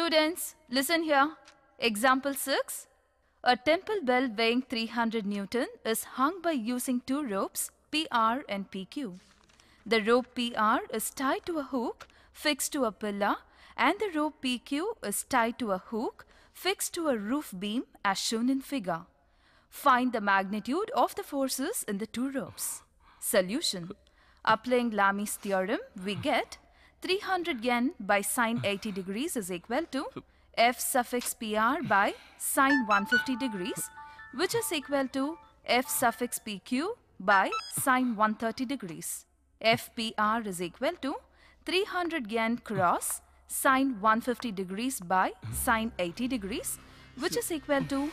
Students, listen here. Example 6. A temple bell weighing 300 Newton is hung by using two ropes, PR and PQ. The rope PR is tied to a hook fixed to a pillar, and the rope PQ is tied to a hook fixed to a roof beam as shown in figure. Find the magnitude of the forces in the two ropes. Solution. Applying Lami's theorem, we get 300 yen by sine 80 degrees is equal to f suffix pr by sine 150 degrees, which is equal to f suffix pq by sine 130 degrees. fpr is equal to 300 yen cross sine 150 degrees by sine 80 degrees, which is equal to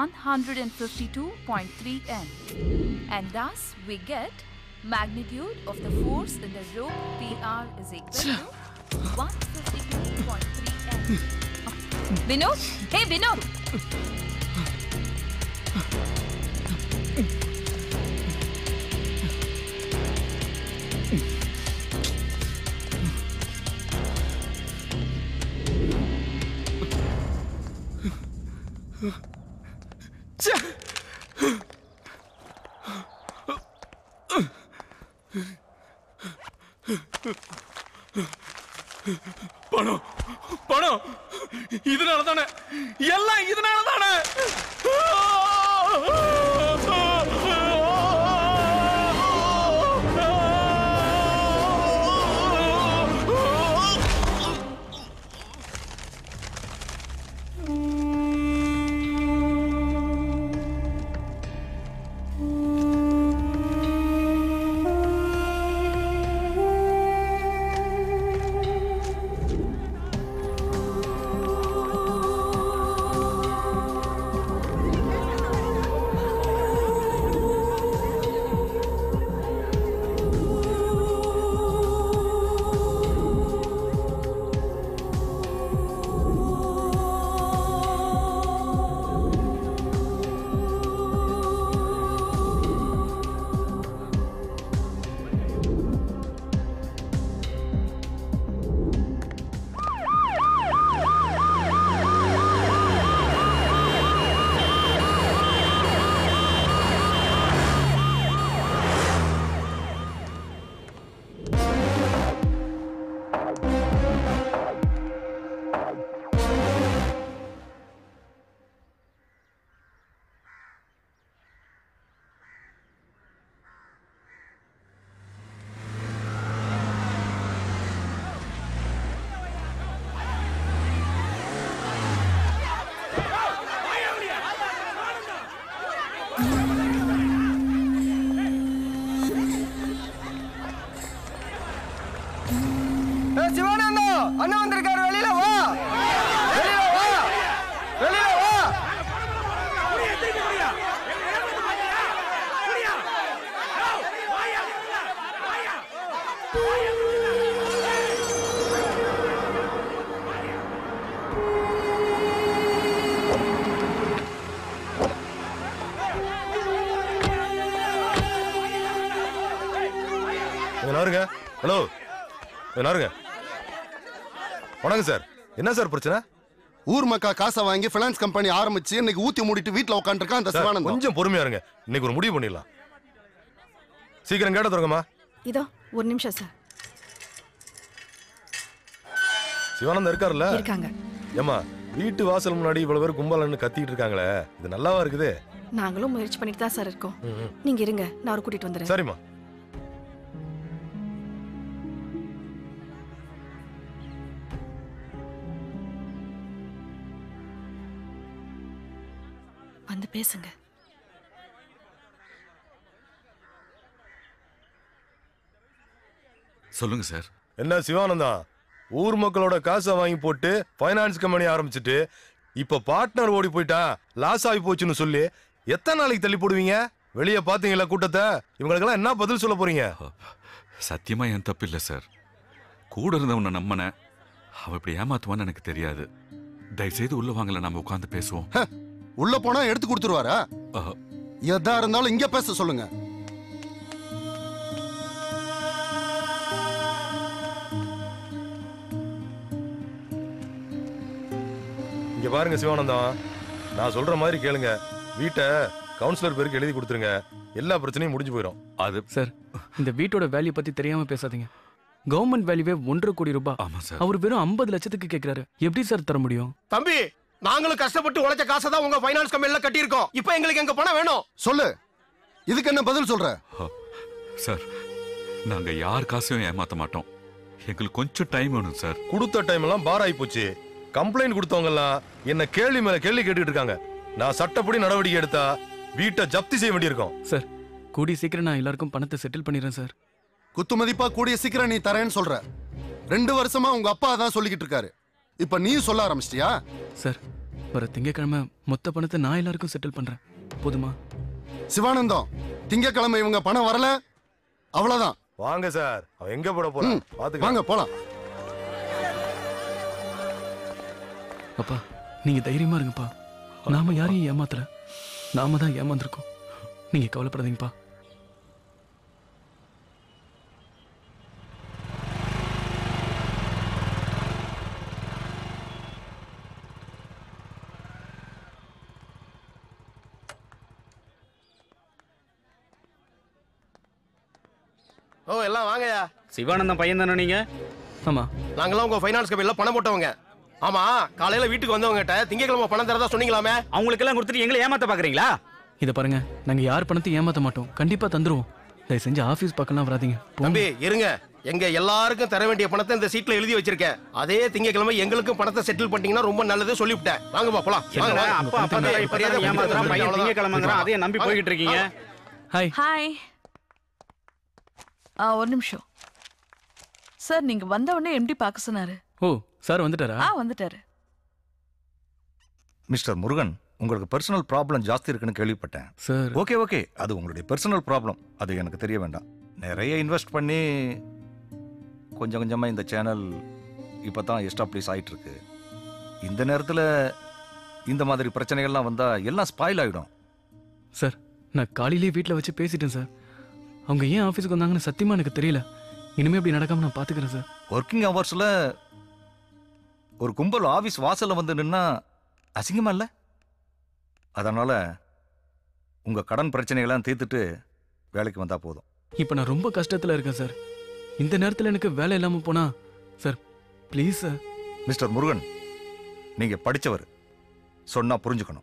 152.3 n. And thus we get magnitude of the force in the rope PR is equal to 152.3 n. Vinod? Hey Vinod! பணம் பணம் இதனால தானே எல்லாம் இதனால தானே ஏய், சிவானந்தா அண்ணன் வந்திருக்காரு வெளியில வா வெளியில வா வெளியில வா நாருங்க ஹலோ நாருங்க வணக்கம் சார் என்ன சார் பிரச்சனை ஊர் மக்கா காசை வாங்கி பினான்ஸ் கம்பெனி ஆரம்பிச்சு இன்னைக்கு ஊத்தி மூடிட்டு வீட்ல உட்காந்துருக்கான் அந்த சார், சிவானந்தம் கொஞ்சம் பொறுமையா இருங்க இன்னைக்கு ஒரு முடிவு பண்ணிடலாம் சீக்கிரம் கேட்ட தொடங்கம்மா இதோ ஒரு நிமிஷம் சார் சிவானந்தம் இருக்காருல்ல இருக்காங்க ஏமா வீட்டு வாசல் முன்னாடி இவ்வளவு பேர் கும்பலன்னு கத்திட்டு இருக்காங்களே இது நல்லாவா இருக்குது நாங்களும் முயற்சி பண்ணிட்டு தான் சார் இருக்கோம் ம், ம். நீங்க இருங்க நான் அவரை கூட்டிட்டு வந்துடுறேன் சரிம்மா வந்து பேசுங்க சொல்லுங்க சார் என்ன சிவானந்தா ஊர் மக்களோட காசை வாங்கி போட்டு ஃபைனான்ஸ் கம்பெனி ஆரம்பிச்சிட்டு இப்ப பார்ட்னர் ஓடி போயிட்டா லாஸ் ஆகி போச்சுன்னு சொல்லி எத்தனை நாளைக்கு தள்ளி போடுவீங்க வெளியே பாத்தீங்களா கூட்டத்தை இவங்களுக்கெல்லாம் என்ன பதில் சொல்ல போறீங்க சத்தியமா என் தப்பு இல்லை சார் கூட இருந்தவனை நம்பினேன் அவன் இப்படி ஏமாத்துவான்னு எனக்கு தெரியாது தயவுசெய்து உள்ள வாங்கல நம்ம உட்காந்து பேசுவோம் ஹ, உள்ள போனா எடுத்து கொடுத்துருவாரா அஹ், எதா இருந்தாலும் இங்க பேச சொல்லுங்க இங்க பாருங்க சிவானந்தம் நான் சொல்ற மாதிரி கேளுங்க வீட்டை கவுன்சிலர் பேருக்கு எழுதி கொடுத்துருங்க எல்லா பிரச்சனையும் முடிஞ்சு போயிடும் அது சார் இந்த வீட்டோட வேல்யூ பத்தி தெரியாம பேசாதீங்க கவர்மெண்ட் வேல்யூவே ஒன்றரை கோடி ரூபாய் ஆமா சார் அவர் வெறும் ஐம்பது லட்சத்துக்கு கேக்குறாரு எப்படி சார் தர முடியும் தம்பி நாங்களும் கஷ்டப்பட்டு உழைச்ச காசை தான் உங்க ஃபைனான்ஸ் கம்பெனில கட்டியிருக்கோம் இப்போ எங்களுக்கு எங்க பணம் வேணும் சொல்லு இதுக்கு என்ன பதில் சொல்ற சார் நாங்க யார் காசையும் ஏமாத்த மாட்டோம் எங்களுக்கு கொஞ்சம் டைம் வேணும் சார் கொடுத்த டைம் எல்லாம் பார் ஆகி போச்சு கம்ப்ளைண்ட் கொடுத்தவங்க எல்லாம் என்ன கேள்வி மேல கேள்வி கேட்டுட்டு இருக்காங்க நான் சட்டப்படி நடவடிக்கை எடுத்தா வீட்டை ஜப்தி செய்ய வேண்டியிருக்கும் சார் கூடி சீக்கிரம் நான் எல்லாருக்கும் பணத்தை செட்டில் பண்ணிடுறேன் சார் குத்து மதிப்பா கூடிய சீக்கிரம் நீ தரேன்னு சொல்ற ரெண்டு வருஷமா உங்க அப்பா தான் சொல்லிக்கிட்டு இருக்காரு இப்ப நீ சொல்ல ஆரம்பிச்சிட்டியா சார் வர திங்கக்கிழமை மொத்த பணத்தை நான் எல்லாருக்கும் செட்டில் பண்றேன் போதுமா சிவானந்தம் திங்கக்கிழமை இவங்க பணம் வரல அவ்வளவுதான் வாங்க சார் அவன் எங்க போட போறான் ம், பாத்துக்கலாம் வாங்க போலாம் அப்பா நீங்க தைரியமா இருங்கப்பா நாம யாரையும் ஏமாத்தல நாம தான் ஏமாந்துருக்கோம் நீங்க கவலைப்படாதீங்கப்பா ஓ எல்லாம் வாங்கயா சிவானந்தம் பையன் தானே நீங்க ஆமா நாங்களாம் உங்க ஃபைனான்ஸ் கம்பெனில பணம் போட்டவங்க ஆமா காலையில வீட்டுக்கு வந்தவங்ககிட்ட திங்கக்கிழமை பணம் தரதா சொன்னீங்களாமே அவங்களுக்கு எல்லாம் கொடுத்துட்டு எங்களை ஏமாத்த பாக்குறீங்களா இத பாருங்க நாங்க யார் பணத்தையும் ஏமாத்த மாட்டோம் கண்டிப்பா தந்துருவோம் தயவு செஞ்சு ஆபீஸ் பக்கம்லாம் வராதீங்க போங்க. தம்பி இருங்க எங்க எல்லாருக்கும் தர வேண்டிய பணத்தை இந்த சீட்ல எழுதி வச்சிருக்கேன் அதே திங்கக்கிழமை எங்களுக்கும் பணத்தை செட்டில் பண்ணிட்டீங்கன்னா ரொம்ப நல்லது சொல்லிவிட்டேன் வாங்கப்பா போலாம் வாங்க, என்னடா, வாங்க. அப்பா அப்பா தம்பி, இப்ப மரியாதை ஏமாத்துறான் பையன் அவ்வளவுதான். திங்கக்கிழமைங்கிறான் அதையே நம்பி போய்கிட்டு இருக்கீங்க ஹாய் ஹாய் ஆ ஒரு நிமிஷம் சார் நீங்க வந்த உடனே எம்டி பார்க்க சொன்னாரு ஓ சார் வந்துட்டாரா ஆ வந்துட்டாரு மிஸ்டர் முருகன் உங்களுக்கு பர்சனல் ப்ராப்ளம் ஜாஸ்தி இருக்குன்னு கேள்விப்பட்டேன் சார் ஓகே ஓகே அது உங்களுடைய பர்சனல் ப்ராப்ளம் அது எனக்கு தெரிய வேண்டாம் நிறைய இன்வெஸ்ட் பண்ணி கொஞ்சம் கொஞ்சமாக இந்த சேனல் இப்போ தான் எஸ்டாப்ளிஷ் ஆயிட்டு இருக்கு இந்த நேரத்தில் இந்த மாதிரி பிரச்சனைகள்லாம் வந்தால் எல்லாம் ஸ்பாயில் ஆகிடும் சார் நான் காலையிலேயே வீட்டில் வச்சு பேசிட்டேன் சார் அவங்க ஏன் ஆஃபீஸுக்கு வந்தாங்கன்னு சத்தியமா எனக்கு தெரியல இனிமே இப்படி நடக்காம நான் பாத்துக்கிறேன் சார் ஒர்க்கிங் ஹவர்ஸில் ஒரு கும்பல் ஆஃபீஸ் வாசலில் வந்து நின்னா அசிங்கமா இல்லை அதனால் உங்கள் கடன் பிரச்சனைகள்லாம் தீர்த்துட்டு வேலைக்கு வந்தால் போதும் இப்போ நான் ரொம்ப கஷ்டத்துல இருக்கேன் சார் இந்த நேரத்தில் எனக்கு வேலை இல்லாம போனா sir please sir mister Murugan நீங்க படிச்சவர் சொன்னா புரிஞ்சுக்கணும்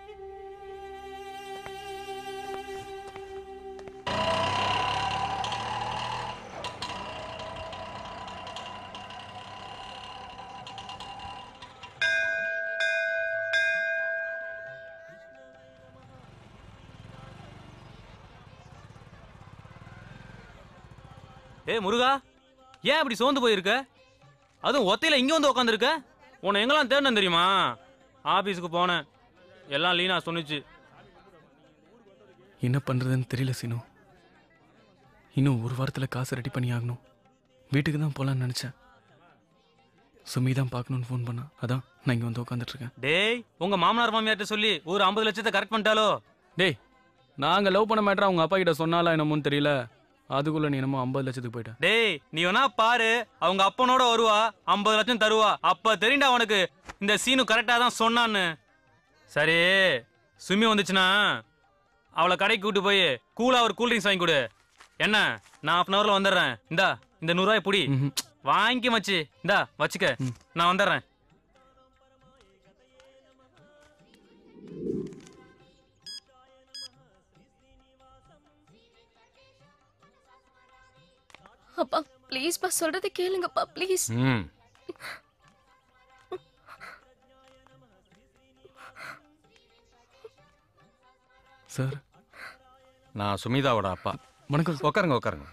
ஏய் முருகா ஏன் இப்படி சோர்ந்து போயிருக்க அதுவும் ஒத்தையில இங்க வந்து உட்காந்துருக்க உன்னை எங்கெல்லாம் தேடினேன் தெரியுமா ஆபீஸுக்கு போனேன் எல்லாம் லீனா சொன்னுச்சு என்ன பண்றதுன்னு தெரியல சீனு இன்னும் ஒரு வாரத்துல காசு ரெடி பண்ணி ஆகணும் வீட்டுக்கு தான் போலான்னு நினைச்சேன் சுமி தான் பார்க்கணும்னு ஃபோன் பண்ணா அதான் நான் இங்க வந்து உட்காந்துட்டு இருக்கேன் டேய் உங்க மாமனார் மாமியார்ட்ட சொல்லி ஒரு ஐம்பது லட்சத்தை கரெக்ட் பண்ணிட்டாலோ டேய் நாங்க லவ் பண்ண மேட்டர் அவங்க அப்பா கிட்ட சொன்னாலா என்னமோன்னு தெரியல அதுக்குள்ள நீ என்னமோ ஐம்பது லட்சத்துக்கு போயிட்ட டேய் நீ வேணா பாரு அவங்க அப்பனோட வருவா ஐம்பது லட்சம் தருவா அப்ப தெரியுண்டா உனக்கு இந்த சீனு கரெக்டா தான் சொன்னான்னு சரி சுமி வந்துச்சுன்னா அவளை கடைக்கு கூட்டு போய் கூலா ஒரு கூல் ட்ரிங்க்ஸ் வாங்கி கொடு என்ன நான் ஹாஃப் அன் ஹவர்ல வந்துடுறேன் இந்தா இந்த நூறுரூவாய் புடி ம்ஹும். வாங்கி மச்சி இந்தா வச்சுக்க நான் வந்துடுறேன் அப்பா ப்ளீஸ்ப்பா சொல்றதை கேளுங்கப்பா ப்ளீஸ் ம் சார் நான் சுமிதாவோட அப்பா வணக்கம் சார். உட்காருங்க உட்காருங்க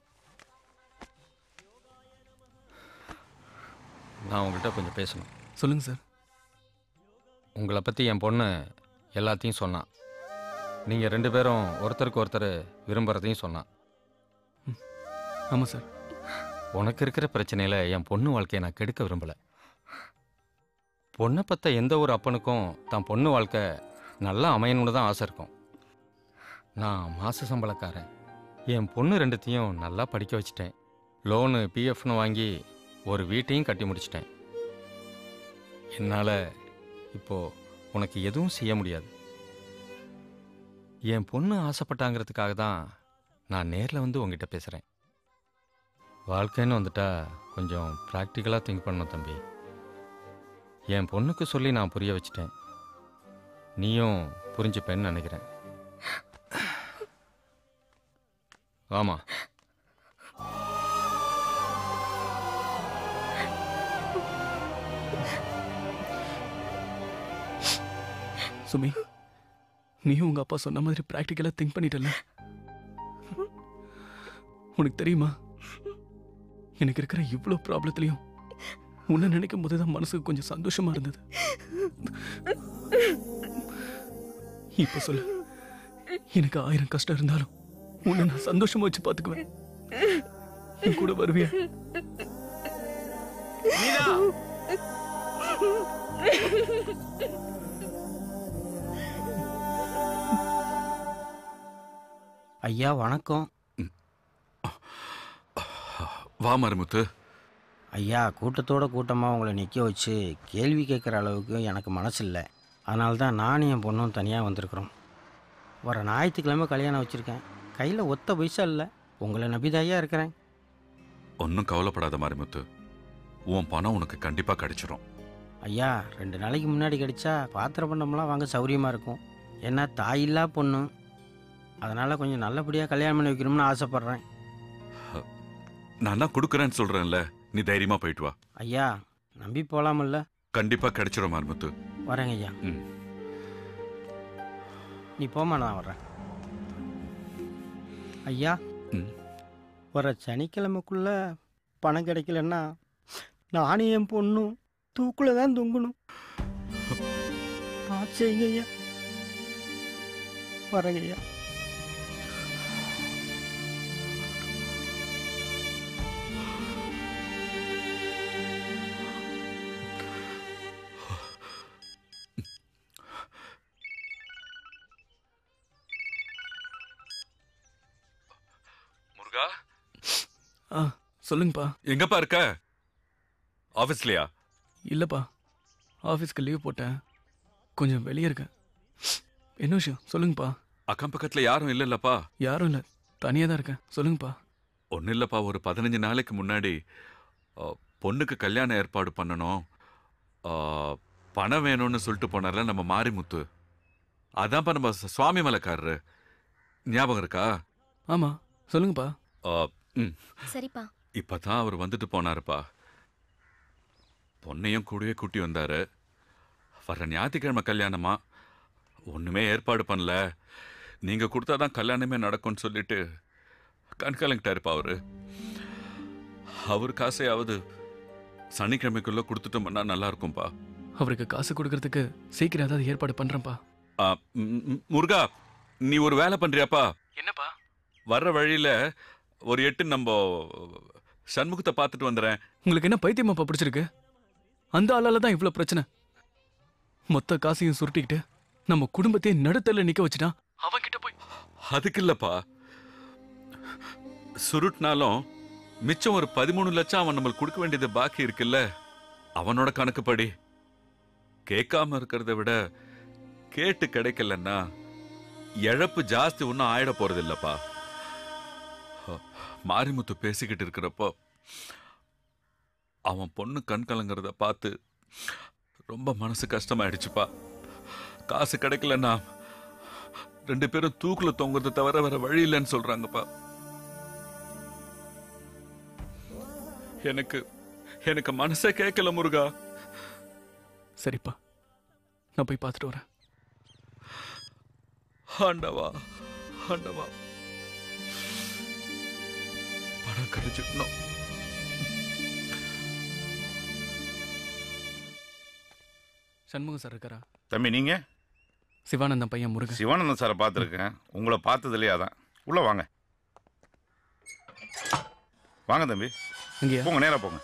நான் உங்கள்கிட்ட கொஞ்சம் பேசணும் சொல்லுங்க சார் உங்களை பற்றி என் பொண்ணு எல்லாத்தையும் சொன்னான் நீங்கள் ரெண்டு பேரும் ஒருத்தருக்கு ஒருத்தர் விரும்புகிறதையும் சொன்னான் ஆமா சார் உனக்கு இருக்கிற பிரச்சனையில் என் பொண்ணு வாழ்க்கையை நான் கெடுக்க விரும்பலை பொண்ணை பற்ற எந்த ஒரு அப்பனுக்கும் தான் பொண்ணு வாழ்க்கை நல்லா அமையணும்னு தான் ஆசை இருக்கும் நான் மாத சம்பளக்காரன் என் பொண்ணு ரெண்டுத்தையும் நல்லா படிக்க வச்சிட்டேன் லோனு பிஎஃப்னு வாங்கி ஒரு வீட்டையும் கட்டி முடிச்சிட்டேன் என்னால் இப்போ உனக்கு எதுவும் செய்ய முடியாது என் பொண்ணு ஆசைப்பட்டாங்கிறதுக்காக தான் நான் நேரில் வந்து உங்ககிட்ட பேசுகிறேன் வாழ்க்கைன்னு வந்துட்டா கொஞ்சம் ப்ராக்டிக்கலாக திங்க் பண்ணணும் தம்பி என் பொண்ணுக்கு சொல்லி நான் புரிய வச்சிட்டேன் நீயும் புரிஞ்சுப்பேன்னு நினைக்கிறேன் ஆமாம் சுமி நீயும் உங்க அப்பா சொன்ன மாதிரி ப்ராக்டிக்கலா திங்க் பண்ணிட்டல உனக்கு தெரியுமா எனக்கு இருக்கிற இவ்வளோ ப்ராப்ளத்துலையும் உன்னை நினைக்கும் போது தான் மனசுக்கு கொஞ்சம் சந்தோஷமா இருந்தது இப்ப சொல்லு எனக்கு ஆயிரம் கஷ்டம் இருந்தாலும் உன்னை நான் சந்தோஷமா வச்சு பாத்துக்குவேன் என் கூட வருவியா ஐயா வணக்கம் வா மருமுத்து ஐயா கூட்டத்தோட கூட்டமாக உங்களை நிற்க வச்சு கேள்வி கேட்குற அளவுக்கு எனக்கு மனசு இல்லை அதனால தான் நானும் என் பொண்ணும் தனியாக வந்திருக்கிறோம் வர ஞாயிற்றுக்கிழமை கல்யாணம் வச்சுருக்கேன் கையில் ஒத்த பைசா இல்லை உங்களை நம்பிதாயா இருக்கிறேன் ஒன்றும் கவலைப்படாத மருமுத்து உன் பணம் உனக்கு கண்டிப்பா கிடைச்சிரும் ஐயா ரெண்டு நாளைக்கு முன்னாடி கிடைச்சா பாத்திர பண்டம்லாம் வாங்க சௌரியமாக இருக்கும் ஏன்னா தாயில்லா பொண்ணு அதனால் கொஞ்சம் நல்லபடியாக கல்யாணம் பண்ணி வைக்கணும்னு ஆசைப்பட்றேன் நான் தான் கொடுக்குறேன்னு சொல்றேன்ல நீ தைரியமா போயிட்டு வா ஐயா நம்பி போகலாமல்ல கண்டிப்பா கிடைச்சிரும் மருமுத்து வரேங்க ஐயா ம் நீ போமா நான் வர்றேன் ஐயா ம். வர சனிக்கிழமைக்குள்ள பணம் கிடைக்கலன்னா நானும் என் பொண்ணும் தூக்குல தான் தொங்கணும் பார்த்து செய்யுங்க ஐயா வரேங்க ஐயா முருகா ஆ சொல்லுங்கப்பா எங்கப்பா இருக்க ஆபீஸ்லயா இல்லப்பா ஆஃபீஸ்க்கு லீவ் போட்டேன் கொஞ்சம் வெளியே இருக்கேன் என்ன விஷயம் சொல்லுங்கப்பா அக்கம் பக்கத்துல யாரும் இல்லல்லப்பா யாரும் இல்லை தனியாக தான் இருக்கேன் சொல்லுங்கப்பா ஒன்றும் இல்லப்பா ஒரு பதினஞ்சு நாளைக்கு முன்னாடி அ, பொண்ணுக்கு கல்யாணம் ஏற்பாடு பண்ணணும் அ, பணம் வேணும்னு சொல்லிட்டு போனார்ல நம்ம மாரிமுத்து அதான்ப்பா நம்ம ச- சுவாமி மலைக்காரரு ஞாபகம் இருக்கா ஆமாம் சொல்லுங்கப்பா அ, ம் சரிப்பா இப்பதான் அவர் வந்துட்டு போனாருப்பா பொண்ணையும் கூடவே கூட்டி வந்தாரு வர ஞாயிற்றுக்கிழமை கல்யாணமா ஒண்ணுமே ஏற்பாடு பண்ணல நீங்க கொடுத்தாதான் கல்யாணமே நடக்கும்னு சொல்லிட்டு கண் கலங்கிட்டாருப்பா அவரு அவர் காசையாவது சனிக்கிழமைக்குள்ள கொடுத்துட்டோம்னா நல்லா இருக்கும்பா அவருக்கு காசு கொடுக்கறதுக்கு சீக்கிரம் ஏதாவது ஏற்பாடு பண்ணுறேன்ப்பா ஆ, ம், ம், முருகா நீ ஒரு வேலை பண்றியாப்பா என்னப்பா வர்ற வழியில ஒரு எட்டு நம்ம சண்முகத்தை பார்த்துட்டு வந்துடுறேன் உங்களுக்கு என்ன பைத்தியமாப்பா பிடிச்சிருக்கு அந்த ஆளால தான் இவ்வளோ பிரச்சனை மொத்த காசையும் சுருட்டிக்கிட்டு நம்ம குடும்பத்தையே நடுத்தல நிக்க வச்சுட்டான் அவன்கிட்ட போய் அதுக்கு இல்லப்பா சுருட்னாலும் மிச்சம் ஒரு பதிமூணு லட்சம் அவன் நம்மளுக்கு கொடுக்க வேண்டியது பாக்கி இருக்குல்ல அவனோட கணக்குப்படி கேட்காம இருக்கிறத விட கேட்டு கிடைக்கலன்னா இழப்பு ஜாஸ்தி ஒன்றும் ஆயிட போறது இல்லப்பா மாரிமுத்து பேசிக்கிட்டு இருக்கிறப்போ அவன் பொண்ணு கண் கலங்குறத பார்த்து ரொம்ப மனசு கஷ்டமாயிடுச்சுப்பா காசு கிடைக்கலன்னா ரெண்டு பேரும் தூக்குல தொங்குறத தவிர வேற வழி இல்லைன்னு சொல்றாங்கப்பா எனக்கு எனக்கு மனசே கேட்கல முருகா சரிப்பா நான் போய் பார்த்துட்டு வரேன் ஆண்டவா ஆண்டவா பணம் கிடைச்சிடணும் சண்முகம் சார் இருக்காரா தம்பி நீங்க சிவானந்தம் பையன் முருகன் சிவானந்தன் சாரை பார்த்துருக்கேன் உங்களை பார்த்ததுலையே அதான் உள்ள வாங்க வாங்க தம்பி இங்கேயா போங்க நேரா போங்க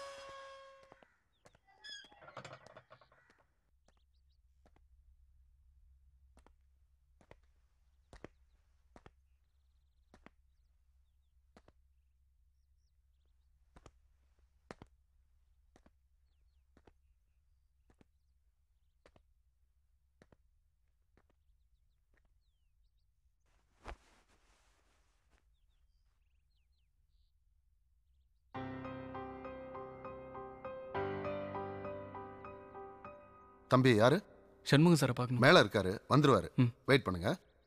தம்பி யாரு சண்முகம் சாரை பார்க்கணும் மேல இருக்காரு வந்துருவாரு ம். வெயிட் பண்ணுங்க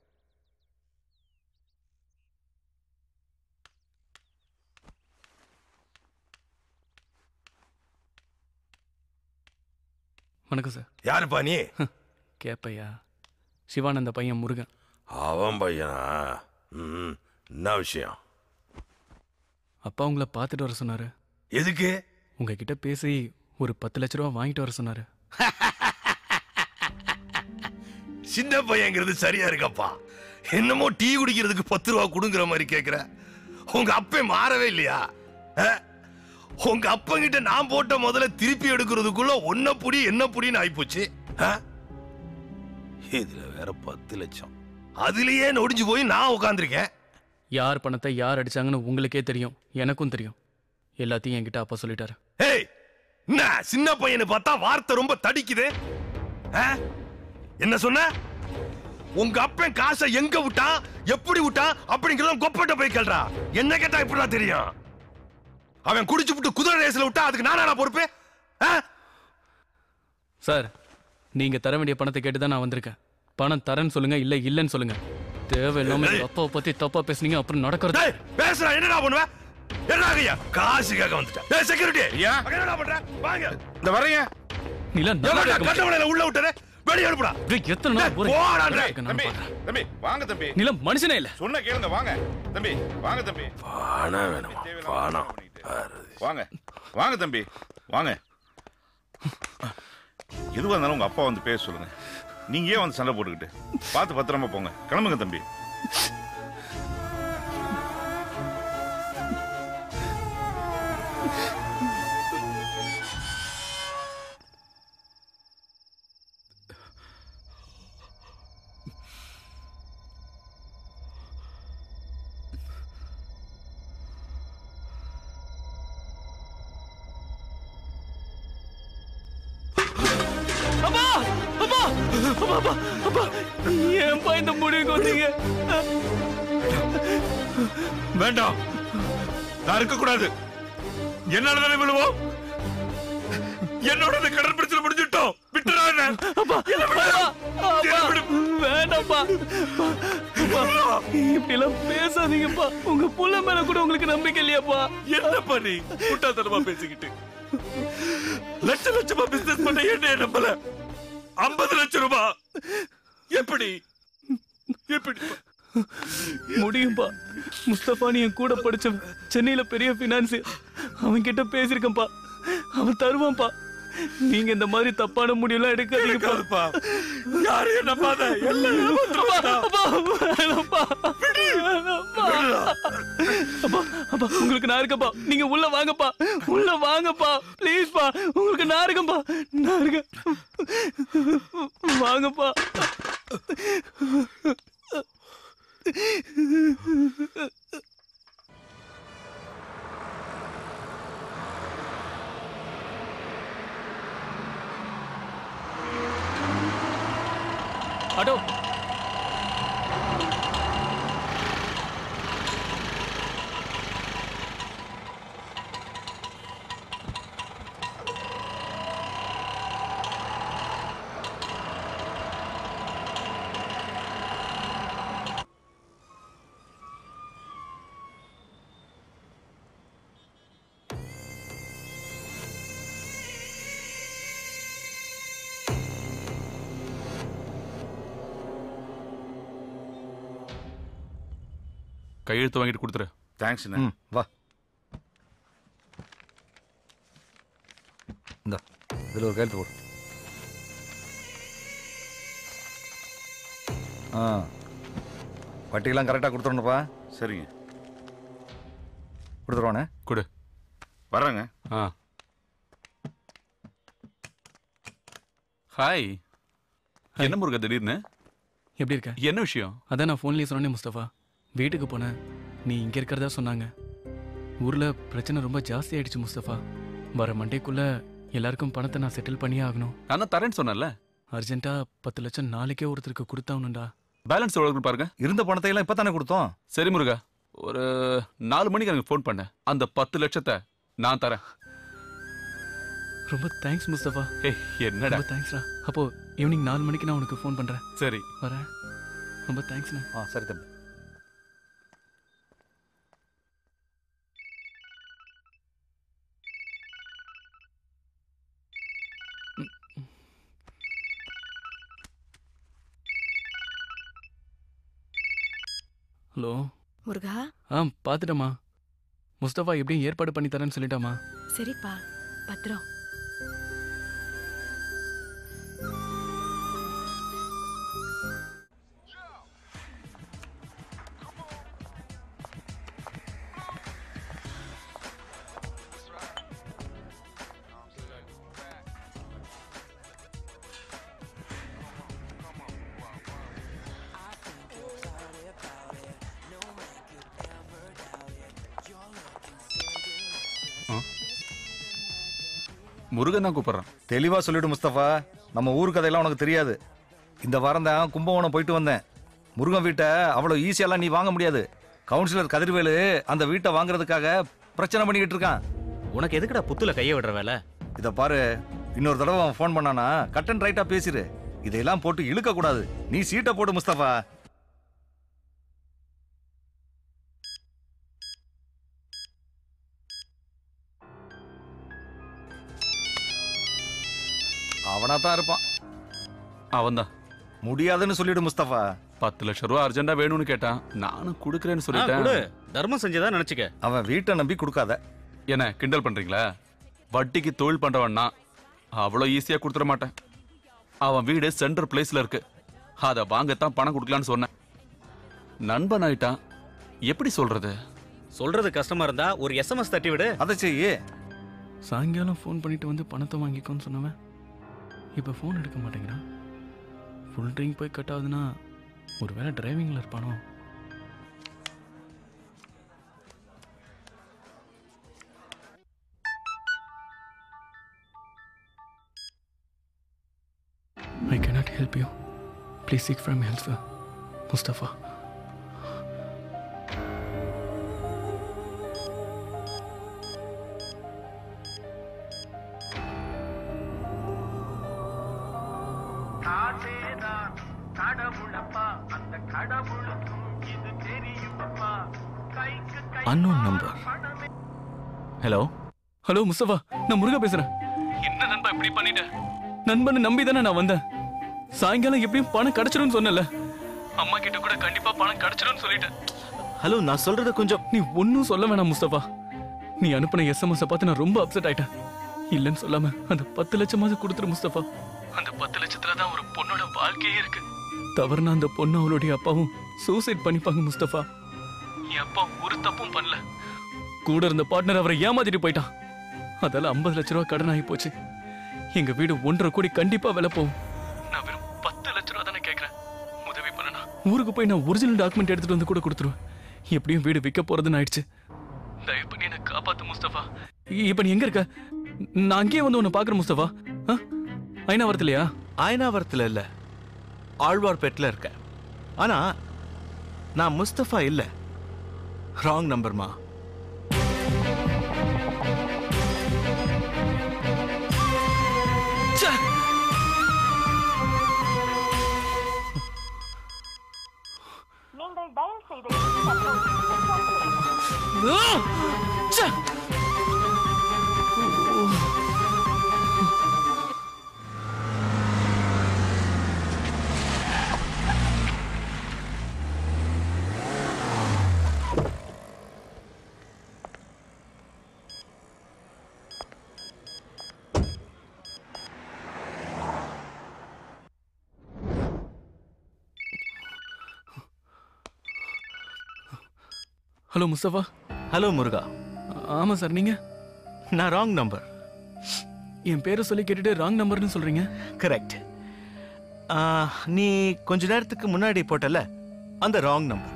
வணக்கம் சார் யாருப்பா நீ கேப்பையா சிவானந்த பையன் முருகன் அவன் பையனா ம் என்ன விஷயம் அப்பா உங்களை பார்த்துட்டு வர சொன்னாரு எதுக்கு உங்ககிட்ட பேசி ஒரு பத்து லட்ச ரூபா வாங்கிட்டு வர சொன்னாரு சின்ன பையங்கிறது சரியா இருக்கப்பா என்னமோ டீ குடிக்கிறதுக்கு பத்து ரூபா கொடுங்கிற மாதிரி கேக்குற உங்க அப்பே மாறவே இல்லையா அஹ்? உங்க அப்பங்கிட்ட நான் போட்ட முதல்ல திருப்பி எடுக்கிறதுக்குள்ள ஒன்ன புடி என்ன புடின்னு ஆயிப்போச்சு அஹ்? இதுல வேற பத்து லட்சம் அதுலயே நொடிஞ்சு போய் நான் உட்காந்துருக்கேன் யார் பணத்தை யார் அடிச்சாங்கன்னு உங்களுக்கே தெரியும் எனக்கும் தெரியும் எல்லாத்தையும் என்கிட்ட அப்பா சொல்லிட்டாரு ஏய் என்ன சின்ன பையனை பார்த்தா வார்த்தை ரொம்ப தடிக்குது ஆ? என்ன சொன்ன உங்க அப்பன் காசை எங்க விட்டான் எப்படி விட்டான் அப்படிங்கறத கொப்பட்ட போய் கேள்றா என்ன கேட்டா இப்படிதான் தெரியும் அவன் குடிச்சு விட்டு குதிரை ரேஸ்ல விட்டா அதுக்கு நானா பொறுப்பு ஆ? சார் நீங்க தர வேண்டிய பணத்தை கேட்டு தான் நான் வந்திருக்கேன் பணம் தரேன்னு சொல்லுங்க இல்ல இல்லைன்னு சொல்லுங்க தேவையில்லாம எங்க அப்பாவை பத்தி தப்பா பேசுனீங்க அப்புறம் நடக்கிறது டேய் பேசுறா என்னடா பண்ணுவ என்னடா ஐயா காசு கேட்க வந்துட்டேன் டேய் செக்யூரிட்டி ஐயா. என்னடா பண்ற வாங்க இந்த வரீங்க நிலா எவன்டா கட்டவளையில உள்ள விட்டுற வெளிய அனுப்புடா எத்தனை நாள் டேய், ஊரே- போடான்றே. நான் தம்பி பார்க்கறேன். தம்பி வாங்க தம்பி நிலம் மனுஷனே இல்ல சொன்ன கேளுங்க வாங்க தம்பி வாங்க தம்பி பணம் வேணுமா பணம் வாங்க வாங்க தம்பி வாங்க எதுவாக இருந்தாலும் உங்க அப்பா வந்து பேச சொல்லுங்க நீங்க ஏன் வந்து சண்டை போட்டுக்கிட்டு பார்த்து பத்திரமா போங்க கிளம்புங்க தம்பி அப்பா அப்பா அப்பா அப்பா அப்பா ஏன்பா இந்த முடிவுக்கு வந்தீங்க வேண்டாம் நான் இருக்கக்கூடாது என்னால தானே விழுவோம் என்னோட இந்த கடன் பிரச்சனை முடிஞ்சிட்டோம் விட்டுறா என்ன அப்பா அப்பா வேண்டாம்ப்பா அப்பா, இப்படி எல்லாம் பேசாதீங்கப்பா உங்க புள்ள மேல கூட உங்களுக்கு நம்பிக்கை இல்லையாப்பா என்ன பண்ணி முட்டாத்தனமா பேசிக்கிட்டு லட்ச லட்சமா பிசினஸ் பண்ண என்ன நம்பல ஐம்பது லட்சம் ரூபாய் எப்படி எப்படி முடியும்பா முஸ்தபா நீ என் கூட படிச்சவன் சென்னையில பெரிய பினான்ஸ் அவன் கிட்ட பேசியிருக்கேன்ப்பா அவன் தருவான்ப்பா நீங்க இந்த மாதிரி தப்பான முடியெல்லாம் எடுக்காதீங்கப்பா யாரையும் நம்பாத எல்லாம் அப்பா, அப்பா, வேணாம்ப்பா. வேணாம்ப்பா. அப்பா, அப்பா, உங்களுக்கு நான் இருக்கேன்ப்பா நீங்க உள்ள வாங்கப்பா உள்ள வாங்கப்பா ப்ளீஸ்ப்பா உங்களுக்கு நான் இருக்கேன்ப்பா நான் இருக்கேன் வாங்கப்பா அடோ கையெழுத்து வாங்கிட்டு கொடுத்துரு தேங்க்ஸ் ம் வா இந்த இதில் ஒரு கையெழுத்து போடு ஆ வட்டியெல்லாம் கரெக்டாக கொடுத்துடணுப்பா சரிங்க கொடுத்துருவானே கொடு வர்றேங்க ஆ ஹாய் என்ன முருகா திடீர்னு எப்படி இருக்க என்ன விஷயம் அதான் நான் ஃபோன்லேயே சொன்னேன் முஸ்தபா வீட்டுக்கு போனேன் நீ இங்கே இருக்கிறதா சொன்னாங்க ஊரில் பிரச்சனை ரொம்ப ஜாஸ்தி ஆயிடுச்சு முஸ்தபா வர மண்டேக்குள்ள எல்லாருக்கும் பணத்தை நான் செட்டில் பண்ணியே ஆகணும் நான் தரேன்னு சொன்னேன்ல அர்ஜென்ட்டாக பத்து லட்சம் நாளைக்கே ஒருத்தருக்கு கொடுத்தாகணும்டா பேலன்ஸ் எவ்வளோ இருக்குன்னு பாருங்க இருந்த பணத்தை எல்லாம் இப்போ தானே கொடுத்தோம் சரி முருகா ஒரு நாலு மணிக்கு எனக்கு ஃபோன் பண்ண அந்த பத்து லட்சத்தை நான் தரேன் ரொம்ப தேங்க்ஸ் முஸ்தபா ஏய் என்னடா ரொம்ப தேங்க்ஸ்டா அப்போ ஈவினிங் நாலு மணிக்கு நான் உனக்கு ஃபோன் பண்றேன் சரி வரேன் ரொம்ப தேங்க்ஸ்ண்ணா ஆ சரி தம்பி ஹலோ முருகா ஆ பார்த்துட்டேம்மா முஸ்தபா எப்படியும் ஏற்பாடு பண்ணி தரேன்னு சொல்லிட்டாமா சரிப்பா பத்திரம் முருகன் தான் கூப்பிடுறான் தெளிவா சொல்லிடு முஸ்தபா நம்ம ஊர் கதையெல்லாம் உனக்கு தெரியாது இந்த வாரம் தான் கும்பகோணம் போயிட்டு வந்தேன் முருகன் வீட்டை அவ்வளோ ஈஸியெல்லாம் நீ வாங்க முடியாது கவுன்சிலர் கதிர்வேலு அந்த வீட்டை வாங்குறதுக்காக பிரச்சனை பண்ணிக்கிட்டு இருக்கான் உனக்கு எதுக்குடா புத்துல கைய விடுற வேலை இதை பாரு இன்னொரு தடவை அவன் ஃபோன் பண்ணானா கட் அண்ட் ரைட்டா பேசிரு இதையெல்லாம் போட்டு இழுக்க கூடாது நீ சீட்டை போடு முஸ்தபா அவனா தான் இருப்பான் அவன்தான் முடியாதுன்னு சொல்லிடு முஸ்தபா பத்து லட்சம் ரூபா அர்ஜென்டா வேணும்னு கேட்டான் நானும் கொடுக்குறேன்னு ஆ, கொடு சொல்லிட்டேன் தர்மம் செஞ்சதா நினைச்சுக்க அவன் வீட்டை நம்பி கொடுக்காத என்ன கிண்டல் பண்றீங்களா வட்டிக்கு தொழில் பண்றவன்னா அவ்வளோ ஈஸியா கொடுத்துட மாட்டேன் அவன் வீடு சென்ட்ரல் பிளேஸ்ல இருக்கு அதை வாங்கத்தான் பணம் கொடுக்கலான்னு சொன்னேன் நண்பன் ஆயிட்டான் எப்படி சொல்றது சொல்றது கஷ்டமா இருந்தா ஒரு எஸ்எம்எஸ் தட்டி விடு அதை செய்யு சாயங்காலம் ஃபோன் பண்ணிட்டு வந்து பணத்தை வாங்கிக்கோன்னு சொன்னவன் இப்போ ஃபோன் எடுக்க மாட்டேங்கிறான் ஃபுல் ட்ரிங்க் போய் கட் ஆகுதுன்னா ஒருவேளை டிரைவிங்கில் இருப்பானோ I cannot help you. Please seek from elsewhere. Mustafa. Unknown number hello hello Mustafa நான் முருகா பேசுறேன் என்ன நண்பா இப்படி பண்ணிட்ட நண்பனை நம்பி தானே நான் வந்தேன் சாயங்காலம் எப்படியும் பணம் கிடைச்சிரும்னு சொன்னல அம்மா கிட்ட கூட கண்டிப்பா பணம் கிடைச்சிரும்னு சொல்லிட்டேன் ஹலோ நான் சொல்றது கொஞ்சம் நீ ஒன்னும் சொல்ல வேணாம் முஸ்தபா நீ அனுப்பின எஸ்எம்எஸ் பார்த்து நான் ரொம்ப அப்செட் ஆயிட்டேன் இல்லைன்னு சொல்லாம அந்த பத்து லட்சமாவது கொடுத்துரு முஸ்தபா அந்த பத்து லட்சத்துல தான் ஒரு பொண்ணோட வாழ்க்கையே இருக்கு தவறுனா அந்த பொண்ணு அவளுடைய அப்பாவும் சூசைட் பண்ணிப்பாங்க முஸ்தபா என் அப்பா ஒரு தப்பும் பண்ணல கூட இருந்த பார்ட்னர் அவரை ஏமாத்திட்டு போயிட்டான் அதால ஐம்பது லட்ச ரூபா கடன் ஆகி போச்சு எங்க வீடு ஒன்றரை கோடி கண்டிப்பா விலை போகும் நான் வெறும் பத்து லட்ச ரூபா தானே கேட்கறேன் உதவி பண்ணனா ஊருக்கு போய் நான் ஒரிஜினல் டாக்குமெண்ட் எடுத்துட்டு வந்து கூட கொடுத்துருவேன் எப்படியும் வீடு விற்க போறதுன்னு ஆயிடுச்சு தயவு பண்ணி என்ன காப்பாத்து முஸ்தபா இ- இப்ப நீ எங்க இருக்க நான் அங்கேயே வந்து உன்னை பாக்குறேன் முஸ்தபா ஆ? ஐநாவரத்துலயா ஆயனாவரத்துல இல்ல ஆழ்வார்பேட்டில் இருக்கேன் ஆனா நான் முஸ்தபா இல்ல ராங் நம்பர்மா ஆ! ச்சே! ஹலோ முஸ்தபா ஹலோ முருகா ஆமா சார் நீங்க நான் ராங் நம்பர் என் பேரை சொல்லி கேட்டுட்டு ராங் நம்பர்னு சொல்றீங்க கரெக்ட் நீ கொஞ்ச நேரத்துக்கு முன்னாடி போட்டல அந்த ராங் நம்பர்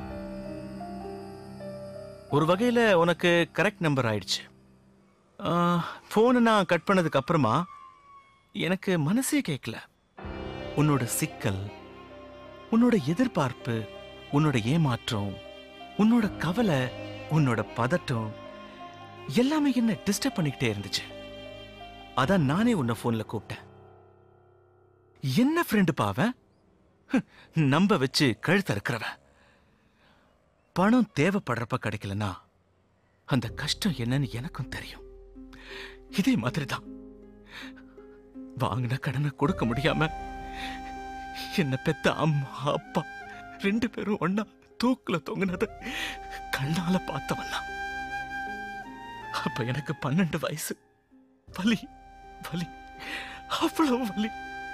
ஒரு வகையில் உனக்கு கரெக்ட் நம்பர் ஆயிடுச்சு ஃபோனை நான் கட் பண்ணதுக்கு அப்புறமா எனக்கு மனசே கேட்கல உன்னோட சிக்கல் உன்னோட எதிர்பார்ப்பு உன்னோட ஏமாற்றம் உன்னோட கவலை உன்னோட பதட்டம் எல்லாமே என்ன டிஸ்டர்ப் பண்ணிக்கிட்டே இருந்துச்சு அதான் நானே உன்னை போன்ல கூப்பிட்டேன் என்ன ஃப்ரெண்டு பாவன் நம்ப வச்சு கழுத்த இருக்கிறவன் பணம் தேவைப்படுறப்ப கிடைக்கலனா அந்த கஷ்டம் என்னன்னு எனக்கும் தெரியும் இதே மாதிரி தான் வாங்கின கடனை கொடுக்க முடியாம என்ன பெத்த அம்மா அப்பா ரெண்டு பேரும் ஒண்ணா தூக்குல தொங்குனத கண்ணால பார்த்தவன் தான். அப்ப எனக்கு பன்னெண்டு வயசு வலி வலி அவ்வளவு வலி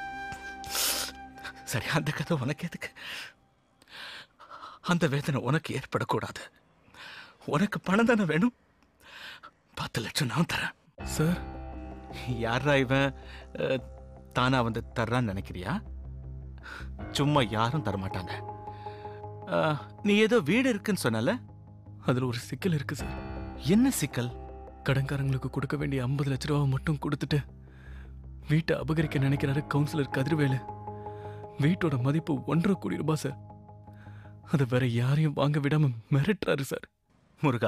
சரி அந்த கதை உனக்கு எதுக்கு அந்த வேதனை உனக்கு ஏற்படக்கூடாது உனக்கு பணம் தானே வேணும் பத்து லட்சம் நான் தரேன் சார் யாரா இவன் அஹ், தானா வந்து தர்றான்னு நினைக்கிறியா சும்மா யாரும் தரமாட்டாங்க அஹ், நீ ஏதோ வீடு இருக்குன்னு சொன்னல அதுல ஒரு சிக்கல் இருக்கு சார் என்ன சிக்கல் கடன்காரங்களுக்கு கொடுக்க வேண்டிய ஐம்பது லட்ச ரூபா மட்டும் கொடுத்துட்டு வீட்டை அபகரிக்க நினைக்கிறாரு கவுன்சிலர் கதிர்வேலு வீட்டோட மதிப்பு ஒன்றரை கோடி ரூபாய் சார் அதை வேற யாரையும் வாங்க விடாம மிரட்டுறாரு சார் முருகா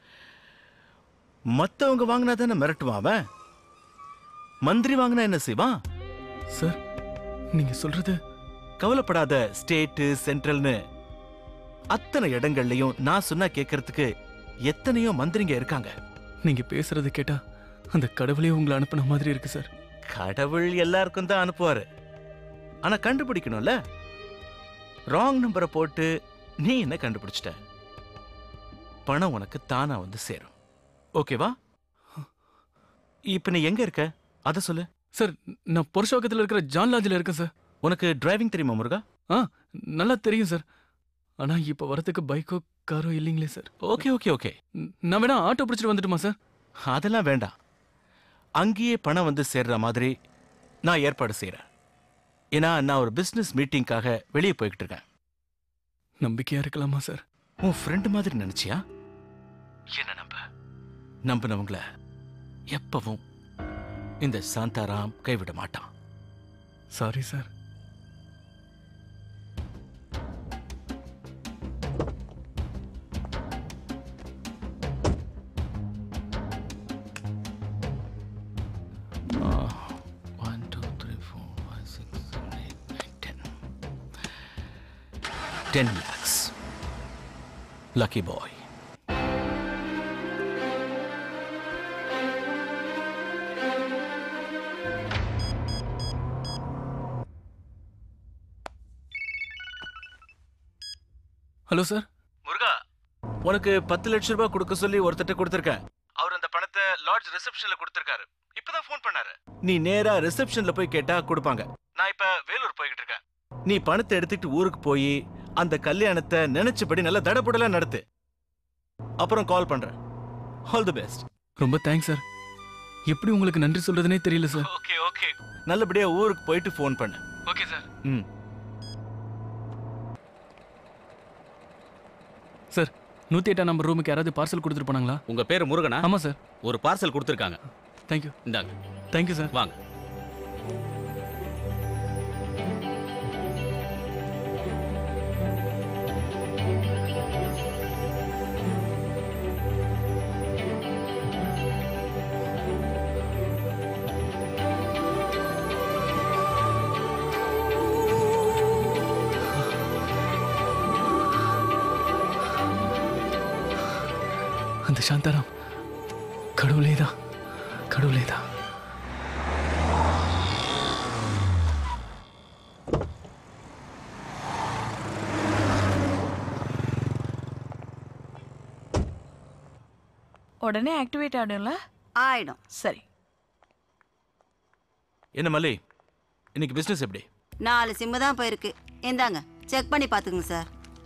மத்தவங்க வாங்கினா தானே மிரட்டுவான் அவன் மந்திரி வாங்கினா என்ன செய்வான் சார் நீங்க சொல்றது கவலைப்படாத ஸ்டேட்டு சென்ட்ரல்னு அத்தனை இடங்கள்லயும் நான் சொன்னா கேட்கறதுக்கு எத்தனையோ மந்திரிங்க இருக்காங்க நீங்க பேசுறது கேட்டா அந்த கடவுளே உங்களை அனுப்புன மாதிரி இருக்கு சார் கடவுள் எல்லாருக்கும் தான் அனுப்புவாரு ஆனா கண்டுபிடிக்கணும்ல ராங் நம்பரை போட்டு நீ என்ன கண்டுபிடிச்சிட்ட பணம் உனக்கு தானா வந்து சேரும் ஓகேவா இப்ப நீ எங்க இருக்க அத சொல்லு சார் நான் புருஷோக்கத்தில் இருக்கிற ஜான் லாட்ஜில் இருக்கேன் சார் உனக்கு டிரைவிங் தெரியுமா முருகா ஆ நல்லா தெரியும் சார் ஆனா இப்ப வரதுக்கு பைக்கோ காரோ இல்லைங்களே சார் ஓகே ஓகே ஓகே நான் வேணா ஆட்டோ பிடிச்சிட்டு வந்துட்டுமா சார் அதெல்லாம் வேண்டாம் அங்கேயே பணம் வந்து சேர்ற மாதிரி நான் ஏற்பாடு செய்றேன் ஏன்னா நான் ஒரு பிசினஸ் மீட்டிங்காக வெளியே போய்கிட்டு இருக்கேன் நம்பிக்கையா இருக்கலாமா சார் உன் ஃப்ரெண்டு மாதிரி நினைச்சியா என்ன நம்ப நம்பினவங்கள எப்பவும் இந்த சாந்தாராம் கைவிட மாட்டான் sorry sir One, two, three, four, five, six, seven, eight, nine, ten. Ten lakhs. Lucky boy. Hello sir Muruga உனக்கு பத்து லட்சம் ரூபாய் கொடுக்க சொல்லி ஒருத்தட்ட கொடுத்துருக்கேன் அவர் அந்த பணத்தை லாட்ஜ் ரிசப்ஷன்ல கொடுத்துருக்காரு இப்பதான் ஃபோன் பண்ணாரு நீ நேரா ரிசப்ஷன்ல போய் கேட்டா கொடுப்பாங்க நான் இப்ப வேலூர் போய்கிட்டு இருக்கேன் நீ பணத்தை எடுத்துக்கிட்டு ஊருக்கு போய் அந்த கல்யாணத்தை நினைச்சபடி நல்லா தடபுடலா நடத்து அப்புறம் கால் பண்றேன் ஆல் தி பெஸ்ட் ரொம்ப தேங்க்ஸ் சார் எப்படி உங்களுக்கு நன்றி சொல்றதுனே தெரியல சார் ஓகே ஓகே நல்லபடியா ஊருக்கு போயிட்டு ஃபோன் பண்ணு ஓகே சார் ம் சார் நூத்தி எட்டாம் நம்பர் ரூமுக்கு யாராவது பார்சல் கொடுத்துட்டு போனாங்களா உங்க பேரு முருகனா ஆமா சார் ஒரு பார்சல் கொடுத்துருக்காங்க தேங்க்யூ இந்தாங்க தேங்க்யூ சார் வாங்க அந்த சாந்தாராம் கடவுளே தான் கடவுளே தான் உடனே ஆக்டிவேட் ஆயிடும்ல ஆயிடும் சரி என்ன மல்லி இன்னைக்கு பிசினஸ் எப்படி நாலு சிம்மு தான் போயிருக்கு இந்தாங்க செக் பண்ணி பார்த்துக்குங்க சார்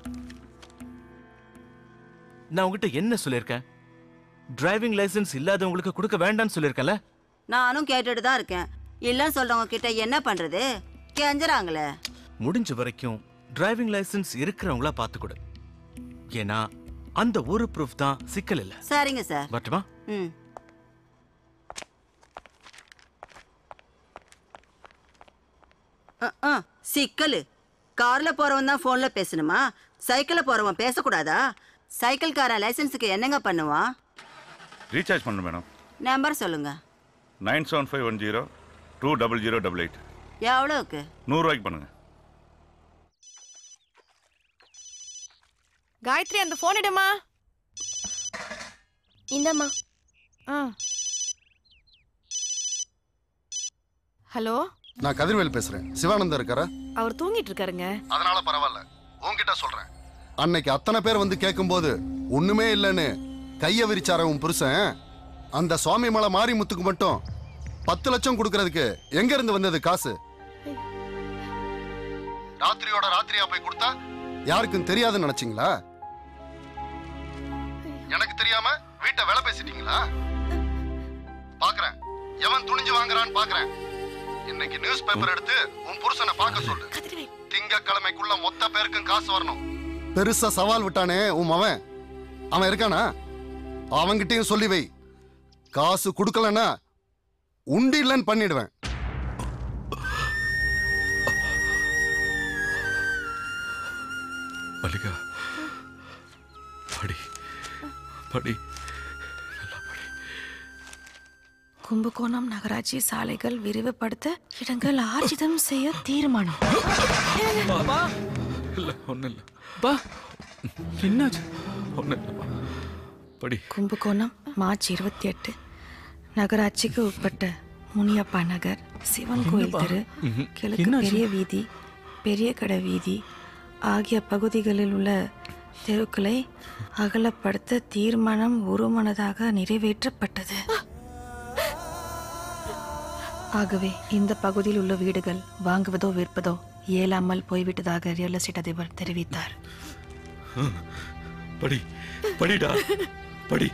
நான் உங்ககிட்ட என்ன சொல்லியிருக்கேன் டிரைவிங் லைசென்ஸ் இல்லாதவங்களுக்கு கொடுக்க வேண்டாம்னு சொல்லியிருக்கேன்ல நானும் கேட்டுட்டு தான் இருக்கேன் இல்லைன்னு சொல்றவங்க கிட்ட என்ன பண்றது கெஞ்சறாங்களே முடிஞ்ச வரைக்கும் டிரைவிங் லைசென்ஸ் இருக்கிறவங்களா பார்த்து கொடு ஏன்னா அந்த ஒரு ப்ரூஃப் தான் சிக்கல் இல்ல சரிங்க சார் வரட்டுமா ம் அஹ், அஹ், சிக்கலு கார்ல போறவன் தான் போன்ல பேசணுமா சைக்கிள்ல போறவன் பேசக்கூடாதா சைக்கிள்காரன் லைசென்ஸுக்கு என்னங்க பண்ணுவான் ரீசார்ஜ் பண்ணணும் மேடம் நம்பர் சொல்லுங்க nine seven five one zero two double zero double eight எவ்வளோக்கு நூறுரூவாய்க்கு பண்ணுங்க காயத்ரி அந்த போன் எடுமா இந்தம்மா ஆ ஹலோ நான் கதிர்வேல் பேசுறேன் சிவானந்தம் இருக்காரா அவர் தூங்கிட்டு இருக்காருங்க அதனால பரவாயில்ல உன்கிட்ட சொல்றேன் அன்னைக்கு அத்தனை பேர் வந்து கேட்கும்போது ஒண்ணுமே இல்லைன்னு கைய விரிச்சார உன் புருஷன் அந்த சுவாமி மலை மாரிமுத்துக்கு மட்டும் பத்து லட்சம் கொடுக்கறதுக்கு எங்க இருந்து வந்தது காசு ராத்திரியோட ராத்திரியா போய் கொடுத்தா யாருக்கும் தெரியாதுன்னு நினைச்சீங்களா எனக்கு தெரியாம வீட்டை வேலை பேசிட்டீங்களா பாக்குறேன் எவன் துணிஞ்சு வாங்குறான்னு பாக்குறேன் இன்னைக்கு நியூஸ் பேப்பர் எடுத்து உன் புருஷனை பார்க்க சொல்லு திங்கக்கிழமைக்குள்ள மொத்த பேருக்கும் காசு வரணும் பெருசா சவால் விட்டானே உன் மவன் அவன் இருக்கானா அவன்கிட்டயும் சொல்லி வை காசு கொடுக்கலன்னா உண்டு இல்லைன்னு பண்ணிடுவேன் மல்லிகா படி படி கும்பகோணம் நகராட்சி சாலைகள் விரிவுபடுத்த இடங்கள் ஆர்ஜிதம் செய்ய தீர்மானம் இல்ல ஒன்றும் இல்லை பா என்னாச்சு ஒன்றும் இல்லைப்பா படி கும்பகோணம் மார்ச் இருபத்தி எட்டு நகராட்சிக்கு உட்பட்ட முனியப்பா நகர் சிவன் கோயில் என்னப்பா? தெரு ம்ஹும். கிழக்கு என்னாச்சு? பெரிய வீதி பெரிய கடை வீதி ஆகிய பகுதிகளில் உள்ள தெருக்களை அகலப்படுத்த தீர்மானம் ஒருமனதாக நிறைவேற்றப்பட்டது ஆகவே இந்த பகுதியில் உள்ள வீடுகள் வாங்குவதோ விற்பதோ இயலாமல் போய்விட்டதாக ரியல் எஸ்டேட் அதிபர் தெரிவித்தார் ம். படி படிடா படி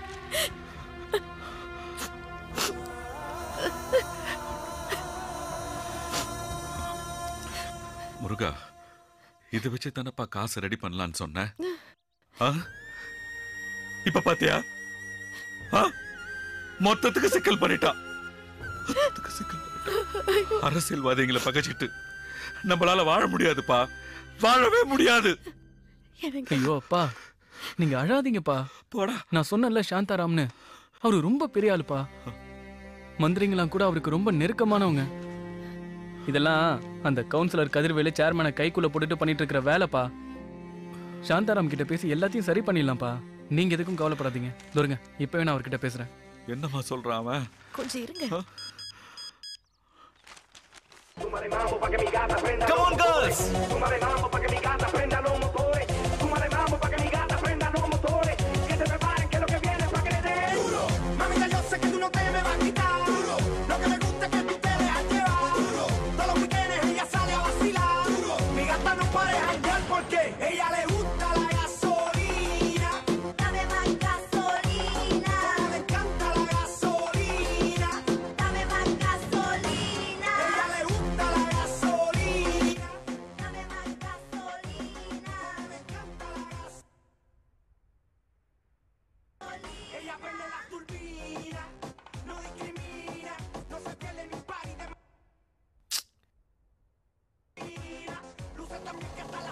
முருகா இதை வச்சு தானப்பா காசு ரெடி பண்ணலான்னு சொன்னேன் ஆ? இப்ப பாத்தியா ஆ? மொத்தத்துக்கு சிக்கல் பண்ணிட்டா மொத்தத்துக்கு சிக்கல் பண்ணிட்டா. அரசியல்வாதிகளை பகச்சிட்டு நம்மளால வாழ முடியாதுப்பா வாழவே முடியாது ஐயோ அப்பா நீங்க அழாதீங்கப்பா போடா நான் சொன்னேன்ல சாந்தாராம்னு அவரு ரொம்ப பெரிய ஆளுப்பா மந்திரிங்களாம் கூட அவருக்கு ரொம்ப நெருக்கமானவங்க இதெல்லாம் அந்த கவுன்சிலர் கதிர்வேலு சேர்மனை கைக்குள்ள போட்டுட்டு பண்ணிட்டு இருக்கிற வேலைப்பா சாந்தாராம் கிட்ட பேசி எல்லாத்தையும் சரி பண்ணிடலாம்ப்பா நீங்க எதுக்கும் கவலைப்படாதீங்க தோருங்க இப்பவே நான் அவர்கிட்ட பேசுறேன் என்னம்மா சொல்றான் அவன் கொஞ்சம் இருங்க Come on, girls! Mamita, yo sé que tú no te me vas a quitar. Lo que me gusta es que tú te dejas llevar. Todos los weekends ella sale a vacilar. Mi gata no para de janguear porque ella le gusta la gasolina. Dame más gasolina. Le encanta la gasolina. Dame más gasolina. Ella le gusta la gasolina. Dame más gasolina. Le encanta la gasolina. Ella prende la turbina, no discrimina, no se pierde ni un party de Marina. Luce también que hasta la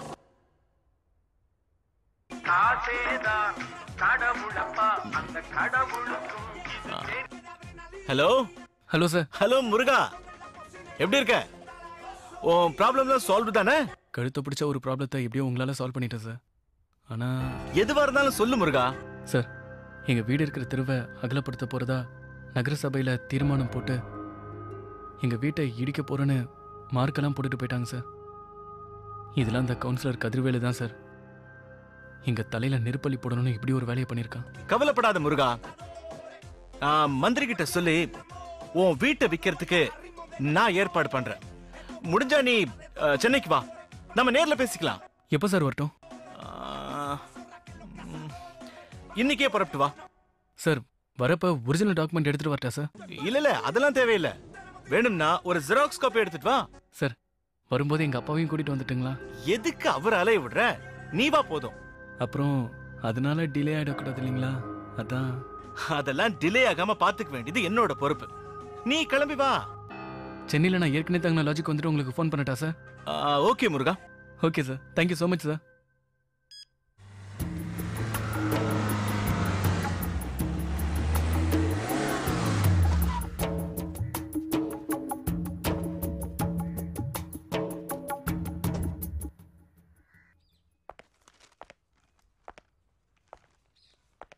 காசேதான் கடவுளப்பா அந்த கடவுளுக்கும் hello hello sir hello Muruga எப்படி இருக்க உன் ப்ராப்ளம்லாம் solve தானே கழுத்தை பிடிச்ச ஒரு ப்ராப்ளத்தை எப்படியோ உங்களால சால்வ் பண்ணிட்டேன் சார் ஆனா எதுவா இருந்தாலும் சொல்லு முருகா சார் எங்க வீடு இருக்கிற தெருவை அகலப்படுத்த போறதா நகரசபையில தீர்மானம் போட்டு எங்க வீட்டை இடிக்க போறேன்னு மார்க்கெல்லாம் போட்டுட்டு போயிட்டாங்க சார் இதெல்லாம் அந்த கவுன்சிலர் கதிர்வேலு தான் சார் எங்க தலையில நெருப்பள்ளி போடணும்னு இப்படி ஒரு வேலையை பண்ணியிருக்கான் கவலைப்படாத முருகா நான் மந்திரி கிட்ட சொல்லி உன் வீட்டை விக்கிறதுக்கு நான் ஏற்பாடு பண்றேன் முடிஞ்சா நீ அஹ், சென்னைக்கு வா நம்ம நேர்ல பேசிக்கலாம் எப்போ சார் வரட்டும் ஆஹ், ம், இன்னைக்கே புறப்பட்டு வா சார் வரப்ப ஒரிஜினல் டாக்குமெண்ட் எடுத்துட்டு வரட்டா சார் இல்ல இல்ல அதெல்லாம் தேவையில்லை வேணும்னா ஒரு ஜெராக்ஸ் காப்பி எடுத்துட்டு வா சார் வரும்போது எங்க அப்பாவையும் கூட்டிட்டு வந்துட்டுங்களா எதுக்கு அவர் அலைய விடுற நீ வா போதும் அப்புறம் அதனால டிலே ஆயிடக்கூடாது இல்லைங்களா அதான் அதெல்லாம் டிலே ஆகாம பாத்துக்க வேண்டியது என்னோட பொறுப்பு நீ கிளம்பி வா சென்னையில் நான் ஏற்கனவே தங்கின லாஜிக் வந்துட்டு உங்களுக்கு ஃபோன் பண்ணட்டா sir okay Muruga okay sir thank you so much sir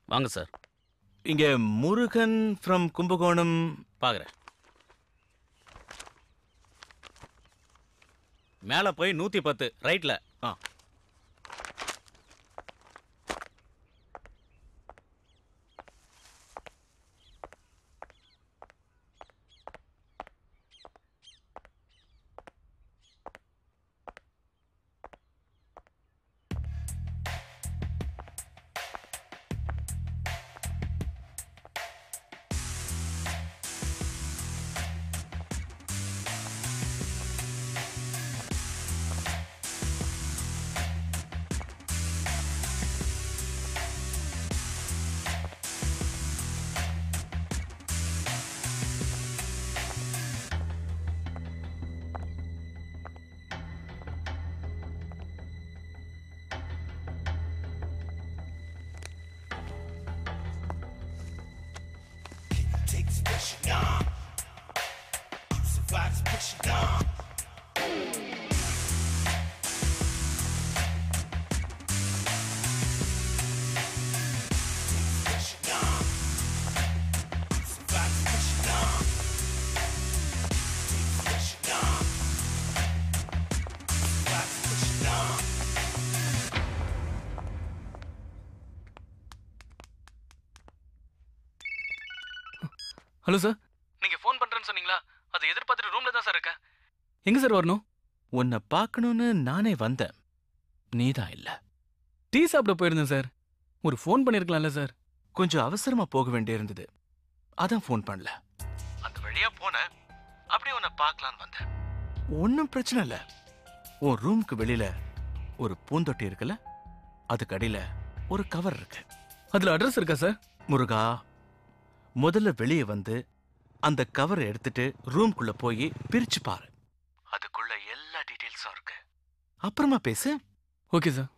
வாங்க சார் இங்க முருகன் ஃப்ரம் கும்பகோணம் பார்க்குறேன் மேலே போய் நூற்றி பத்து ரைட்டில் ஆ Takes pushing on. Survives pushing on. Pushing on. Survives pushing on. Pushing on. Survives pushing on. Hello sir நீங்க ஃபோன் பண்றேன்னு சொன்னீங்களா அதை எதிர்பார்த்துட்டு ரூம்ல தான் சார் இருக்கேன் எங்க சார் வரணும் உன்னை பார்க்கணும்னு நானே வந்தேன் நீதான் இல்ல டீ சாப்பிட போயிருந்தேன் சார் ஒரு ஃபோன் பண்ணிருக்கலாம்ல சார் கொஞ்சம் அவசரமா போக வேண்டியிருந்தது அதான் ஃபோன் பண்ணல அந்த வழியா போனேன் அப்படியே உன்னை பார்க்கலான்னு வந்தேன் ஒன்றும் பிரச்சனை இல்லை உன் ரூமுக்கு வெளியில ஒரு பூந்தொட்டி இருக்குல்ல அதுக்கு அடியில ஒரு கவர் இருக்கு அதுல அட்ரஸ் இருக்கா சார் முருகா முதல்ல வெளியே வந்து அந்த கவரை எடுத்துட்டு ரூம்குள்ள போய் பிரிச்சு பாரு அதுக்குள்ள எல்லா டீடைல்ஸும் இருக்கு அப்புறமா பேசு ஓகே சார்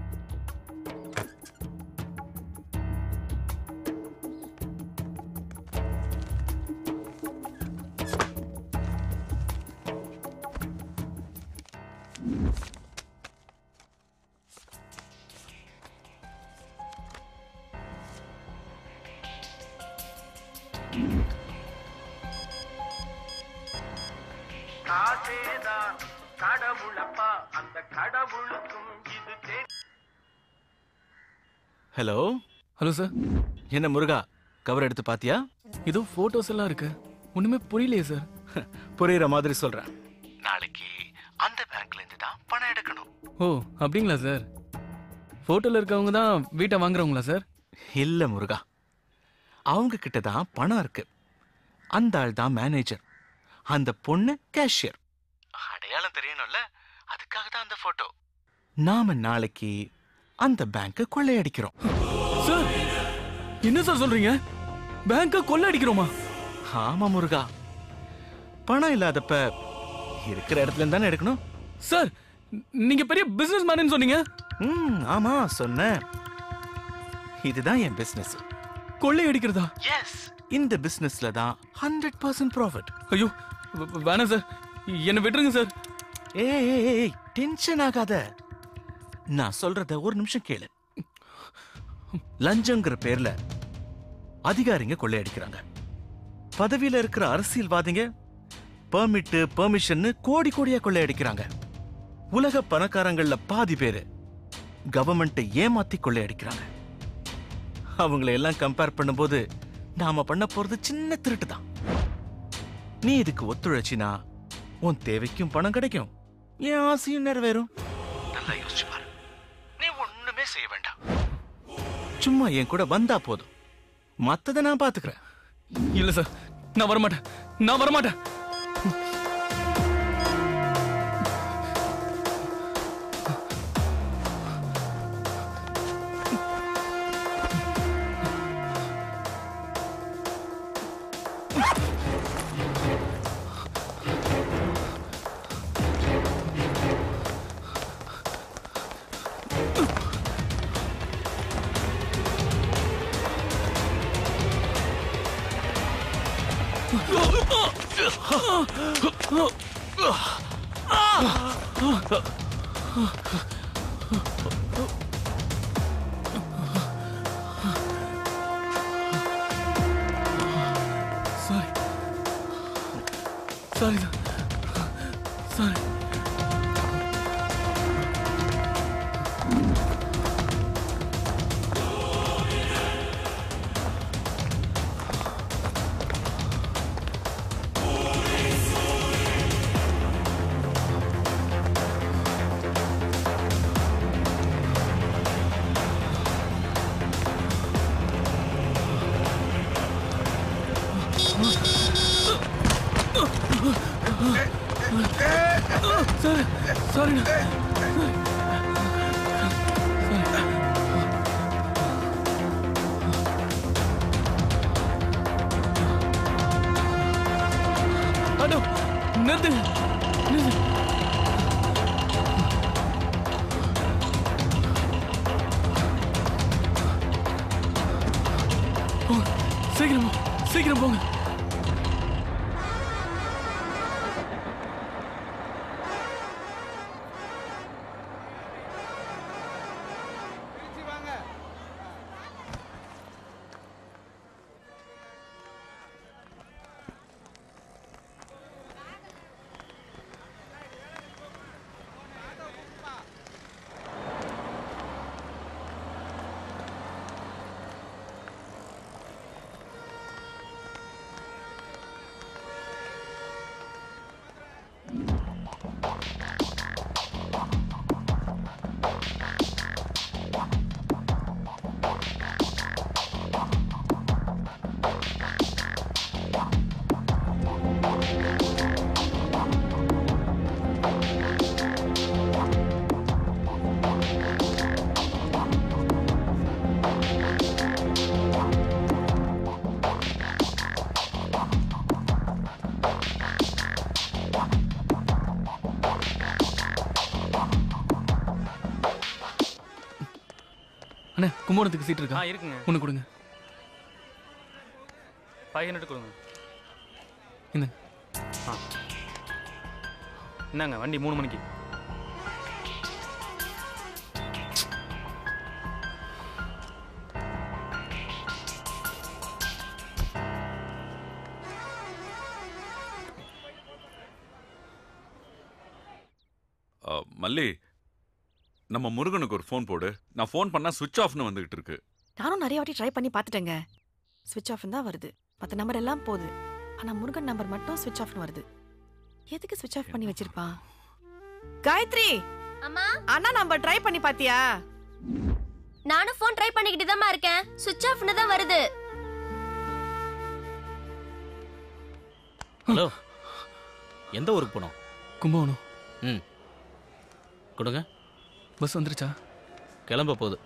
காசேதான் கடவுளப்பா அந்த கடவுளுக்கும் இது தே ஹலோ ஹலோ சார் என்ன முருகா கவர் எடுத்து பாத்தியா ஏதோ போட்டோஸ் எல்லாம் இருக்கு ஒண்ணுமே புரியலையே சார் புரியுற மாதிரி சொல்றேன் நாளைக்கு அந்த பேங்க்ல இருந்து தான் பணம் எடுக்கணும் ஓ அப்படிங்களா சார் போட்டோல இருக்கவங்க தான் வீட்டை வாங்குறவங்களா சார் இல்ல முருகா அவங்க கிட்ட தான் பணம் இருக்கு அந்த ஆள் தான் மேனேஜர் அந்த பொண்ணு கேஷியர் அடையாளம் தெரியணும்ல அதுக்காக தான் அந்த போட்டோ நாம நாளைக்கு அந்த பேங்க கொள்ளையடிக்கிறோம் சார் என்ன சார் சொல்றீங்க பேங்க கொள்ள அடிக்கிறோமா ஆமா முருகா பணம் இல்லாதப்ப இருக்கிற இடத்துல இருந்து தானே எடுக்கணும் சார் நீங்க பெரிய பிசினஸ் மேன் சொன்னீங்க ம் ஆமா சொன்னேன் இதுதான் என் பிசினஸ் கொள்ளை அடிக்கிறதா எஸ் இந்த பிசினஸ்ல தான் ஹண்ட்ரட் பர்சன்ட் ப்ராஃபிட் ஐயோ வே- வே- வேணாம் சார் என்ன விட்டுருங்க சார் ஏய் ஏய், ஏய் டென்ஷன் ஆகாத நான் சொல்றத ஒரு நிமிஷம் கேளு லஞ்சங்கிற பேர்ல அதிகாரிங்க கொள்ளையடிக்கிறாங்க பதவியில இருக்கிற அரசியல்வாதிங்க பெர்மிட் பெர்மிஷன் கோடி கோடியா கொள்ளையடிக்கிறாங்க உலக பணக்காரங்கள்ல பாதி பேரு கவர்மெண்ட்டை ஏமாத்தி கொள்ளையடிக்கிறாங்க அவங்கள எல்லாம் கம்பேர் பண்ணும்போது நாம பண்ண போறது சின்ன திருட்டு தான் நீ இதுக்கு ஒத்துழைச்சினா உன் தேவைக்கும் பணம் கிடைக்கும் என் ஆசையும் நிறைவேறும் நல்லா யோசிச்சு பாரு நீ ஒண்ணுமே செய்ய வேண்டாம் சும்மா என் கூட வந்தா போதும் மத்தத நான் பாத்துக்கிறேன் இல்ல சார் நான் வரமாட்டேன் நான் வரமாட்டேன் சாரி சாரி சாரி சாரி அடோ நிறுத்து நிறுத்து போங்க சீக்கிரம் போ. சீக்கிரம் போங்க அண்ணே கும்போணத்துக்கு சீட் இருக்கா ஆ, இருக்குங்க. ஒன்று கொடுங்க ஃபைவ் ஹண்ட்ரட் கொடுங்க இந்த ஆ இந்தாங்க வண்டி மூணு மணிக்கு ஆ, மல்லி நம்ம முருகனுக்கு ஒரு ஃபோன் போடு நான் ஃபோன் பண்ணா சுவிட்ச் ஆஃப்னு வந்துகிட்டு இருக்கு நானும் நிறைய வாட்டி ட்ரை பண்ணி பார்த்துட்டேங்க ஸ்விட்ச் ஆஃப் தான் வருது மற்ற நம்பர் எல்லாம் போகுது ஆனா முருகன் நம்பர் மட்டும் ஸ்விட்ச் ஆஃப்னு வருது எதுக்கு ஸ்விட்ச் ஆஃப் பண்ணி வச்சிருப்பான் காயத்ரி அம்மா அண்ணா நம்பர் ட்ரை பண்ணி பாத்தியா நானும் ஃபோன் ட்ரை பண்ணிக்கிட்டு தான் இருக்கேன் சுவிட்ச் ஆஃப்னு தான் வருது ஹலோ எந்த ஊருக்கு போனோம் கும்பகோணம் ம் கொடுங்க பஸ் வந்துருச்சா கிளம்ப போகுது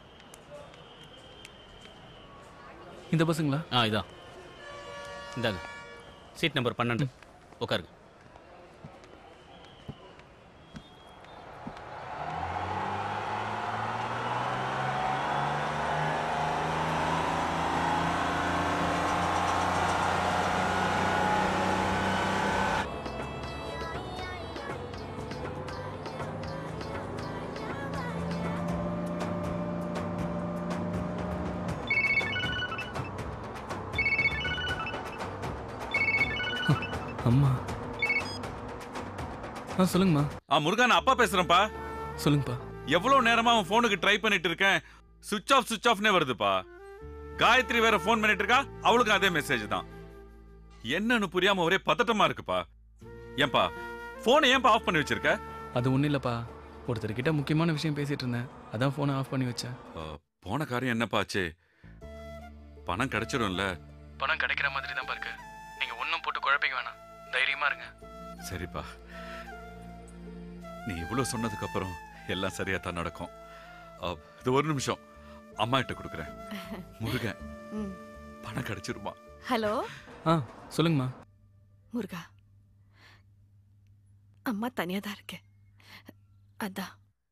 இந்த பஸ்ஸுங்களா ஆ இதான் இந்தாங்க சீட் நம்பர் பன்னெண்டு உட்காருங்க அம்மா ஆ சொல்லுங்கம்மா ஆ முருகா நான் அப்பா பேசுறேன்ப்பா சொல்லுங்கப்பா எவ்வளவு நேரமா அவன் ஃபோனுக்கு ட்ரை பண்ணிட்டு இருக்கேன் சுவிட்ச் ஆஃப் சுவிட்ச் ஆஃப்னே வருதுப்பா காயத்ரி வேற ஃபோன் பண்ணிட்டு இருக்கா அவளுக்கும் அதே மெசேஜ் தான் என்னன்னு புரியாம ஒரே பதட்டமா இருக்குப்பா ஏன்பா போனை ஏன்பா ஆஃப் பண்ணி வச்சிருக்க அது ஒன்றும் இல்லைப்பா ஒருத்தர்கிட்ட முக்கியமான விஷயம் பேசிட்டு இருந்தேன் அதான் ஃபோனை ஆஃப் பண்ணி வச்சேன் ஆ, போன காரியம் என்னப்பா ஆச்சு பணம் கிடைச்சிடும்ல பணம் கிடைக்கிற மாதிரி தான் இருக்கு நீங்க ஒன்றும் போட்டு குழப்பிக்க வேணாம் தைரியமா இருங்க சரிப்பா நீ இவ்வளவு சொன்னதுக்கு அப்புறம் எல்லாம் சரியா தான் நடக்கும் ஆ, இது ஒரு நிமிஷம் அம்மா கிட்ட கொடுக்குறேன் முருகன் ம். பணம் கிடைச்சிருமா ஹலோ ஆ சொல்லுங்கம்மா முருகா அம்மா தனியா தான் இருக்கேன் அதான்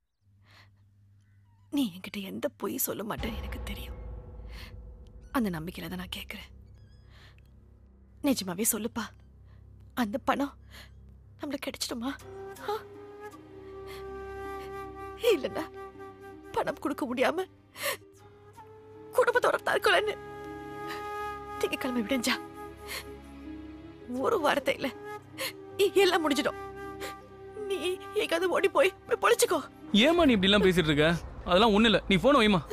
நீ என்கிட்ட எந்த பொய் சொல்ல மாட்டேன்னு எனக்கு தெரியும் அந்த நம்பிக்கையில தான் நான் கேட்குறேன் நிஜமாவே சொல்லுப்பா அந்த பணம் நம்மளுக்கு கிடைச்சிடுமா ஆ? இல்லைன்னா பணம் கொடுக்க முடியாம குடும்பத்தோட தற்கொலைன்னு திங்கக்கிழமை விடிஞ்சா ஒரு வார்த்தை இல்ல இ- எல்லாம் முடிஞ்சிடும் நீ எங்காவது ஓடி போய் போய் பொழிச்சுக்கோ ஏமா நீ இப்படி எல்லாம் பேசிட்டு இருக்க அதெல்லாம் ஒண்ணு இல்ல நீ போன வைமா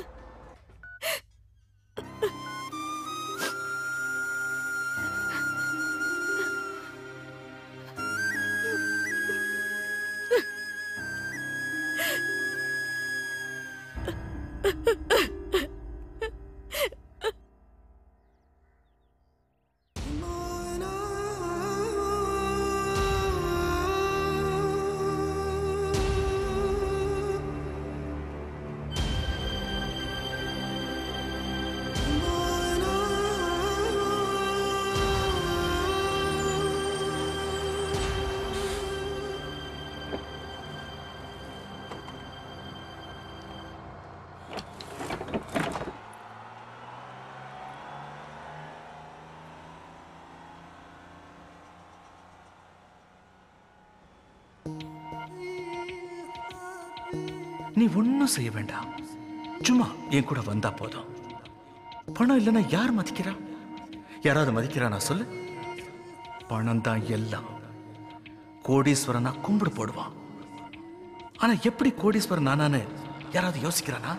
நீ ஒன்றும் செய்ய வேண்டாம் சும்மா என் கூட வந்தா போதும் பணம் இல்லைன்னா யார் மதிக்கிறா யாராவது மதிக்கிறானா சொல்லு பணம் தான் எல்லாம் கோடீஸ்வரனா கும்பிடு போடுவான் ஆனா எப்படி கோடீஸ்வரன் நானான்னு யாராவது யோசிக்கிறானா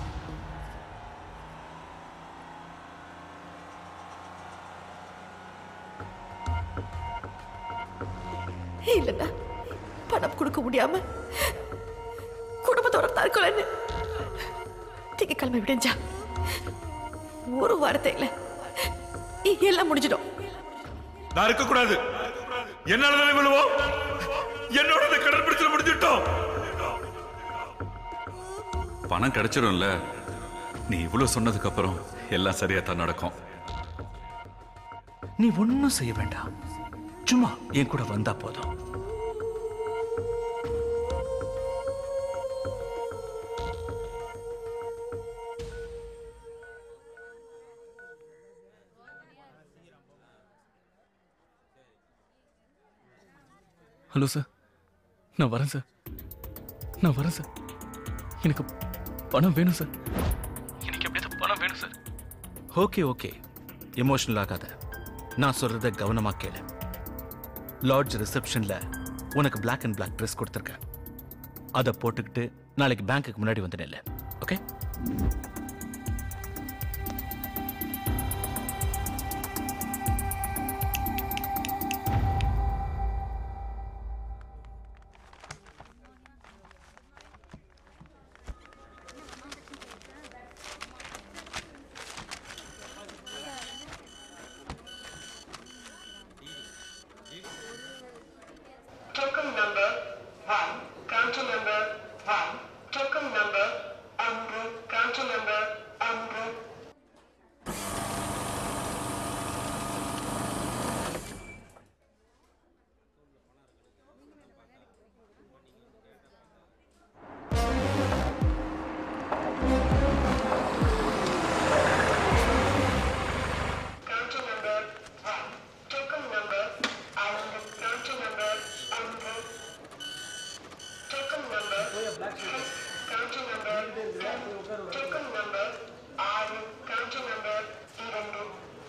இல்லைன்னா பணம் கொடுக்க முடியாம குடும்பத்தோட தற்கொலைன்னு திங்கக்கிழமை விடிஞ்சா ஒரு வாரத்தை இல்லை இ- எல்லாம் முடிஞ்சிடும் நான் இருக்க கூடாது என்னால தானே விழுவோம் என்னோட இந்த கடன் பிரச்சனை முடிஞ்சிட்டோம் பணம் கிடைச்சிரும்ல நீ இவ்வளவு சொன்னதுக்கு அப்புறம் எல்லாம் சரியா தான் நடக்கும் நீ ஒன்றும் செய்ய வேண்டாம் சும்மா என் கூட வந்தா போதும் ஹலோ சார் நான் வரேன் சார் நான் வரேன் சார் எனக்கு பணம் வேணும் சார் எனக்கு எப்படியாவது பணம் வேணும் சார் ஓகே ஓகே எமோஷனல் ஆகாத நான் சொல்றத கவனமா கேளு லாட்ஜ் ரிசப்ஷன்ல உனக்கு Black அண்ட் Black ட்ரெஸ் கொடுத்துருக்கேன் அதை போட்டுக்கிட்டு நாளைக்கு பேங்க்குக்கு முன்னாடி வந்து நில்லு okay Token number one, counter number one, token number Amru, counter number Amru. Counter number one, token number Amru, counter number Amru. Token number counter number token number ஆறு counter number இரண்டு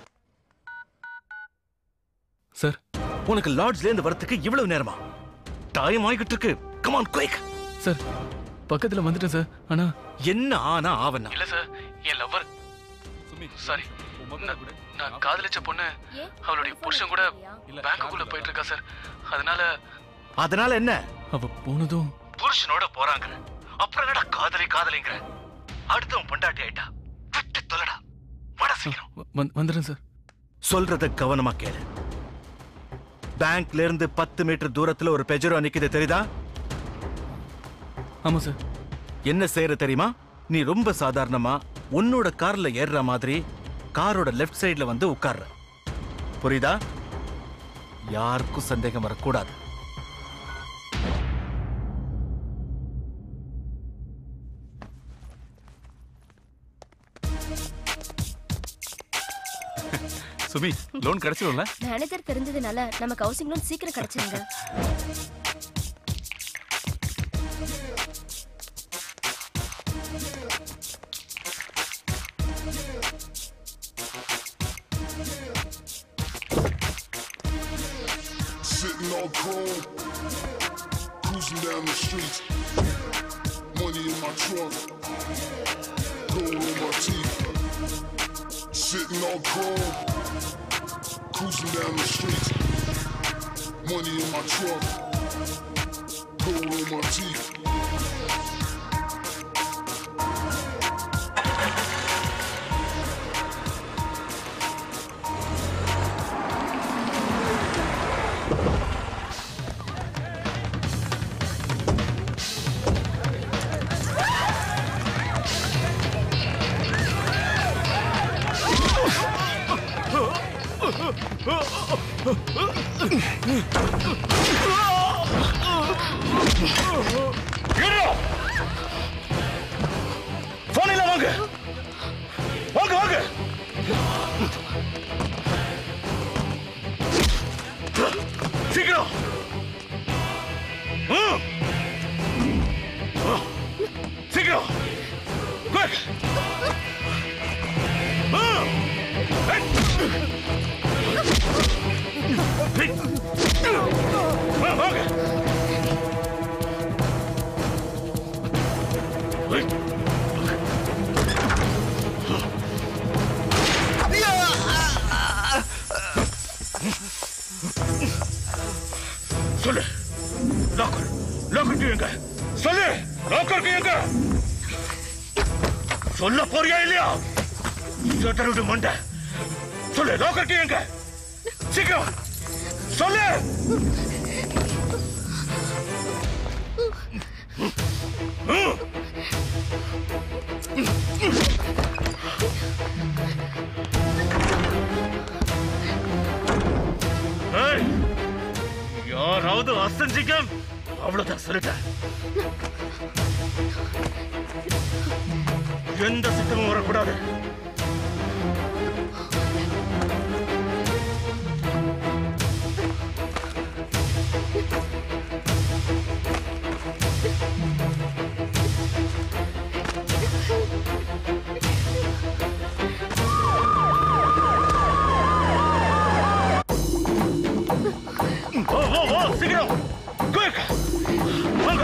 சார் உனக்கு லாட்ஜ்ல இருந்து வரதுக்கு இவ்வளவு நேரமா time ஆகிட்டு இருக்கு கமான் குயிக் சார் பக்கத்துல வந்துட்டேன் சார் ஆனா என்ன ஆனா ஆவனா இல்ல சார் என் லவ்வர் சாரி நான் காதலிச்ச பொண்ணு அவளுடைய புருஷன் கூட பேங்க்குள்ள போயிட்டு இருக்கா சார் அதனால அதனால என்ன அவ போனதும் புருஷனோட போறாங்க அப்புறம் என்னடா காதலி காதலிங்கிற அடுத்தவன் பொண்டாட்டி ஆயிட்டா விட்டு தொலைடா வட சீக்கிரம் வந்து- வந்துடுறேன் சார் சொல்றத கவனமா கேளு பேங்க்ல இருந்து பத்து மீட்டர் தூரத்துல ஒரு பெஜரோ நிக்குது தெரியுதா ஆமா சார் என்ன செய்யற தெரியுமா நீ ரொம்ப சாதாரணமா உன்னோட கார்ல ஏறுற மாதிரி காரோட லெஃப்ட் சைடுல வந்து உட்கார்ற புரியுதா யாருக்கும் சந்தேகம் வரக்கூடாது சுமி லோன் கிடைச்சிரும்ல மேனேஜர் தெரிஞ்சதுனால நமக்கு ஹவுசிங் லோன் சீக்கிரம் கிடைச்சிருங்க Sitting all chrome. Cruising down the streets. Money in my trunk. Gold on my teeth. Sitting all chrome. Cruising down the streets. Money in my trunk. Gold on my teeth. போனில வாங்க வாங்க வாங்க சீக்கிரம் ம். சீக்கிரம் quick ம். ஏய். ஏய். வா, வாங்க ஏய். சொல்லு லாக்கர் லாக்கர் எங்க சொல்லு லாக்கர் எங்க சொல்ல போறியா இல்லையா சட்டருடு மண்டை சொல்லு லாக்கர் எங்க சீக்கிரம் சொல்லு ம். ஏய், யாராவது அசஞ்சிக்க அவ்வளவுதான் சொல்லிட்டேன் எந்த சித்தமும் வரக்கூடாது ஓ ஓ ஓ சீக்கிரம் குயிக் வாங்க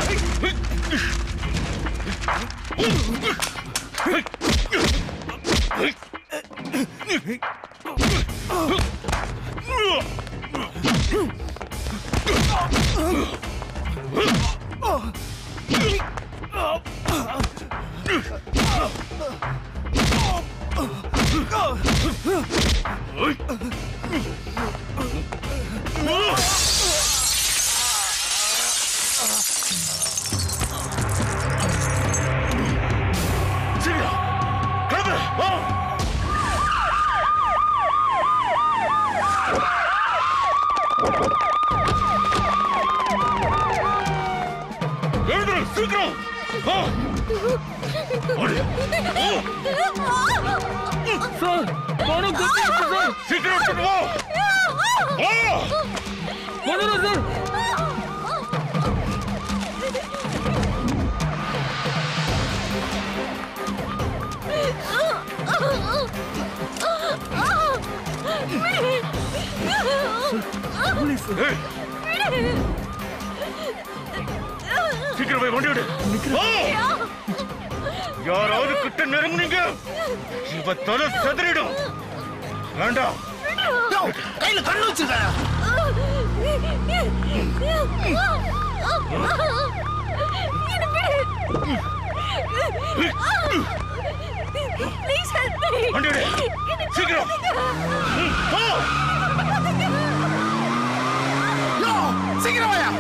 சீக்கிரம் கிளம்பு வா எழுதுரு சீக்கிரம் வா ஓடு ஓ சார் பணம் கட்டிடுச்சு சார் சீக்கிரம் எடுத்துட்டு வா வா வந்துடும் சார் ஏய், சீக்கிரம் போய் வண்டி விடு வா. யாராவது கிட்ட நெருங்குனீங்க இவ தலை செதறிடும் வேண்டாம் கையில கண்ணு வச்சிருக்க Please help me. வண்டி விடு சீக்கிரம் ம், வா. சீக்கிரம் வாயா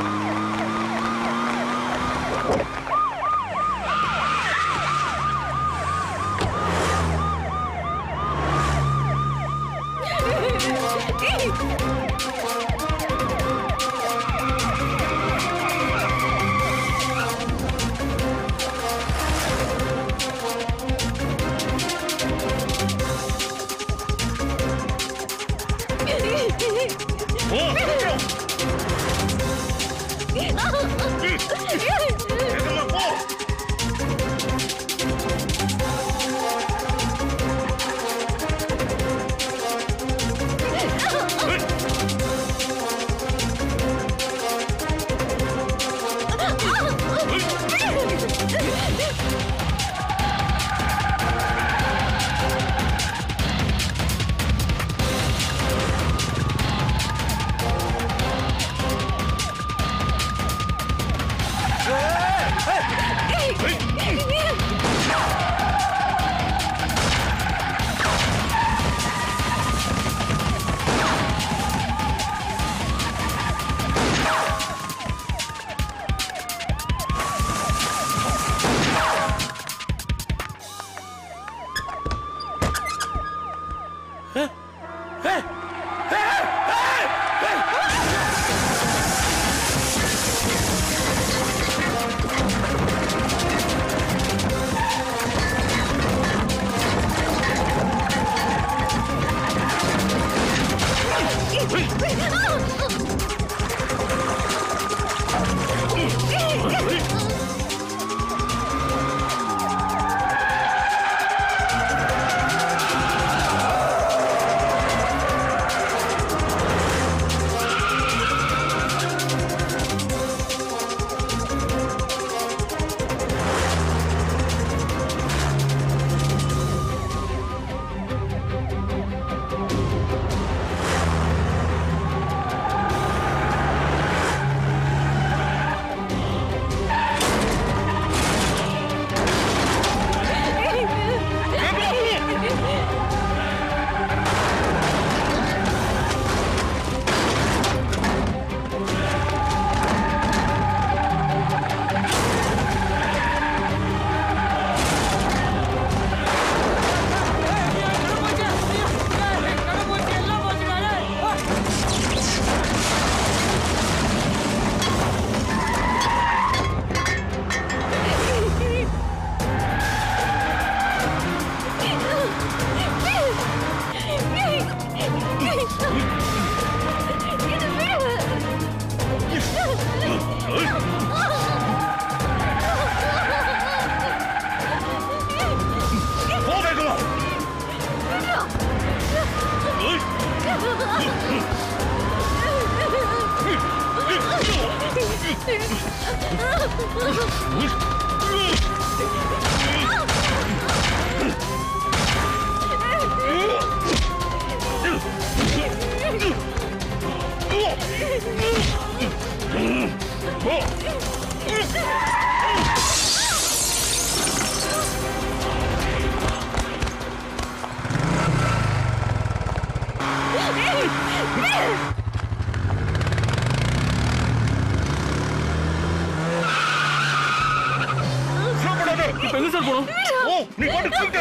இப்ப எங்க சார் போனோம் ஓ நீ பாட்டு போயிட்டு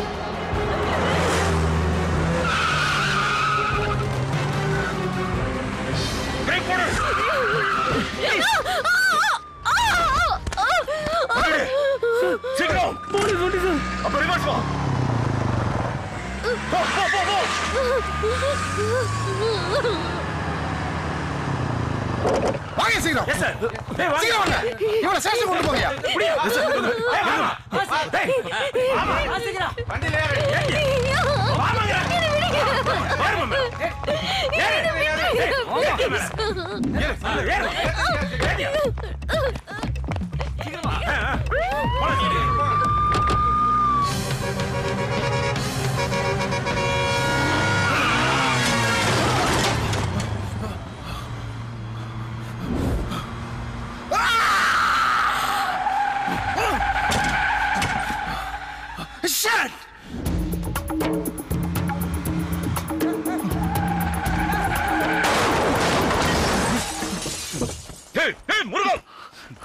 பிரேக் போடு வந்துடு. சீக்கிரம் போலீஸ் வந்து சார் அப்ப ரிவர்ஸ் வா போ போ போ போ வாங்க சீக்கிரம் எஸ் சார் சீக்கிரம் வாங்க இவனை ஸ்டேஷன் கொண்டு போங்கயா அப்படியா எஸ் சார் ஏய் வாமா டேய் வாமா சீக்கிரம் வண்டில ஏறு வாமாங்க ஏறு மாமா ஏறு ஏறு ஏறு ஏறு ஏறு சீக்கிரமா போலாம் சீக்கிரம் Shit! ஏய் ஏய் முருகன்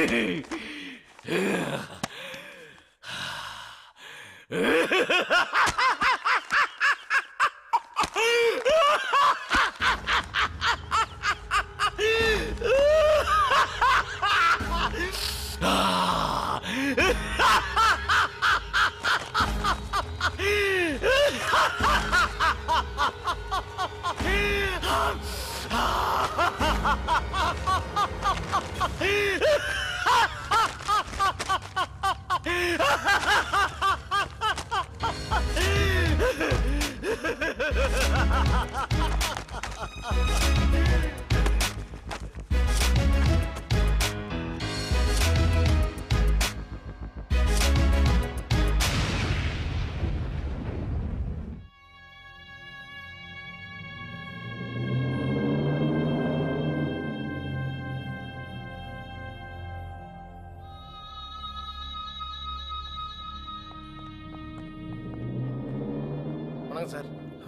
வணக்கம் சார்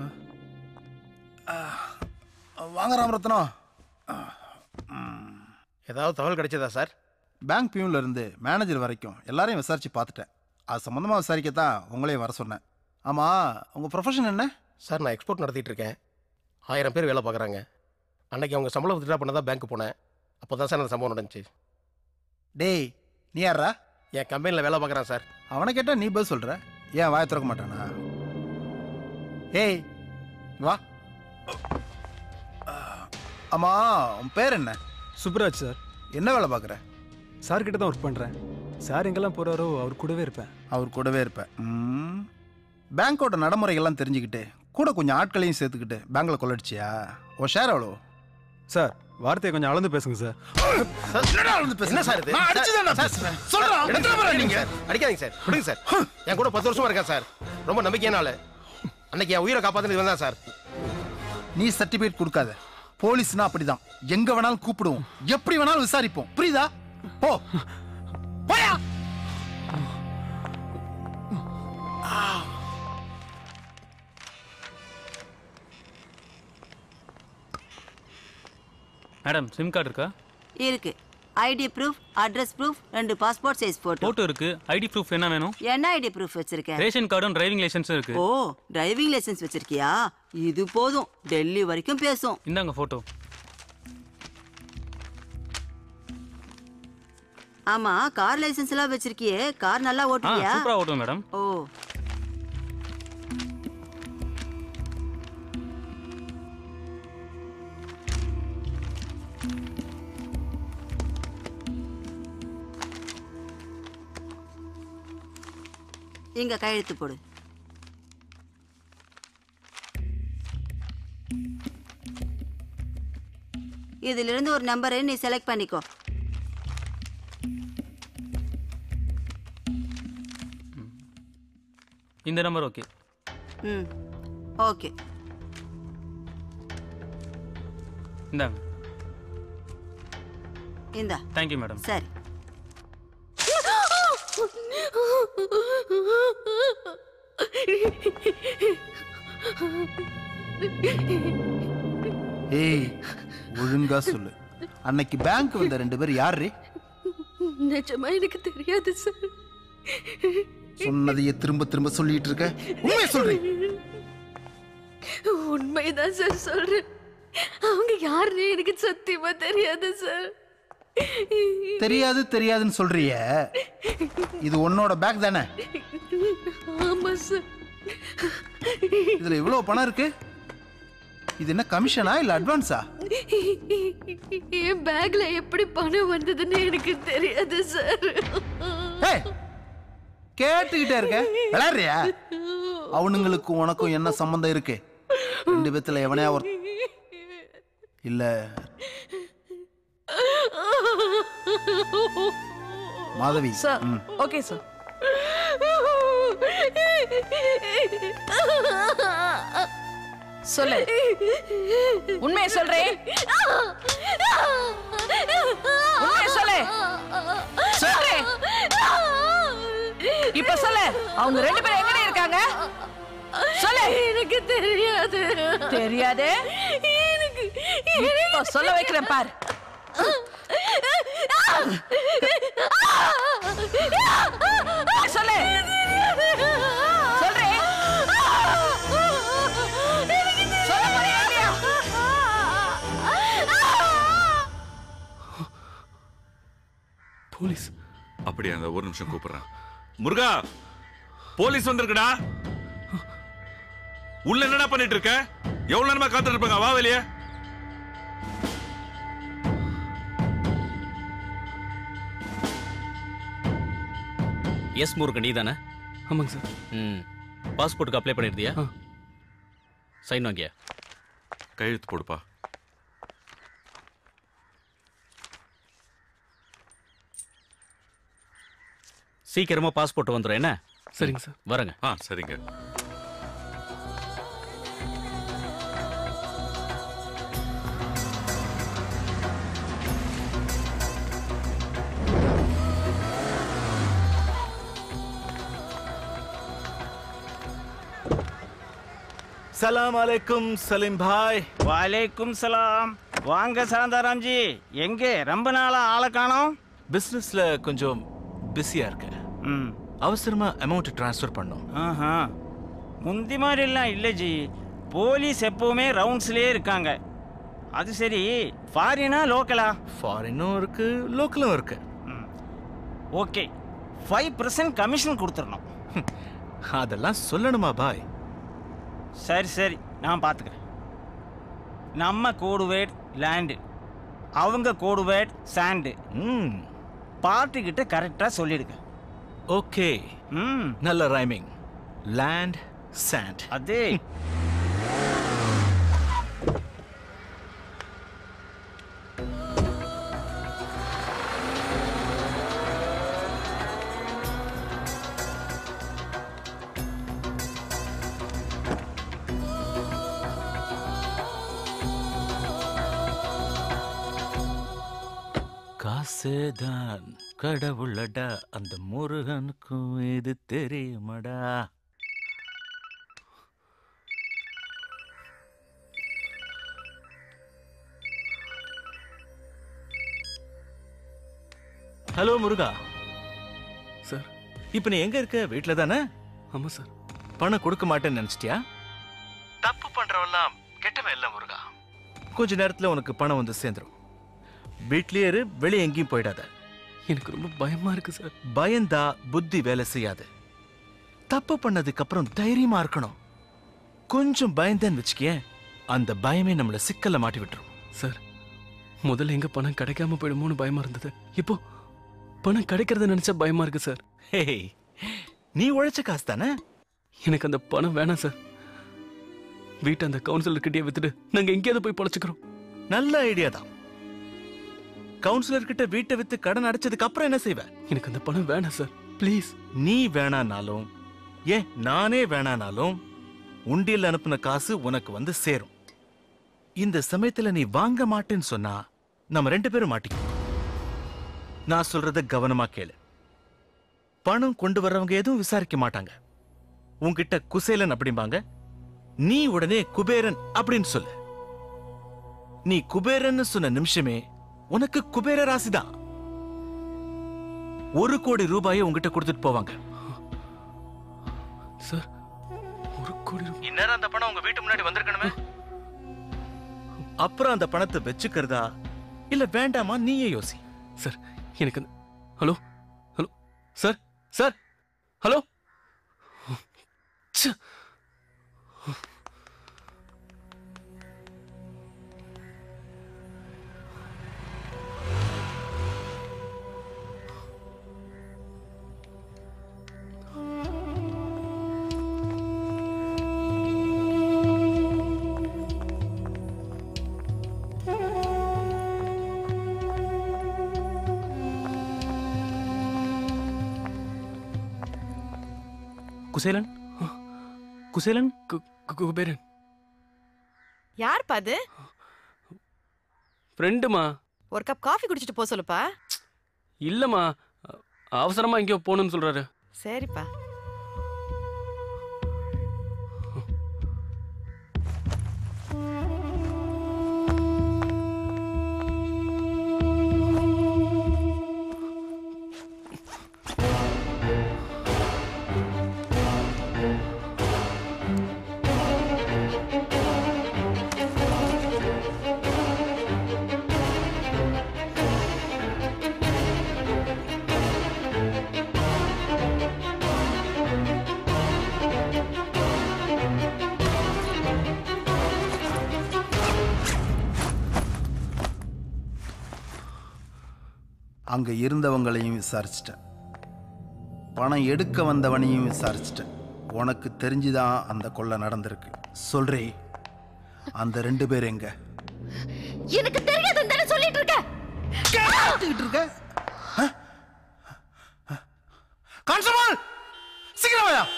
வாங்க ராமரத்னம் ஏதாவது தகவல் கிடைச்சதா சார் பேங்க் பியூன்ல இருந்து மேனேஜர் வரைக்கும் எல்லாரையும் விசாரிச்சு பார்த்துட்டேன் அது சம்மந்தமாக விசாரிக்க தான் உங்களையும் வர சொன்னேன் ஆமாம் உங்கள் ப்ரொஃபஷன் என்ன சார் நான் எக்ஸ்போர்ட் நடத்திட்டு இருக்கேன் ஆயிரம் பேர் வேலை பார்க்குறாங்க அன்னைக்கு அவங்க சம்பளம் வித்ட்ரா பண்ண தான் பேங்க் போனேன் அப்போ தான் சார் அந்த சம்பவம் நடந்துச்சு டேய் நீ யாரா என் கம்பெனியில் வேலை பார்க்குறேன் சார் அவனை கேட்டால் நீ பதில் சொல்கிற ஏன் வாய திறக்க மாட்டானா ஏய் வா ஆமா உன் பேர் என்ன சுப்ராஜ் சார் என்ன வேலை பார்க்குற சார் கிட்ட தான் ஒர்க் பண்ணுறேன் சார் எங்கெல்லாம் போகிறாரோ அவர் கூடவே இருப்பேன் அவர் கூடவே இருப்பேன் ம். பேங்க்கோட நடைமுறைகள்லாம் தெரிஞ்சுக்கிட்டு கூட கொஞ்சம் ஆட்களையும் சேர்த்துக்கிட்டு பேங்க்ல கொள்ளடிச்சியா உன் ஷேர் எவ்வளோ சார் வார்த்தையை கொஞ்சம் அளந்து பேசுங்க சார் என்னடா அளந்து பேசுற? என்ன சார் இது நான் அடிச்சுதான்டா சார், பேசுறேன். சார், சொல்றா, எடுத்துட்டு எத்தனை போறா பேர் நீங்க அடிங்க? அடிக்காதீங்க சார் விடுங்க சார் என் கூட பத்து வருஷமா இருக்கேன் சார் ரொம்ப நம்பிக்கையான ஆளு அன்னைக்கு என் உயிரை காப்பாத்துனது இவன் தான் சார் நீ சர்டிபிகேட் கொடுக்காத போலீஸ்னா அப்படிதான் எங்க வேணாலும் கூப்பிடுவோம் எப்படி வேணாலும் விசாரிப்போம் புரியுதா போ போயா மேடம் சிம் கார்டு இருக்கா இருக்கு ஐடி ப்ரூஃப் அட்ரஸ் ப்ரூஃப் ரெண்டு பாஸ்போர்ட் சைஸ் போட்டோ போட்டோ இருக்கு ஐடி ப்ரூஃப் என்ன வேணும் என்ன ஐடி ப்ரூஃப் வச்சிருக்க ரேஷன் கார்டும் டிரைவிங் லைசென்ஸும் இருக்கு ஓ டிரைவிங் லைசென்ஸ் வச்சிருக்கியா இது போதும் டெல்லி வரைக்கும் பேசும் இந்தாங்க போட்டோ ஆமா கார் லைசென்ஸ் எல்லாம் வச்சிருக்கியே கார் நல்லா ஆ ஓட்டுவியா சூப்பரா ஓட்டுவேன் மேடம் ஓ இங்க கையெழுத்து போடு இதிலிருந்து ஒரு நம்பரை நீ செலக்ட் பண்ணிக்கோ இந்த நம்பர் ஓகே ம் ஓகே இந்தாங்க இந்தா தேங்க்யூ மேடம் சரி ஏய் ஒழுங்கா சொல்லு அன்னைக்கு பேங்க் வந்த ரெண்டு பேர் யாரு நிஜமா எனக்கு தெரியாது சார் சொன்னதையே திரும்ப திரும்ப சொல்லிட்டு இருக்க உண்மையை சொல்றீ உண்மைதான் சார் சொல்றேன் அவங்க யாருன்னு எனக்கு சத்தியமா தெரியாது சார் தெரியாது தெரியாதுன்னு சொல்றிய இது உன்னோட பேக் தானே ஆமா சார் இதுல இவ்வளவு பணம் இருக்கு இது என்ன கமிஷனா இல்ல அட்வான்ஸா என் பேக்ல எப்படி பணம் வந்ததுன்னு எனக்கு தெரியாது சார் ஏய் கேட்டுக்கிட்டே இருக்க விளையாடுறியா அவனுங்களுக்கு உனக்கும் என்ன சம்பந்தம் இருக்கு ரெண்டு பேத்துல எவனையா ஒரு இல்ல மாதவி சார் ம். ஓகே சார் சொல்லு உண்மையை சொல்றேன் உண்மையை சொல்லு சொல்றேன் இப்ப சொல்லு அவங்க ரெண்டு பேரும் எங்கடி இருக்காங்க சொல்லு எனக்கு தெரியாது தெரியாது இப்ப சொல்ல வைக்கிறேன் பார் சொல்லு சொல்றேன் சொல்ல போறியா இல்லையா? போலீஸ் அப்படியே அந்த ஒரு நிமிஷம் கூப்பிடுறேன் முருகா போலீஸ் வந்திருக்குடா உள்ள என்னடா பண்ணிட்டு இருக்க எவ்வளவு நேரமா காத்துட்டு இருப்பாங்க வா வெளியே எஸ் முருகன் நீ தானே ஆமாங்க சார் ம் பாஸ்போர்ட்டுக்கு அப்ளை பண்ணிருந்தியா சைன் வாங்கியா கையெழுத்து போடுப்பா சீக்கிரமா பாஸ்போர்ட் வந்துடும் என்ன சரிங்க சார் வரேங்க ஆ சரிங்க சலாம் அலைக்கும் சலீம் பாய் வலைக்கும் சலாம் வாங்க சாந்தாராம்ஜி எங்கே ரொம்ப நாளா ஆளை காணோம் பிசினஸ்ல கொஞ்சம் பிஸியா இருக்கேன் ம் அவசரமா அமௌண்ட் ட்ரான்ஸ்ஃபர் பண்ணோம் ஆஹா முந்தி மாதிரிலாம் இல்லை ஜி போலீஸ் எப்பவுமே ரவுண்ட்ஸ்லேயே இருக்காங்க அது சரி ஃபாரினா லோக்கலா ஃபாரினும் இருக்கு லோக்கலும் இருக்கு ஓகே ஃபைவ் பர்சன்ட் கமிஷன் கொடுத்துடணும் அதெல்லாம் சொல்லணுமா பாய் சரி சரி நான் பார்த்துக்கிறேன் நம்ம கோடுவேட் லேண்டு அவங்க கோடுவேட் சாண்டு ம் பார்ட்டிக்கிட்ட கரெக்டாக சொல்லிடுங்க ஓகே ம் நல்ல ரைமிங் லேண்ட் சாண்ட் அதே காசுதான் கடவுளடா அந்த முருகனுக்கும் இது தெரியுமடா ஹலோ முருகா சார் இப்போ நீ எங்க இருக்க வீட்ல தானே ஆமா சார் பணம் கொடுக்க மாட்டேன்னு நினைச்சிட்டியா தப்பு பண்றவெல்லாம் கெட்டவன் இல்ல முருகா கொஞ்ச நேரத்துல உனக்கு பணம் வந்து சேர்ந்துரும் வீட்லயே இரு வெளியே எங்கேயும் போயிடாத எனக்கு ரொம்ப பயமா இருக்கு சார் பயந்தா புத்தி வேலை செய்யாது தப்பு பண்ணதுக்கு அப்புறம் தைரியமா இருக்கணும் கொஞ்சம் பயந்தேன்னு வச்சுக்கேன் அந்த பயமே நம்மள சிக்கல்ல மாட்டி விட்டுரும் சார் முதல்ல எங்க பணம் கிடைக்காம போயிடுமோன்னு பயமா இருந்தது இப்போ பணம் கிடைக்கிறத நினைச்சா பயமா இருக்கு சார் ஹேய் நீ உழைச்ச காசு தானே எனக்கு அந்த பணம் வேணாம் சார் வீட்டை அந்த கவுன்சிலர்கிட்டயே வித்துட்டு நாங்க எங்கேயாவது போய் பொழைச்சுக்கிறோம் நல்ல ஐடியா தான் கவுன்சிலர் கிட்ட வீட்டை வித்து கடன் அடைச்சதுக்கு அப்புறம் என்ன செய்வ எனக்கு அந்த பணம் வேணாம் சார் ப்ளீஸ் நீ வேணானாலும் ஏன் நானே வேணானாலும் உண்டியல் அனுப்புன காசு உனக்கு வந்து சேரும் இந்த சமயத்துல நீ வாங்க மாட்டேன்னு சொன்னா நம்ம ரெண்டு பேரும் மாட்டிக்குவோம் நான் சொல்றத கவனமா கேளு பணம் கொண்டு வர்றவங்க எதுவும் விசாரிக்க மாட்டாங்க உன்கிட்ட குசேலன் அப்படிம்பாங்க நீ உடனே குபேரன் அப்படின்னு சொல்லு நீ குபேரன்னு சொன்ன நிமிஷமே உனக்கு குபேர ராசிதான் ஒரு கோடி ரூபாயை உங்ககிட்ட கொடுத்துட்டு போவாங்க சார் ஒரு கோடி இந்நேரம் அந்த பணம் உங்க வீட்டு முன்னாடி வந்திருக்கணுமே அப்புறம் அந்த பணத்தை வச்சுக்கிறதா இல்ல வேண்டாமா நீயே யோசி சார் எனக்கு அந்த hello hello sir sir hello ச்சே. குசேலன் குசேலன் கு- கு- குபேரன் யார்ப்பா அது ஃப்ரெண்டுமா ஒரு கப் காஃபி குடிச்சிட்டு போக சொல்லுப்பா இல்லம்மா அ- அவசரமா எங்கேயோ போகணும்னு சொல்றாரு சரிப்பா அங்க இருந்தவங்களையும் விசாரிச்சிட்டேன் பணம் எடுக்க வந்தவனையும் விசாரிச்சிட்டேன் உனக்கு தெரிஞ்சுதான் அந்த கொள்ளை நடந்திருக்கு சொல்றே அந்த ரெண்டு பேர் எங்க எனக்கு தெரியாதுன்னு தானே சொல்லிட்டு இருக்க கேட்டுக்கிட்டு இருக்க கான்ஸ்டபிள் சீக்கிரம் வாயா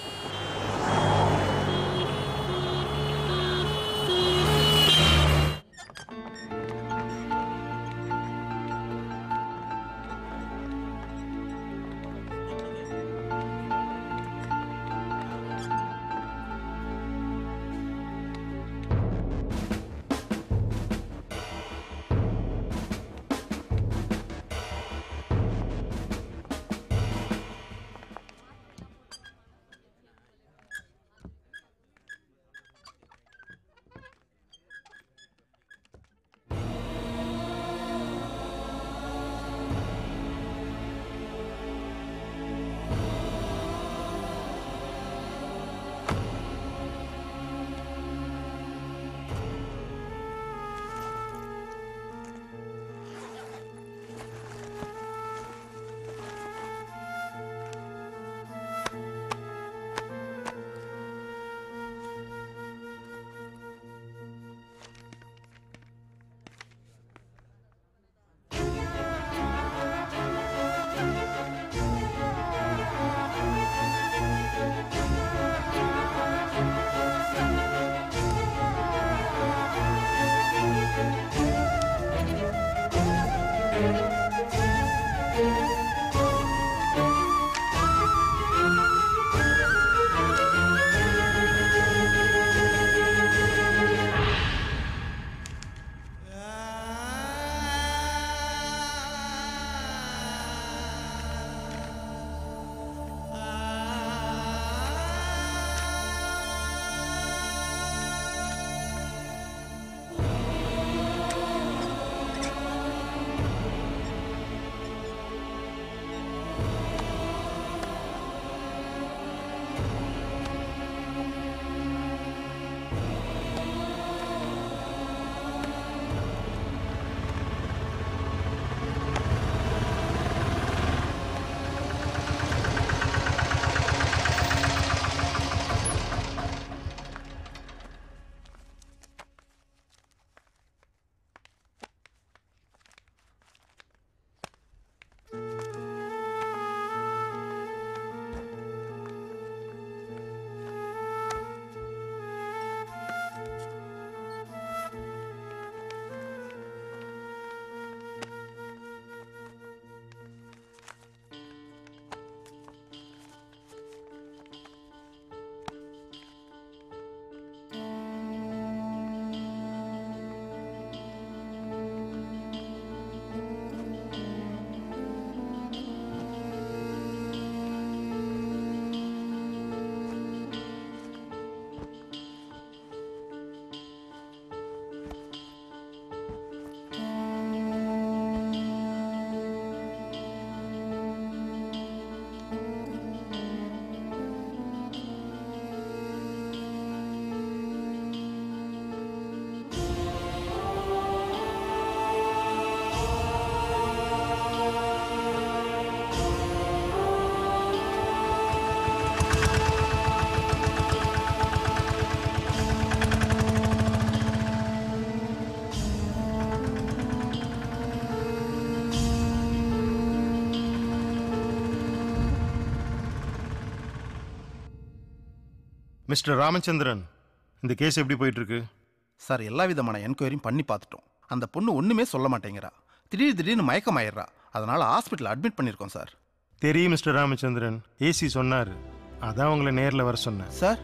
மிஸ்டர் ராமச்சந்திரன் இந்த கேஸ் எப்படி போயிட்டு இருக்கு சார் எல்லா விதமான என்கொயரியும் பண்ணி பார்த்துட்டோம் அந்த பொண்ணு ஒண்ணுமே சொல்ல மாட்டேங்கிறா திடீர் திடீர்னு மயக்கமாயிடுறா அதனால ஹாஸ்பிட்டல் அட்மிட் பண்ணியிருக்கோம் சார் தெரியும் மிஸ்டர் ராமச்சந்திரன் ஏசி சொன்னார் அதான் உங்களை நேரில் வர சொன்னேன் சார்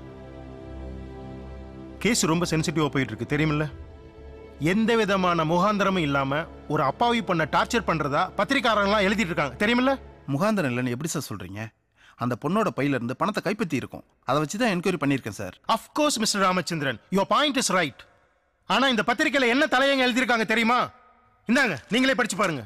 கேஸ் ரொம்ப சென்சிட்டிவாக போயிட்டு இருக்கு தெரியுமில்ல எந்த விதமான முகாந்திரமும் இல்லாம ஒரு அப்பாவி பொண்ணை டார்ச்சர் பண்றதா பத்திரிக்காரங்களாம் எழுதிட்டு இருக்காங்க தெரியுமில்ல முகாந்திரம் இல்லைன்னு எப்படி சார் சொல்றீங்க அந்த பொண்ணோட பையில இருந்து பணத்தை கைப்பற்றி இருக்கும் அதை வச்சு தான் என்கொயரி பண்ணியிருக்கேன் sir of course mister Ramachandran your point is right ஆனா இந்த பத்திரிக்கையில என்ன தலையங்க எழுதியிருக்காங்க தெரியுமா இந்தாங்க நீங்களே படிச்சு பாருங்க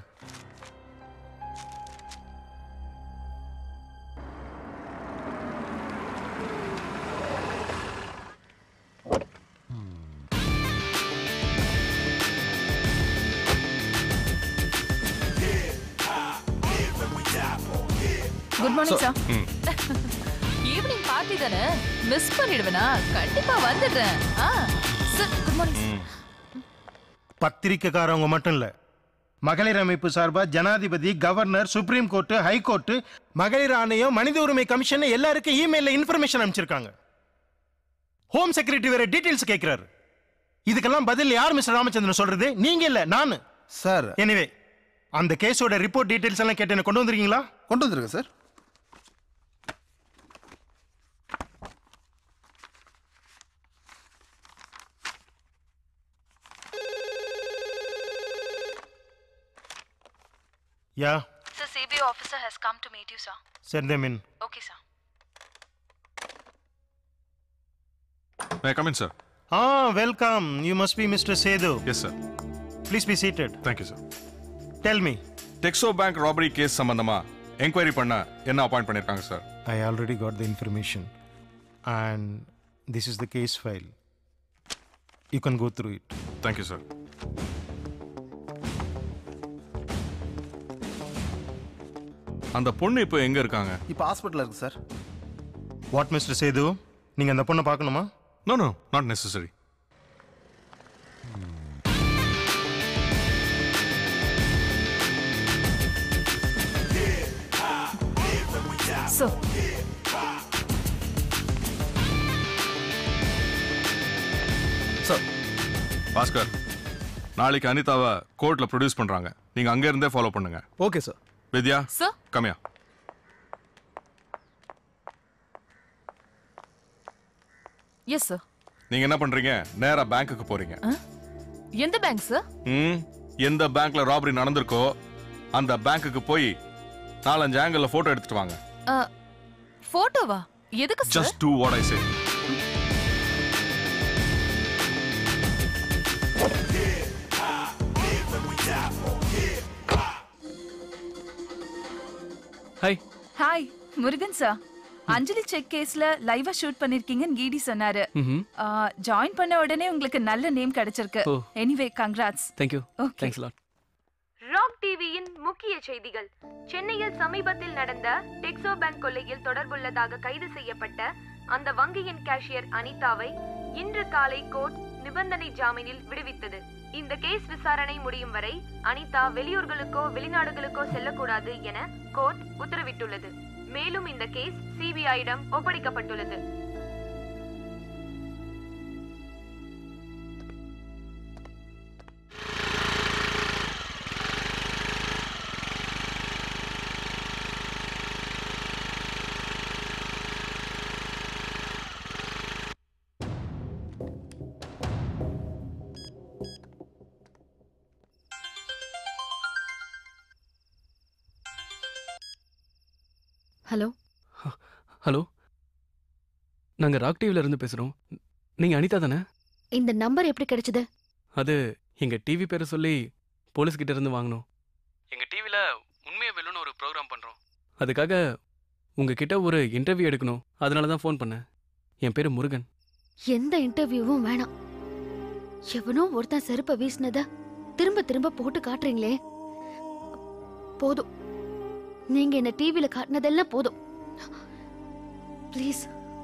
குட் மார்னிங் சார் ம் ஈவினிங் பார்ட்டி தானே மிஸ் பண்ணிடுவேனா கண்டிப்பா வந்துடுறேன் ஆ சார் குட் மார்னிங் பத்திரிக்கைக்காரவங்க மட்டும் இல்ல மகளிர் அமைப்பு சார்பா ஜனாதிபதி கவர்னர் சுப்ரீம் கோர்ட்டு ஹைகோர்ட்டு மகளிர் ஆணையம் மனித உரிமை கமிஷன் எல்லாருக்கும் இமெயில்ல இன்ஃபர்மேஷன் அனுப்பிச்சிருக்காங்க ஹோம் செக்ரட்டரி வேற டீடைல்ஸ் கேட்கிறாரு இதுக்கெல்லாம் பதில் யார் மிஸ்டர் ராமச்சந்திரன் சொல்றது நீங்க இல்ல நானு சார் எனிவே அந்த கேஸோட ரிப்போர்ட் டீடைல்ஸ் எல்லாம் கேட்டு எனக்கு கொண்டு வந்திருக்கீங்களா கொண்டு வந்துருங்க sir yeah Sir, CBO officer has come to meet you, sir. send them in Okay, sir. May come in sir Ah, welcome. You must be Mr. Sedu. Yes, sir. Please be seated. Thank you, sir. Tell me. டெக்ஸோ bank robbery case சம்பந்தமா enquiry பண்ண என்ன appoint பண்ணிருக்காங்க sir I already got the information. And this is the case file. You can go through it. Thank you sir அந்த பொண்ணு இப்போ எங்க இருக்காங்க இப்போ ஹாஸ்பிட்டலில் இருக்கு சார் வாட் மிஸ்டர் சேது நீங்க அந்த பொண்ணை பார்க்கணுமா no no not necessary So, sir Bhaskar நாளைக்கு அனிதாவை கோர்ட்ல ப்ரொடியூஸ் பண்றாங்க நீங்க அங்க இருந்தே ஃபாலோ பண்ணுங்க ஓகே சார் வித்யா Sir. கம்மியா yes, sir. நீங்க என்ன பண்றீங்க நேரா பேங்க்குக்கு போறீங்க எந்த பேங்க் சார் ம் எந்த பேங்க்ல ராபரி நடந்திருக்கோ அந்த பேங்க்குக்கு போய் நாலஞ்சு ஆங்கிள் போட்டோ எடுத்துட்டு வாங்க போட்டோவா எதுக்கு sir just do what I say hi hi Murugan sir Anjali check கேஸ்ல லைவா ஷூட் பண்ணிருக்கீங்கன்னு கீடி சொன்னாரு ம்ஹும். ஜாயின் பண்ண உடனே உங்களுக்கு நல்ல நேம் கிடைச்சிருக்கு ஓ. Anyway congrats thank you Okay. Thanks lot rock டிவியின் முக்கிய செய்திகள் சென்னையில் சமீபத்தில் நடந்த டெக்ஸோ பேங்க் கொள்ளையில் தொடர்புள்ளதாக கைது செய்யப்பட்ட அந்த வங்கியின் கேஷியர் அனிதாவை இன்று காலை கோர்ட் நிபந்தனை ஜாமீனில் விடுவித்தது இந்த கேஸ் விசாரணை முடியும் வரை அனிதா வெளியூர்களுக்கோ வெளிநாடுகளுக்கோ செல்லக்கூடாது என கோர்ட் உத்தரவிட்டுள்ளது மேலும் இந்த கேஸ் சிபிஐயிடம் ஒப்படைக்கப்பட்டுள்ளது ஹலோ ஹலோ நாங்கள் ராக் டிவில இருந்து பேசுகிறோம் நீங்கள் அனிதா தானே இந்த நம்பர் எப்படி கிடைச்சது அது எங்கள் டிவி பேரை சொல்லி போலீஸ் கிட்ட இருந்து வாங்கினோம் எங்கள் டிவியில் உண்மையை வெல்லுன்னு ஒரு ப்ரோக்ராம் பண்ணுறோம் அதுக்காக உங்ககிட்ட ஒரு இன்டர்வியூ எடுக்கணும் அதனால தான் ஃபோன் பண்ணேன் என் பேர் முருகன் எந்த இன்டர்வியூவும் வேணாம் எவனோ ஒருத்தன் செருப்பை வீசினத திரும்ப திரும்ப போட்டு காட்டுறீங்களே போதும் நீங்க என்ன டிவில காட்டினதெல்லாம் போதும் please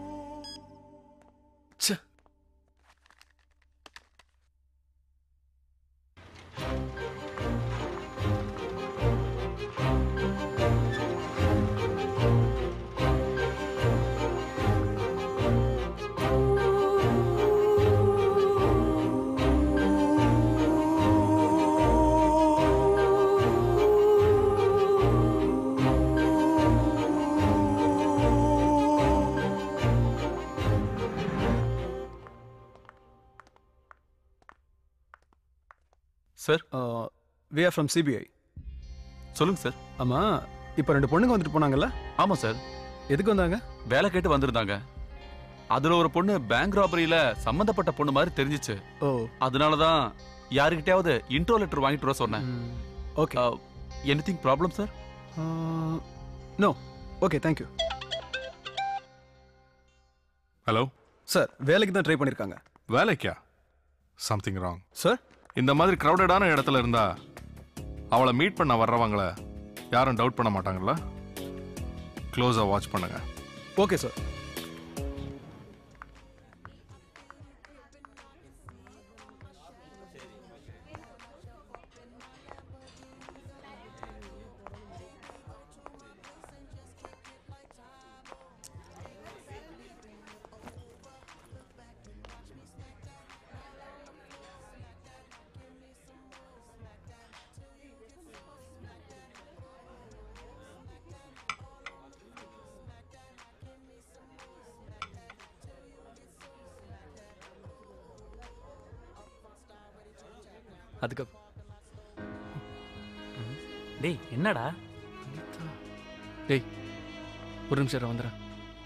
sir we are from CBI சொல்லுங்க சார் ஆமா இப்போ ரெண்டு பொண்ணுங்க வந்துட்டு போனாங்கல்ல ஆமா சார் எதுக்கு வந்தாங்க வேலை கேட்டு வந்திருந்தாங்க அதுல ஒரு பொண்ணு பேங்க் ராபரியில சம்பந்தப்பட்ட பொண்ணு மாதிரி தெரிஞ்சிச்சு ஓ அதனால தான் யாருக்கிட்டயாவது இன்ட்ரோ லெட்டர் வாங்கிட்டு வர சொன்னேன் okay anything problem sir no okay thank you hello sir வேலைக்கு தான் ட்ரை பண்ணியிருக்காங்க வேலைக்கா சம்திங் ராங் சார் இந்த மாதிரி க்ரௌடடான இடத்துல இருந்தா அவளை மீட் பண்ண வர்றவங்கள யாரும் டவுட் பண்ண மாட்டாங்கல்ல க்ளோஸாக வாட்ச் பண்ணுங்க ஓகே சார் அதுக்கு டேய் என்னடா டேய் ஒரு நிமிஷம் இரு, வந்துடுறேன்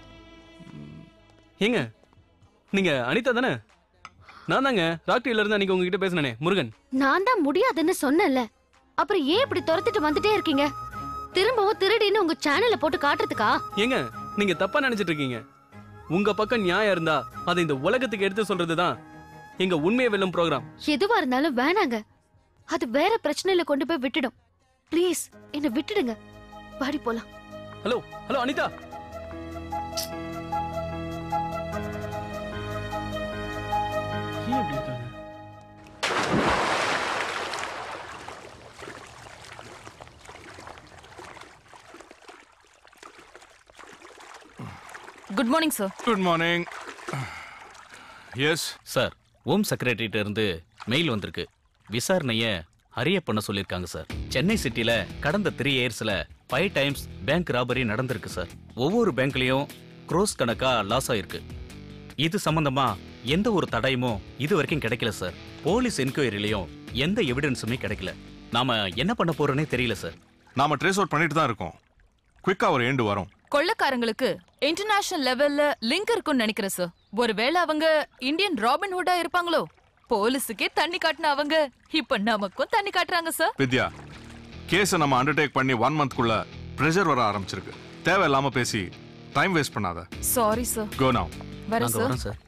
ஏங்க நீங்க அனிதா தானே நான் தாங்க ராக்டில இருந்து அன்னைக்கு உங்ககிட்ட பேசினேனே முருகன் நான் தான் முடியாதுன்னு சொன்னேன்ல அப்புறம் ஏன் இப்படி துரத்திட்டு வந்துட்டே இருக்கீங்க திரும்பவும் திருடின்னு உங்க சேனல்ல போட்டு காட்டுறதுக்கா ஏங்க நீங்க தப்பா நினைச்சிட்டு இருக்கீங்க உங்க பக்கம் நியாயம் இருந்தா அதை இந்த உலகத்துக்கு எடுத்து சொல்றதுதான் எங்க உண்மையை வெல்லும் ப்ரோக்ராம் எதுவா இருந்தாலும் வேணாங்க அது வேற பிரச்சனையில கொண்டு போய் விட்டுடும் ப்ளீஸ் என்ன விட்டுடுங்க பாடி போலாம் ஹலோ ஹலோ அனிதா ஏன் இப்படி இருக்காங்க good morning sir good morning yes sir home செக்ரட்டரிட்ட இருந்து மெயில் வந்திருக்கு விசாரணைய ஹரிய பண்ண சொல்லியிருக்காங்க சார் சென்னை சிட்டில கடந்த த்ரீ இயர்ஸ்ல ஃபைவ் டைம்ஸ் பேங்க் ராபரி நடந்திருக்கு சார் ஒவ்வொரு பேங்க்லயும் க்ரோஸ் கணக்கா லாஸ் ஆயிருக்கு இது சம்பந்தமா எந்த ஒரு தடயமும் இது வரைக்கும் கிடைக்கல சார் போலீஸ் என்கொயரிலையும் எந்த எவிடன்ஸுமே கிடைக்கல நாம என்ன பண்ண போறோன்னே தெரியல சார் நாம ட்ரேஸ் அவுட் பண்ணிட்டு தான் இருக்கோம் குயிக்கா ஒரு எண்டு வரும் கொள்ளக்காரங்களுக்கு இன்டர்நேஷனல் லெவல்ல லிங்க் இருக்கும்னு நினைக்கிறேன் சார் ஒருவேளை அவங்க இந்தியன் ராபின் ஹுட்டா இருப்பாங்களோ போலீஸுக்கே தண்ணி காட்டின அவங்க இப்ப நமக்கும் தண்ணி காட்டுறாங்க சார் வித்யா கேஸை நம்ம அண்டர்டேக் பண்ணி ஒன் மந்த்க்குள்ள ப்ரெஷர் வர ஆரம்பிச்சிருக்கு தேவையில்லாம பேசி டைம் வேஸ்ட் பண்ணாத சாரி சார் கோ now வரேன் நாங்க சார் வரோம் சார்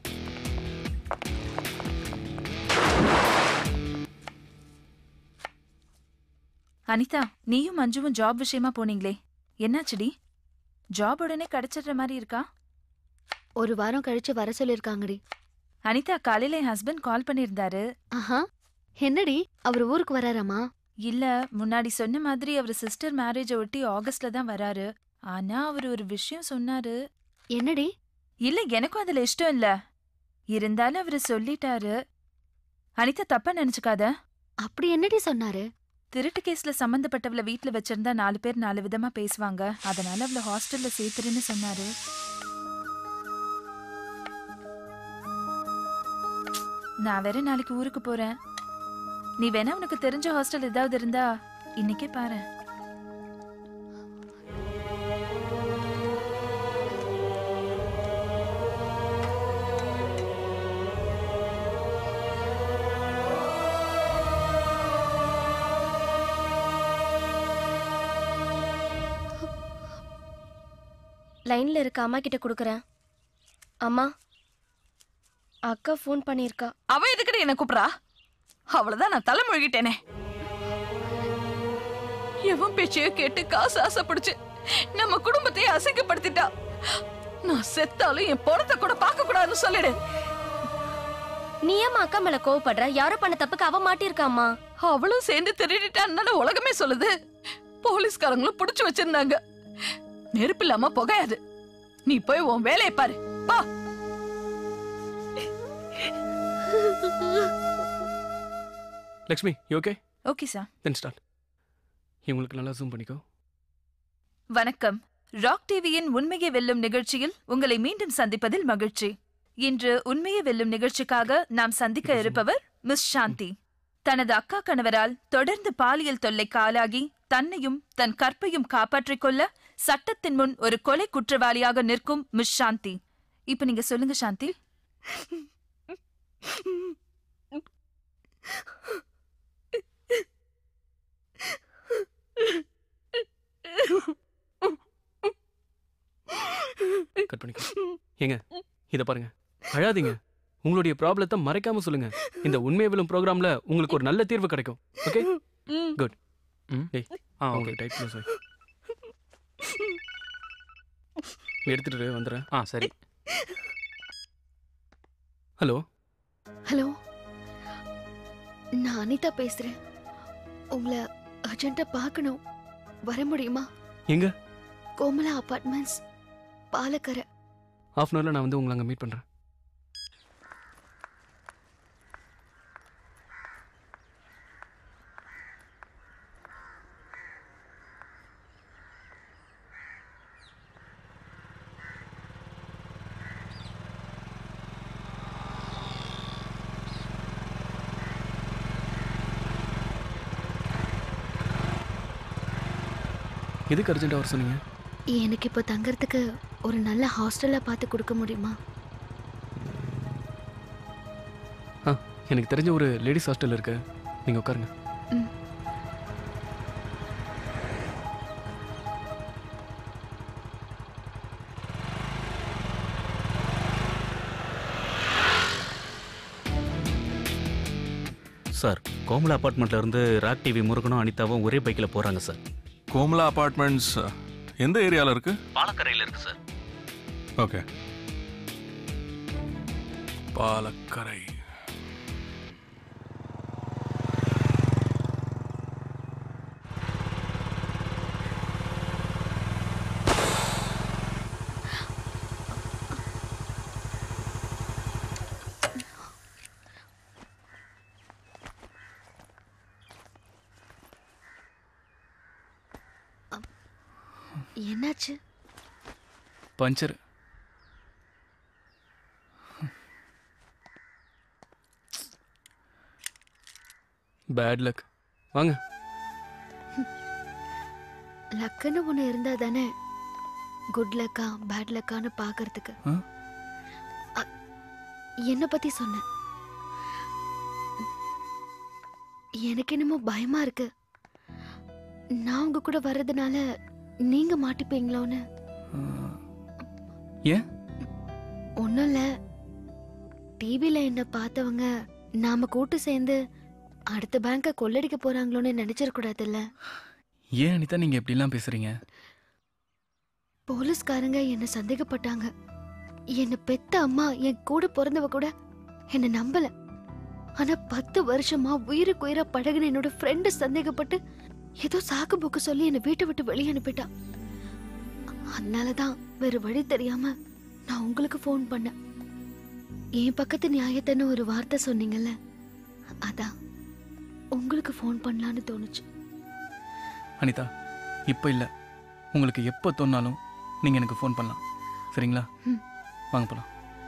அனிதா நீயும் மஞ்சுவும் ஜாப் விஷயமா போனீங்களே என்னாச்சுடி ஜாப் உடனே கிடைச்சிடுற மாதிரி இருக்கா ஒரு வாரம் கழிச்சு வர சொல்லிருக்காங்கடி அனிதா காலையில என் ஹஸ்பண்ட் கால் பண்ணியிருந்தாரு ஆஹா என்னடி அவர் ஊருக்கு வராராமா இல்ல முன்னாடி சொன்ன மாதிரி அவர் சிஸ்டர் மேரேஜை ஒட்டி ஆகஸ்ட்ல தான் வராரு ஆனா அவர் ஒரு விஷயம் சொன்னாரு என்னடி இல்ல எனக்கும் அதுல இஷ்டம் இல்ல இருந்தாலும் அவரு சொல்லிட்டாரு அனிதா தப்பா நினைச்சுக்காத அப்படி என்னடி சொன்னாரு திருட்டு கேஸ்ல சம்பந்தப்பட்டவள வீட்ல வச்சிருந்தா நாலு பேர் நாலு விதமா பேசுவாங்க அதனால அவள ஹாஸ்டல்ல சேர்த்துருன்னு சொன்னாரு நான் வேற நாளைக்கு ஊருக்கு போறேன் நீ வேணா உனக்கு தெரிஞ்ச ஹாஸ்டல் ஏதாவது இருந்தா இன்னைக்கே பாரு லைன்ல இருக்க அம்மா கிட்ட கொடுக்குறேன் அம்மா அக்கா ஃபோன் பண்ணியிருக்கா அவ எதுக்குடி என்ன கூப்பிடுறா அவ்வளவுதான் நான் தலை முழுகிட்டேனே எவன் பேச்சையோ கேட்டு காசு ஆசைப்பிடிச்சு நம்ம குடும்பத்தையே அசிங்கப்படுத்திட்டா நான் செத்தாலும் என் பணத்தை கூட பார்க்க கூடாதுன்னு சொல்லிடு நீ ஏம்மா அக்கா மேல கோவப்படுற யாரோ பண்ண தப்புக்கு அவ மாட்டிருக்காம்மா அவளும் சேர்ந்து திருடிட்டான்னு உலகமே சொல்லுது போலீஸ்காரங்களும் புடிச்சு வச்சிருந்தாங்க நெருப்பு இல்லாம புகையாது நீ போய் உன் வேலையை பாரு பா Lakshmi you okay okay sir then start இவங்களுக்கு நல்லா ஜூம் பண்ணிக்கோ வணக்கம் ராக் டிவியின் உண்மையை வெல்லும் நிகழ்ச்சியில் உங்களை மீண்டும் சந்திப்பதில் மகிழ்ச்சி இன்று உண்மையை வெல்லும் நிகழ்ச்சிக்காக நாம் சந்திக்க இருப்பவர் மிஸ் சாந்தி தனது அக்கா கணவரால் தொடர்ந்து பாலியல் தொல்லைக்கு ஆளாகி தன்னையும் தன் கற்பையும் காப்பாற்றிக் கொள்ள சட்டத்தின் முன் ஒரு கொலை குற்றவாளியாக நிற்கும் மிஸ் சாந்தி இப்ப நீங்க சொல்லுங்க சாந்தி கட் பண்ணிக்கோ ஏங்க இத பாருங்க அழாதீங்க உங்களுடைய ப்ராப்ளத்தை மறைக்காம சொல்லுங்க இந்த உண்மை விழும் ப்ரோக்ராம்ல உங்களுக்கு ஒரு நல்ல தீர்வு கிடைக்கும் ஓகே குட் ம் டேய் ஆ ஓகே டைட் க்ளோஸ் எடுத்துட்டு வந்துடுறேன் ஆ சரி ஹலோ ஹலோ நான் அனிதா பேசுறேன் உங்களை அர்ஜென்ட்டா பார்க்கணும் வர முடியுமா எங்க Komala apartments Palakkarai half an ஹவரில் நான் வந்து உங்களை அங்கே மீட் பண்ணுறேன் எதுக்கு அர்ஜென்ட்டாக வர சொன்னீங்க எனக்கு இப்போ தங்கறதுக்கு ஒரு நல்ல ஹாஸ்டலா பார்த்து கொடுக்க முடியுமா ஆ எனக்கு தெரிஞ்ச ஒரு லேடிஸ் ஹாஸ்டல் இருக்கு நீங்கள் உட்காருங்க சார் கோமலா அபார்ட்மெண்ட்ல இருந்து ராக் டிவி முருகனும் அனிதாவும் ஒரே பைக்கில் போறாங்க சார் கோமலா அபார்ட்மெண்ட்ஸ் எந்த ஏரியாவில் இருக்கு பாலக்கரையில் இருக்கு சார் ஓகே பாலக்கரை என்னாச்சு பஞ்சர் பேட் லக் வாங்க லக்குன்னு ஒன்று இருந்தா தானே குட் லக்கா பேட் லக்கான்னு பார்க்கறதுக்கு ஆ? அ- என்னை பத்தி சொன்னேன் எனக்கு என்னமோ பயமா இருக்கு நான் உங்க கூட வர்றதுனால நீங்க மாட்டிப்பீங்களோன்னு ஏன் ஒன்றும் இல்லை டிவியில் என்ன பார்த்தவங்க நாம கூட்டு சேர்ந்து அடுத்த பேங்கை கொள்ளடிக்க போறாங்களோன்னு நினைச்சிடக்கூடாதுல்ல ஏன் அனிதா நீங்கள் எப்படிலாம் பேசுகிறீங்க போலீஸ்காரங்க என்ன சந்தேகப்பட்டாங்க என்ன பெத்த அம்மா என் கூட பிறந்தவ கூட என்ன நம்பல ஆனா பத்து வருஷமா உயிருக்கு உயிரா பழகின என்னோட ஃப்ரெண்டு சந்தேகப்பட்டு ஏதோ சாக்கு போக்கு சொல்லி என்னை வீட்டை விட்டு வெளியே அனுப்பிட்டா அதனாலதான் வேற வழி தெரியாம நான் உங்களுக்கு ஃபோன் பண்ணேன் என் பக்கத்து நியாயத்தைன்னு ஒரு வார்த்தை சொன்னீங்கல்ல அதான் உங்களுக்கு ஃபோன் பண்ணலான்னு தோணுச்சு அனிதா இப்போ இல்லை உங்களுக்கு எப்போ தோணாலும் நீங்கள் எனக்கு ஃபோன் பண்ணலாம் சரிங்களா ம். வாங்க போகலாம்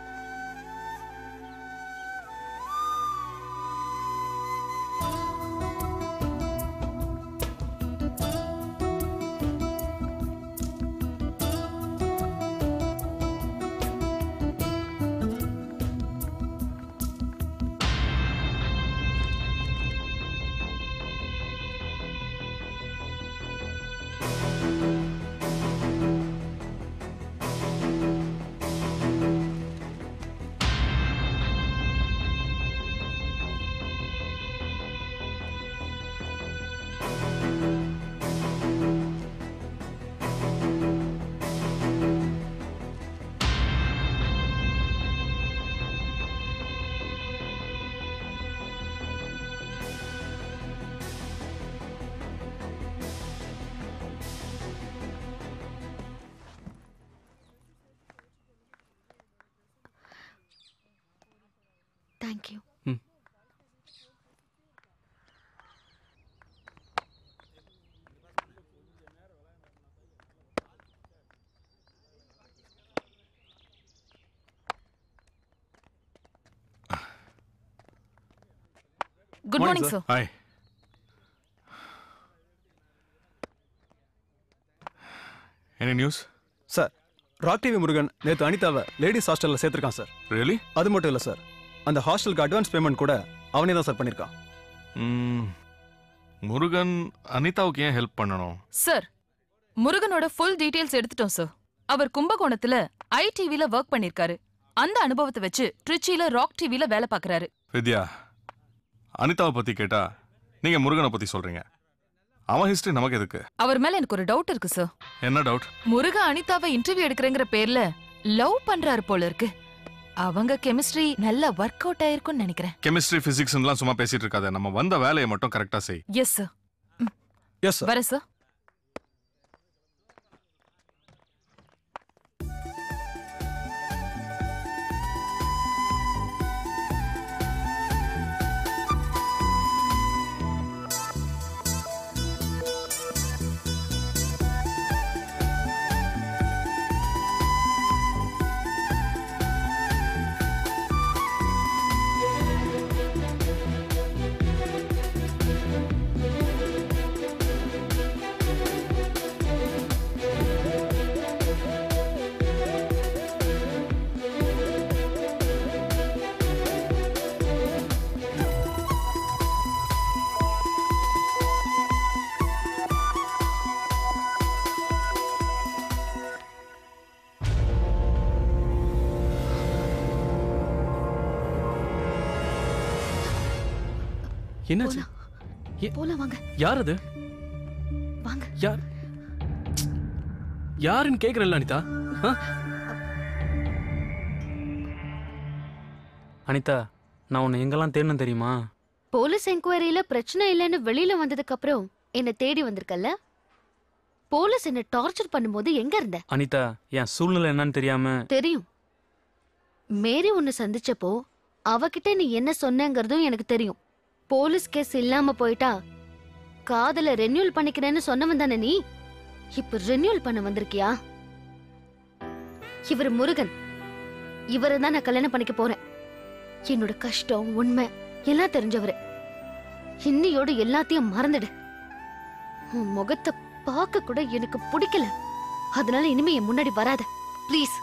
தேங்க்யூ ம் good morning sir hi any news sir rock TV Murugan நேற்று அனிதாவை லேடிஸ் ஹாஸ்டலில் சேர்த்துருக்கான் சார் ரியலி அது மட்டும் இல்லை சார் அந்த ஹாஸ்டலுக்கு அட்வான்ஸ் பேமெண்ட் கூட அவனே தான் சார் பண்ணியிருக்கான் முருகன் அனிதாவுக்கு ஏன் ஹெல்ப் பண்ணணும் சார் முருகனோட ஃபுல் டீடைல்ஸ் எடுத்துட்டோம் சார் அவர் கும்பகோணத்துல ஐடிவில ஒர்க் பண்ணிருக்காரு அந்த அனுபவத்தை வச்சு ட்ரிச்சில ராக் டிவில வேலை பார்க்கறாரு வித்யா அனிதாவை பற்றி கேட்டா நீங்கள் முருகனை பற்றி சொல்கிறீங்க அவன் ஹிஸ்டரி நமக்கு எதுக்கு அவர் மேல எனக்கு ஒரு டவுட் இருக்கு சார் என்ன டவுட் முருகா அனிதாவை இன்டர்வியூ எடுக்கிறேங்கிற பேர்ல லவ் பண்றாரு போல இருக்கு அவங்க கெமிஸ்ட்ரி நல்லா ஒர்க் அவுட் ஆயிருக்கும்னு நினைக்கிறேன் கெமிஸ்ட்ரி பிசிக்ஸ்லாம் சும்மா பேசிட்டு இருக்காத நம்ம வந்த வேலையை மட்டும் கரெக்டா செய் எஸ் சார் எஸ் வர சார் என்னாச்சு போலாம் வாங்க யார் அது வாங்க யார் யாருன்னு கேக்குறல்ல அனிதா ஆ? அனிதா நான் உன்னை எங்கெல்லாம் தேடணும் தெரியுமா போலீஸ் என்கொயரியில பிரச்சனை இல்லைன்னு வெளியில வந்ததுக்கு அப்புறம் என்ன தேடி வந்திருக்கல்ல போலீஸ் என்ன டார்ச்சர் பண்ணும்போது எங்க இருந்த அனிதா என் சூழ்நிலை என்னன்னு தெரியாம தெரியும் மேரி உன்னை சந்திச்சப்போ அவகிட்ட நீ என்ன சொன்னங்கிறதும் எனக்கு தெரியும் போலீஸ் கேஸ் இல்லாம போயிட்டா காதல ரெனியூல் பண்ணிக்கிறேன்னு சொன்னவன் தானே நீ இப்ப ரெனியூல் பண்ண வந்திருக்கியா இவர் முருகன் இவரை தான் நான் கல்யாணம் பண்ணிக்க போறேன் என்னோட கஷ்டம் உண்மை எல்லாம் தெரிஞ்சவரு இன்னையோட எல்லாத்தையும் மறந்துடு உன் முகத்தை பார்க்க கூட எனக்கு பிடிக்கல அதனால இனிமே என் முன்னாடி வராத please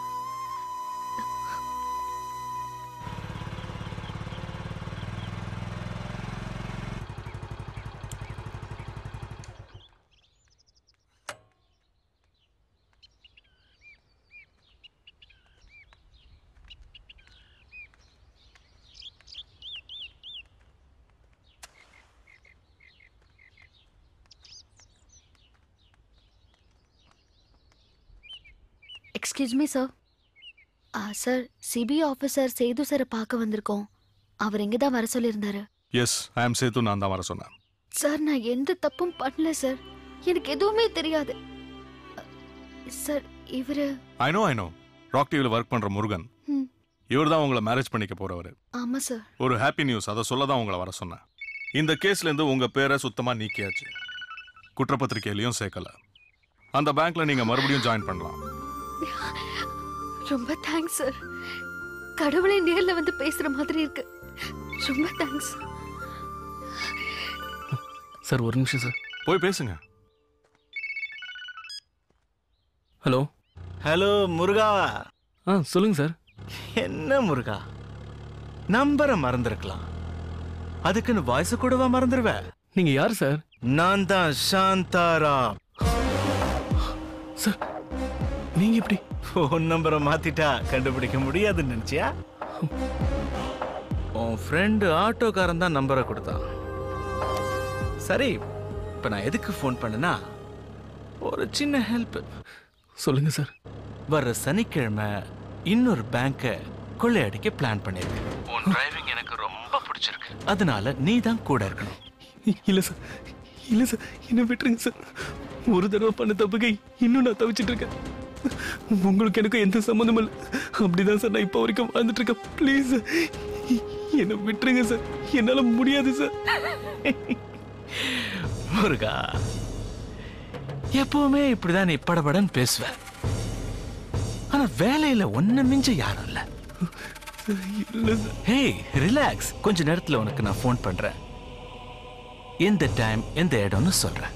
excuse me sir sir CBI officer Sethu சாரை பார்க்க வந்திருக்கோம் அவர் இங்கே தான் வர சொல்லியிருந்தாரு எஸ் ஐ ஆம் சேத்து நான் தான் வர சொன்னேன் சார் நான் எந்த தப்பும் பண்ணல சார் எனக்கு எதுவுமே தெரியாது சார் இவரு I know I know rock டிவியில் ஒர்க் பண்ற முருகன் ம். இவர் தான் உங்களை மேரேஜ் பண்ணிக்க போறவர் ஆமா சார் ஒரு ஹாப்பி நியூஸ் அதை சொல்ல தான் உங்களை வர சொன்னேன் இந்த கேஸ்ல இருந்து உங்க பேரை சுத்தமா நீக்கியாச்சு குற்றப்பத்திரிக்கையிலையும் சேர்க்கல அந்த பேங்க்ல நீங்க மறுபடியும் ஜாயின் பண்ணலாம் ரொம்ப தேங்க்ஸ் சார் கடவுளே நேர்ல வந்து பேசுற மாதிரி இருக்கு ரொம்ப தேங்க்ஸ் சார் ஒரு நிமிஷம் சார் போய் பேசுங்க ஹலோ ஹலோ முருகா ஆ சொல்லுங்க சார் என்ன முருகா நம்பரை மறந்துருக்கலாம் அதுக்குன்னு வாய்ஸ் கூடவா மறந்துடுவ நீங்க யார் சார் நான் தான் சாந்தாராம் சார் நீங்க எப்படி ஃபோன் நம்பரை மாத்திட்டா கண்டுபிடிக்க முடியாதுன்னு நினைச்சியா உன் ஃப்ரெண்டு ஆட்டோக்காரன் தான் நம்பரை கொடுத்தான் சரி இப்ப நான் எதுக்கு ஃபோன் பண்ணனா ஒரு சின்ன ஹெல்ப் சொல்லுங்க சார் வர்ற சனிக்கிழமை இன்னொரு பேங்கை கொள்ளையடிக்க பிளான் பண்ணிருக்கேன் உன் டிரைவிங் எனக்கு ரொம்ப பிடிச்சிருக்கு அதனால நீ தான் கூட இருக்கணும் இல்ல சார் இல்ல சார் என்ன விட்டுருங்க சார் ஒரு தடவை பண்ண தப்புக்கை இன்னும் நான் தவிச்சிட்டு இருக்கேன் உங்களுக்கு எனக்கு எந்த சம்மந்தமும் இல்லை அப்படிதான் சார் நான் இப்போ வரைக்கும் வாழ்ந்துட்டு இருக்கேன் ப்ளீஸ் என்ன விட்டுருங்க சார் என்னால முடியாது சார் முருகா எப்பவுமே இப்படிதான் நீ படபடன்னு பேசுவ ஆனா வேலையில ஒண்ணு மிஞ்ச யாரும் இல்ல ஹே ரிலாக்ஸ் கொஞ்ச நேரத்துல உனக்கு நான் ஃபோன் பண்றேன் எந்த டைம் எந்த இடம்னு சொல்றேன்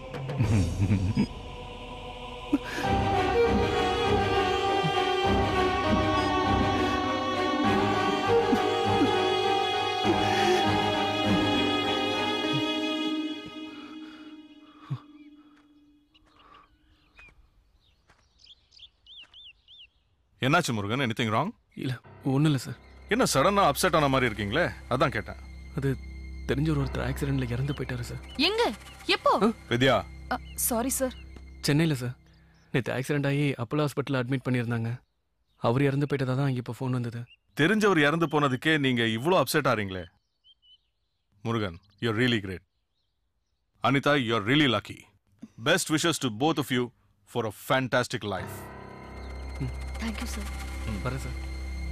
என்னாச்சு முருகன் எனிதிங் ராங் இல்ல ஒண்ணும் இல்ல சார் என்ன சடனா அப்செட் ஆன மாதிரி இருக்கீங்களே அதான் கேட்டேன் அது தெரிஞ்ச ஒரு ஒருத்தர் ஆக்சிடென்ட்ல இறந்து போயிட்டாரு சார் எங்க எப்போ வித்யா சாரி சார் சென்னையில் சார் நேற்று ஆக்சிடென்ட் ஆகி அப்போலோ ஹாஸ்பிட்டலில் அட்மிட் பண்ணியிருந்தாங்க அவர் இறந்து போயிட்டதா தான் இப்போ ஃபோன் வந்தது தெரிஞ்சவர் இறந்து போனதுக்கே நீங்க இவ்வளோ அப்செட் ஆறீங்களே Murugan you're really great Anitha you're really lucky best wishes to both of you for a fantastic life thank you sir வரேன் சார்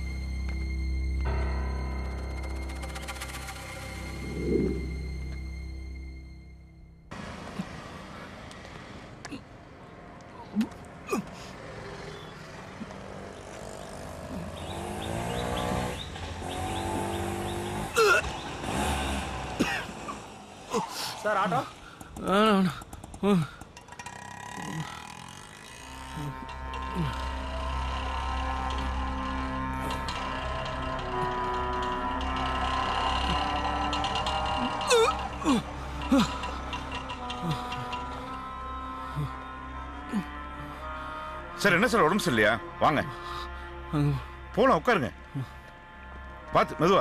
சார் ஆட்டோ சார் என்ன சார் உடம்பு சரியில்லையா வாங்க போலாம் உட்காருங்க பார்த்து மெதுவா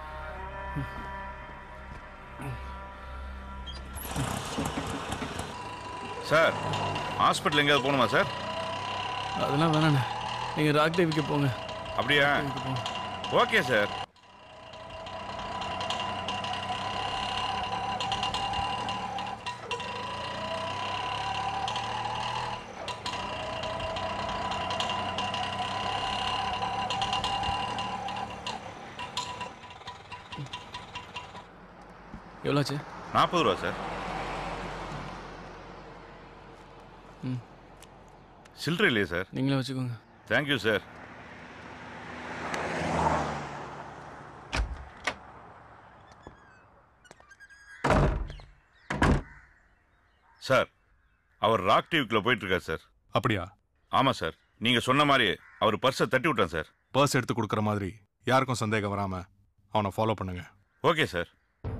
சார் ஹாஸ்பிட்டல் எங்கேயாவது போகணுமா சார் அதெல்லாம் வேணாண்ணே நீங்கள் ராக் தேவிக்கு போங்க அப்படியா ஓகே சார் எவ்வளோ ஆச்சு நாற்பது ரூபா சார் ம் சில்லறை இல்லையே சார் நீங்களே வச்சுக்கோங்க தேங்க்யூ சார் சார் அவர் ராக் டிவிக்குள்ள போயிட்டு இருக்கார் சார் அப்படியா ஆமா சார் நீங்க சொன்ன மாதிரி அவர் பர்ஸை தட்டி விட்டான் சார் பர்ஸ் எடுத்து கொடுக்குற மாதிரி யாருக்கும் சந்தேகம் வராம அவனை ஃபாலோ பண்ணுங்க ஓகே சார்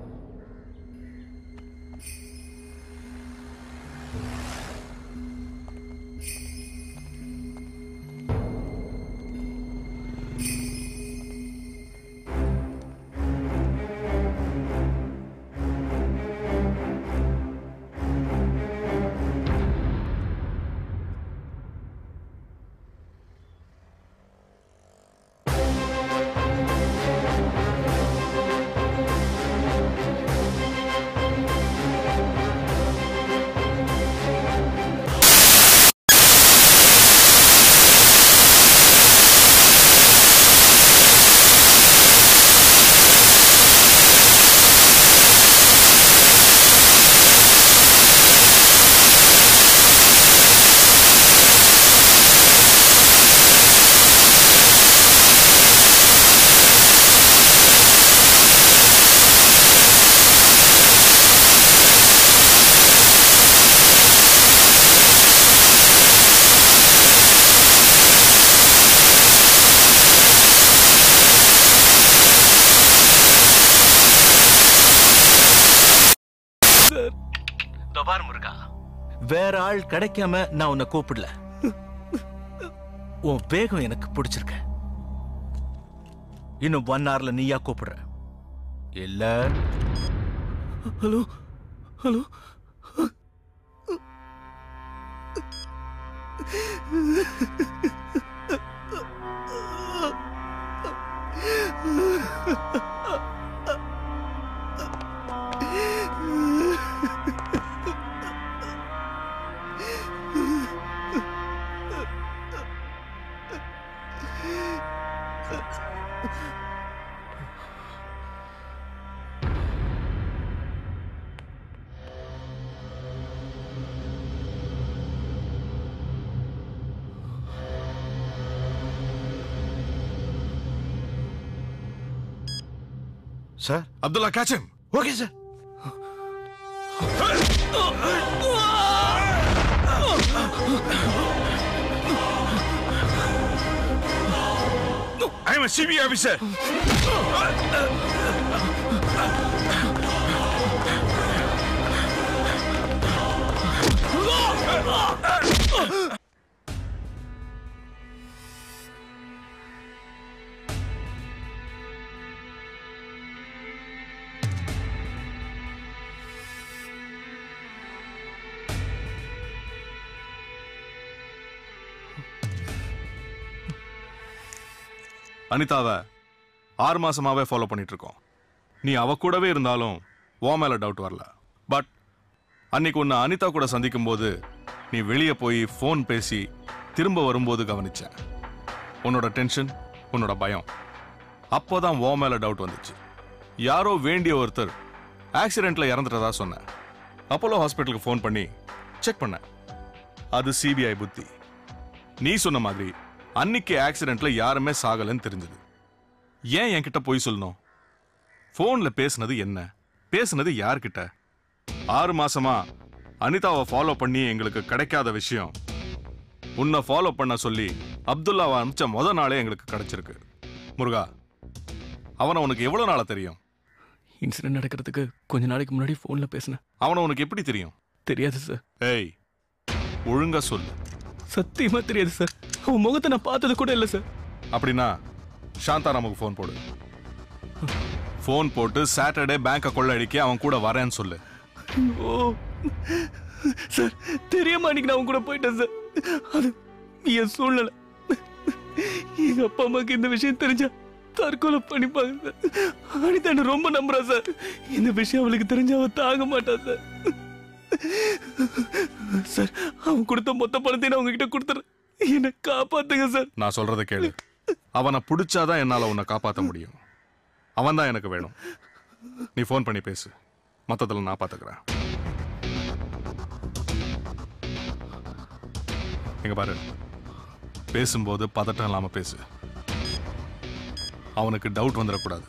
இதோ பாரு முருகா வேற ஆள் கிடைக்காம நான் உன்னை கூப்பிடல உன் வேகம் எனக்கு பிடிச்சிருக்கு இன்னும் ஒன் ஹவர்ல நீயா கூப்பிடுற இல்ல hello hello sir Abdullah catch him okay sir I am a CBI officer. அனிதாவை ஆறு மாசமாவே ஃபாலோ பண்ணிட்டு இருக்கோம் நீ அவ கூடவே இருந்தாலும் உன் மேல டவுட் வரல பட் அன்னைக்கு உன்னை அனிதா கூட சந்திக்கும் போது நீ வெளியே போய் ஃபோன் பேசி திரும்ப வரும்போது கவனிச்சேன் உன்னோட டென்ஷன் உன்னோட பயம் அப்போதான் உன் மேல டவுட் வந்துச்சு யாரோ வேண்டிய ஒருத்தர் ஆக்சிடென்ட்ல இறந்துட்டதா சொன்னேன் அப்போலோ ஹாஸ்பிட்டலுக்கு ஃபோன் பண்ணி செக் பண்ணேன் அது சிபிஐ புத்தி நீ சொன்ன மாதிரி அன்னைக்கு ஆக்சிடென்ட்ல யாருமே சாகலன்னு தெரிஞ்சது ஏன் என்கிட்ட போய் சொல்லணும் ஃபோன்ல பேசுனது என்ன பேசுனது யார்கிட்ட ஆறு மாசமா அனிதாவை ஃபாலோ பண்ணி எங்களுக்கு கிடைக்காத விஷயம் உன்னை ஃபாலோ பண்ண சொல்லி அப்துல்லாவை அனுப்பிச்ச முத நாளே எங்களுக்கு கிடைச்சிருக்கு முருகா அவனை உனக்கு எவ்வளவு நாளா தெரியும் இன்சிடென்ட் நடக்கிறதுக்கு கொஞ்ச நாளைக்கு முன்னாடி ஃபோன்ல பேசினேன் அவனை உனக்கு எப்படி தெரியும் தெரியாது சார் ஏய் ஒழுங்கா சொல்லு சத்தியமா தெரியாது சார் அவன் முகத்தை நான் பார்த்தது கூட இல்லை சார் அப்படின்னா சாந்தாராமுக்கு ஃபோன் போடு ஃபோன் போட்டு சாட்டர்டே பேங்கை கொள்ளடிக்க அவன் கூட வரேன்னு சொல்லு ஓ சார் தெரியாம அன்னைக்கு நான் உங்க கூட போயிட்டேன் சார் அது என் சூழ்நிலை எங்க அப்பா அம்மாக்கு இந்த விஷயம் தெரிஞ்சா தற்கொலை பண்ணிப்பாங்க சார் அனிதா என்ன ரொம்ப நம்புறா சார் இந்த விஷயம் அவளுக்கு தெரிஞ்சா அவ தாங்க மாட்டா சார் சார் அவன் கொடுத்த மொத்த பணத்தையும் நான் உங்ககிட்ட கொடுத்துறேன் என்னை காப்பாத்துங்க சார் நான் சொல்றதை கேளு அவனை பிடிச்சாதான் என்னால உன்னை காப்பாற்ற முடியும் அவன் தான் எனக்கு வேணும் நீ ஃபோன் பண்ணி பேசு மொத்தத்தில் நான் பார்த்துக்கிறேன் எங்க பாரு பேசும்போது பதட்டம் இல்லாம பேசு அவனுக்கு டவுட் வந்துடக்கூடாது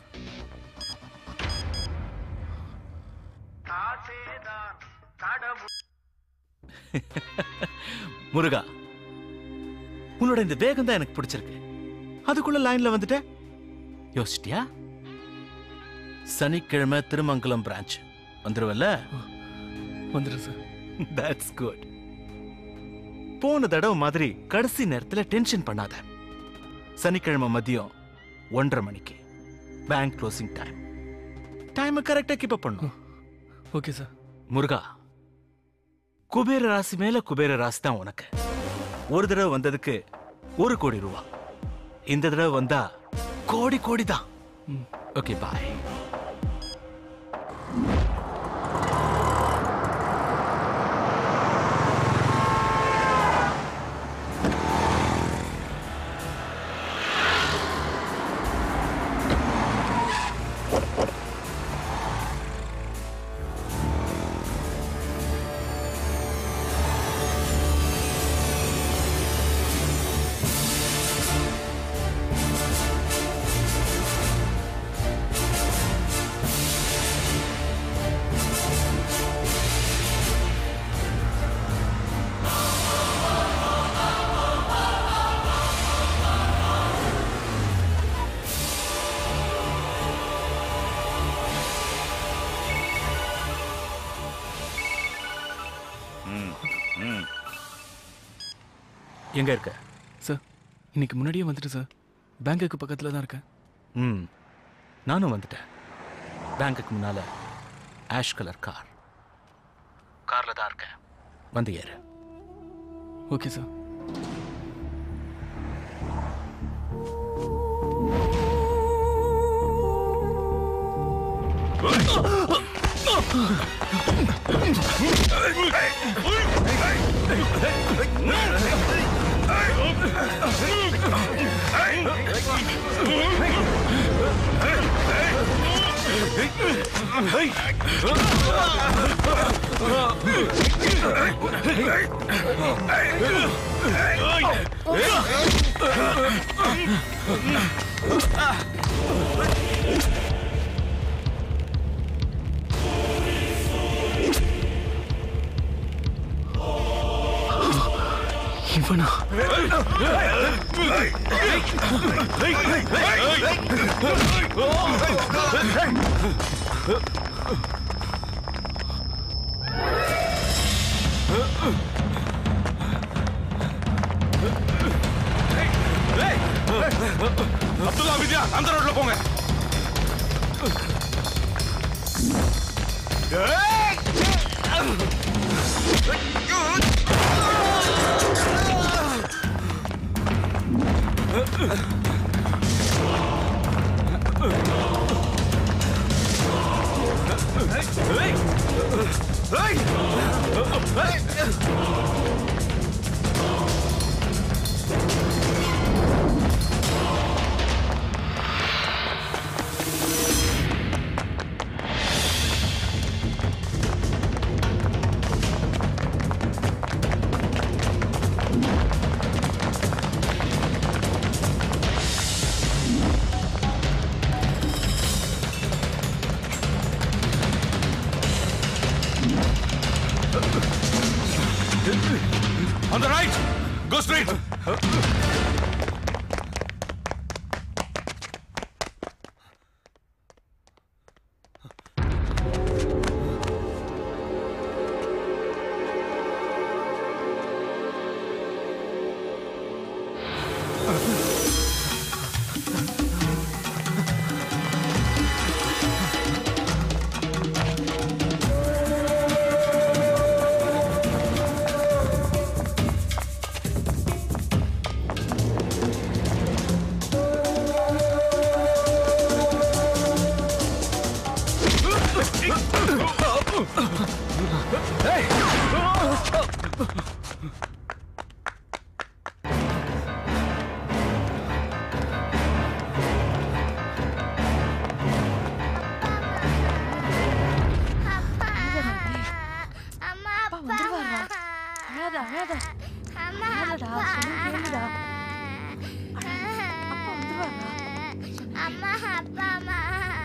முருகா உன்னோட இந்த வேகம் தான் எனக்கு பிடிச்சிருக்கு அதுக்குள்ள லைன்ல வந்துட்ட யோசிச்சிட்டியா சனிக்கிழமை திருமங்கலம் பிரான்ச் வந்துருவல்ல வந்துடும் சார் தட்ஸ் குட் போன தடவை மாதிரி கடைசி நேரத்துல டென்ஷன் பண்ணாத சனிக்கிழமை மதியம் ஒன்றரை மணிக்கு பேங்க் க்ளோசிங் டைம் டைமை கரெக்டா கீப் அப் பண்ணும் ஓகே சார் முருகா குபேர ராசி மேல குபேர ராசி தான் உனக்கு ஒரு தடவை வந்ததுக்கு ஒரு கோடி ரூபா இந்த தடவை வந்தா கோடி கோடி தான் ஓகே பாய் எங்க இருக்க சார் இன்னைக்கு முன்னாடியே வந்துட்டு சார் பேங்குக்கு பக்கத்தில் தான் இருக்கேன் ம் நானும் வந்துட்டேன் பேங்க்குக்கு முன்னால ஆஷ் கலர் கார் கார்ல தான் இருக்கேன் வந்து ஏறு ஓகே சார் இவனா அப்துல்லா வித்யா அந்த ரோட்ல போங்க On the right! Go straight! அப்பா வந்துருவாரா அழாத அழாத அழாதடா சொல்லு கேளுடா அப்பா வந்துருவாரா அம்மா அப்பா அம்மா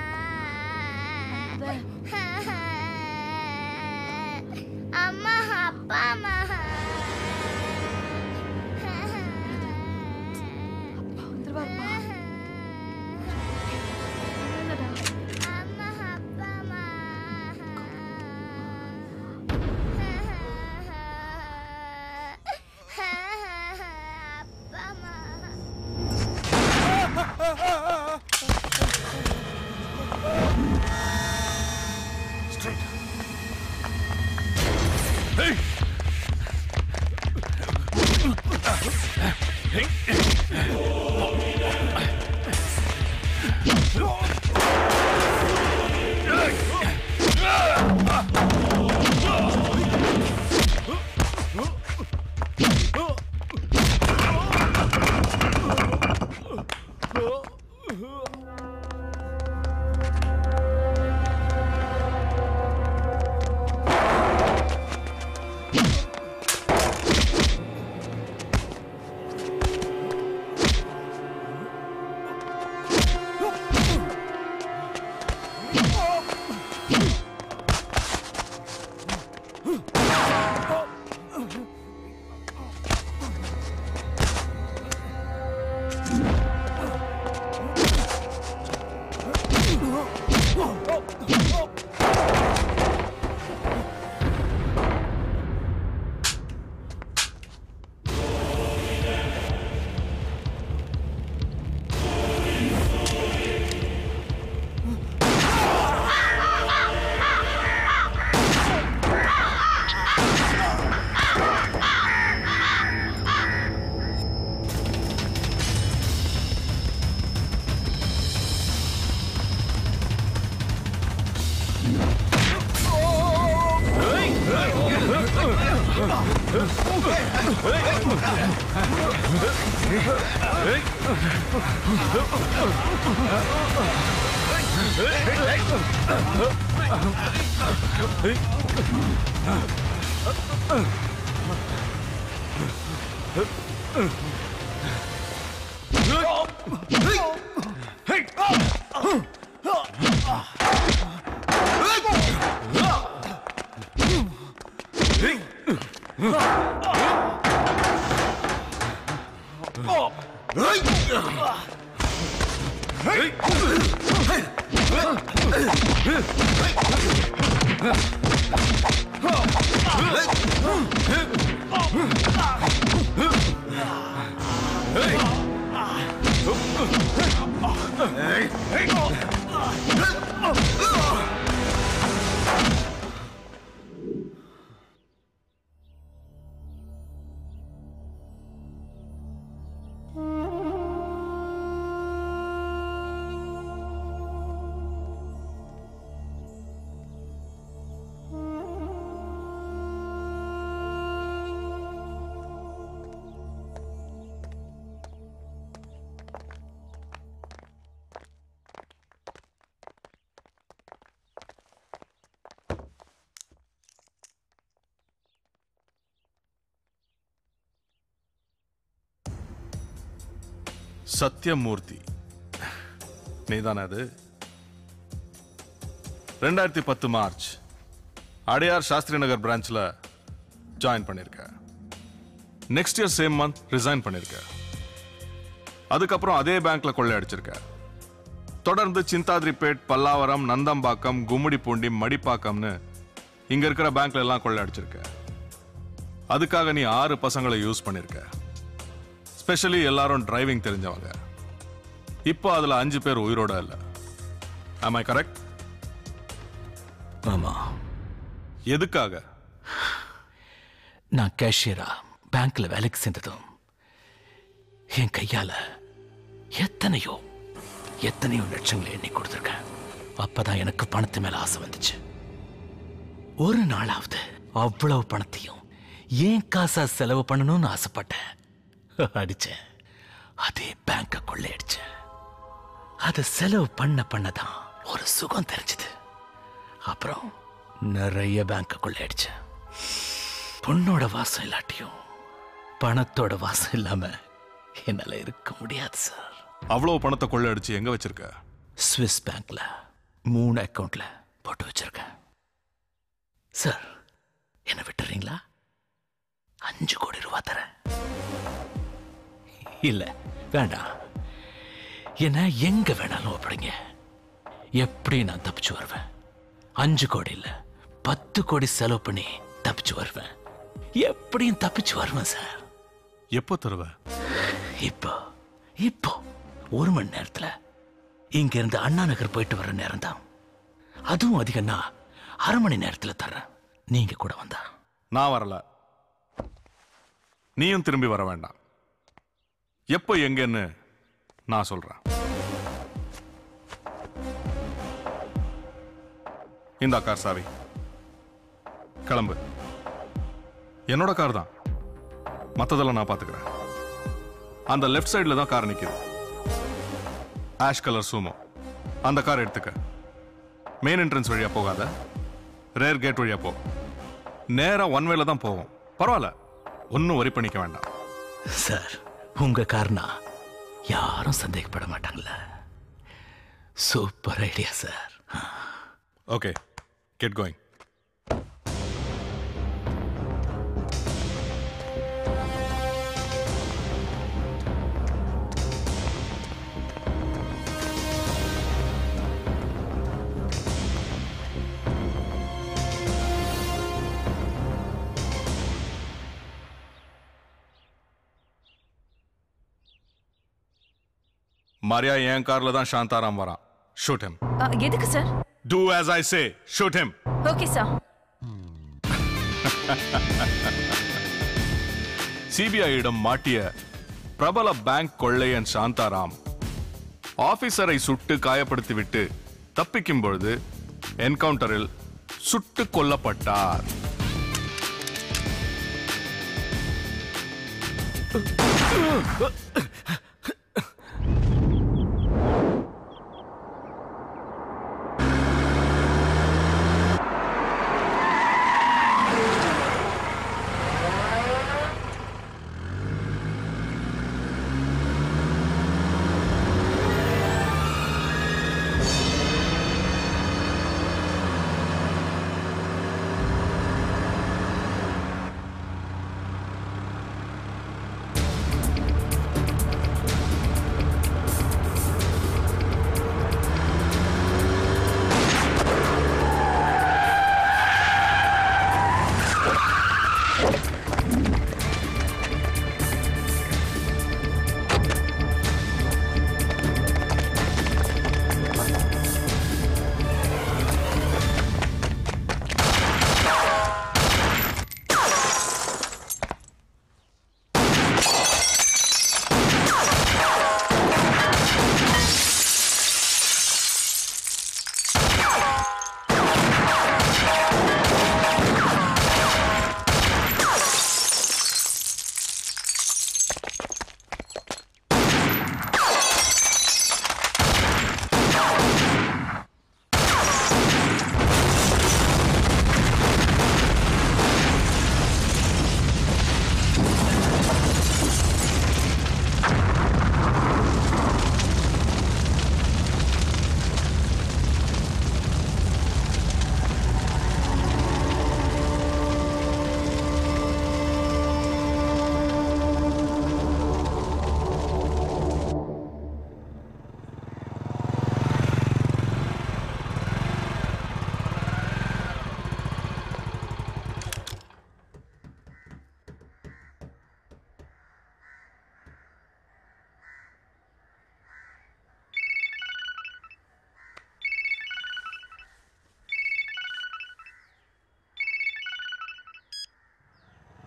அம்மா அப்பா அம்மா வந்துருவாருப்பா அம்மா அப்பா அம்மா அப்பா அம்மா Straight. Hey! சத்யமூர்த்தி நீதானே அது ரெண்டாயிரத்தி பத்து மார்ச் அடையார் சாஸ்திரி நகர் பிரான்ச்ல ஜாயின் பண்ணிருக்க next year same month resign பண்ணிருக்க அதுக்கப்புறம் அதே பேங்க்ல கொள்ளை அடிச்சிருக்க தொடர்ந்து சிந்தாதிரிப்பேட் பல்லாவரம் நந்தம்பாக்கம் கும்மிடிப்பூண்டி மடிப்பாக்கம்னு இங்க இருக்கிற பேங்க்ல எல்லாம் கொள்ளை அடிச்சிருக்க அதுக்காக நீ ஆறு பசங்களை யூஸ் பண்ணிருக்க ஸ்பெஷலி எல்லாரும் டிரைவிங் தெரிஞ்சவங்க இப்போ அதுல அஞ்சு பேர் உயிரோட இல்ல am I கரெக்ட் ஆமா எதுக்காக நான் கேஷியரா பேங்க்ல வேலைக்கு சேர்ந்ததும் என் கையால எத்தனையோ எத்தனையோ லட்சங்களை எண்ணி கொடுத்துருக்கேன் அப்பதான் எனக்கு பணத்து மேல ஆசை வந்துச்சு ஒரு நாளாவது அவ்வளவு பணத்தையும் ஏன் காசா செலவு பண்ணணும்னு ஆசைப்பட்டேன் அடிச்சேன் அதே பேங்க கொள்ளையடிச்சேன் அதை செலவு பண்ண பண்ணதான் ஒரு சுகம் தெரிஞ்சது அப்புறம் நிறைய பேங்க கொள்ளையடிச்சேன் பொண்ணோட வாசம் இல்லாட்டியும் பணத்தோட வாசம் இல்லாம என்னால இருக்க முடியாது சார் அவ்வளவு பணத்தை கொள்ளை அடிச்சு எங்க வச்சிருக்க ஸ்விஸ் பேங்க்ல மூணு அக்கவுண்ட்ல போட்டு வச்சிருக்கேன் சார் என்ன விட்டுறீங்களா அஞ்சு கோடி ரூபா தரேன் இல்ல வேண்டாம் என்ன எங்க வேணாலும் ஒப்படைங்க எப்படி நான் தப்பிச்சு வருவேன் அஞ்சு கோடி இல்ல பத்து கோடி செலவு பண்ணி தப்பிச்சு வருவேன் எப்படியும் தப்பிச்சு வருவேன் சார் எப்போ தருவ இப்போ இப்போ ஒரு மணி நேரத்துல இங்க இருந்து அண்ணா நகர் போயிட்டு வர நேரம் தான் அதுவும் அதிகம்னா அரை மணி நேரத்துல தர்றேன் நீங்க கூட வந்தா நான் வரல நீயும் திரும்பி வர வேண்டாம் எப்போ எங்கன்னு நான் சொல்றேன் இந்த கார் சாவி கிளம்பு என்னோட கார் தான் மத்ததெல்லாம் நான் பாத்துக்கிறேன் அந்த லெஃப்ட் சைடுல தான் கார் நிக்குது ஆஷ் கலர் சூமோ அந்த கார் எடுத்துக்க மெயின் என்ட்ரன்ஸ் வழியா போகாத ரேர் கேட் வழியா போ நேரா ஒன் வேல தான் போவோம் பரவாயில்ல ஒன்றும் வரி பண்ணிக்க வேண்டாம் சார் உங்க காரணா யாரும் சந்தேகப்பட மாட்டாங்கல்ல super idea sir okay get going Maria என் கார்ல தான் சாந்தாராம் வரான் ஷூட் ஹிம் அ, எதுக்கு sir do as I say shoot him okay sir சிபிஐயிடம் மாட்டிய பிரபல பேங்க் கொள்ளையன் சாந்தாராம் ஆபீசரை சுட்டு காயப்படுத்திவிட்டு தப்பிக்கும் பொழுது என்கவுண்டரில் சுட்டு கொல்லப்பட்டார்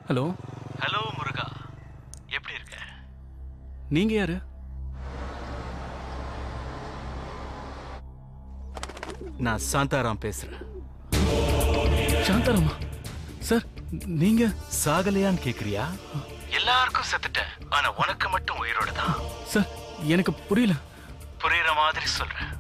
ஹலோ ஹலோ முருகா எப்படி இருக்க நீங்க யாரு நான் சாந்தாராம் பேசுறேன் சாந்தாராமா சார் நீங்க சாகலையான்னு கேக்குறியா எல்லாருக்கும் செத்துட்டேன் ஆனா உனக்கு மட்டும் உயிரோட தான் சார் எனக்கு புரியல புரியுற மாதிரி சொல்றேன்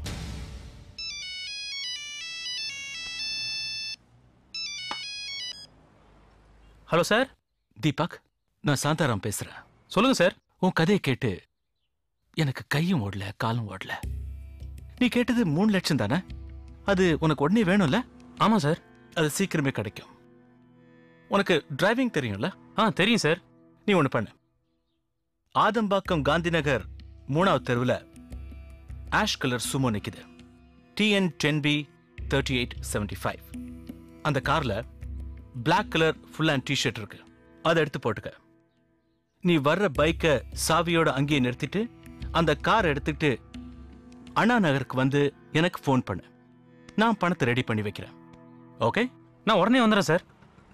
ஹலோ சார் தீபக் நான் சாந்தாராம் பேசுறேன் சொல்லுங்க சார் உன் கதையை கேட்டு எனக்கு கையும் ஓடல காலும் ஓடல நீ கேட்டது மூணு லட்சம் தானே அது உனக்கு உடனே வேணும்ல ஆமா சார் அது சீக்கிரமே கிடைக்கும் உனக்கு டிரைவிங் தெரியும்ல ஆ தெரியும் சார் நீ ஒன்று பண்ணு ஆதம்பாக்கம் காந்தி நகர் மூணாவது தெருவில் ஆஷ் கலர் சுமோ நிற்குது TN ten B thirty eight seventy five அந்த காரில் black colour full and t shirt இருக்கு அதை எடுத்து போட்டுக்க நீ வர்ற பைக்கை சாவியோட அங்கேயே நிறுத்திட்டு அந்த கார் எடுத்துக்கிட்டு அண்ணா நகருக்கு வந்து எனக்கு ஃபோன் பண்ணு நான் பணத்தை ரெடி பண்ணி வைக்கிறேன் ஓகே நான் உடனே வந்துடுறேன் சார்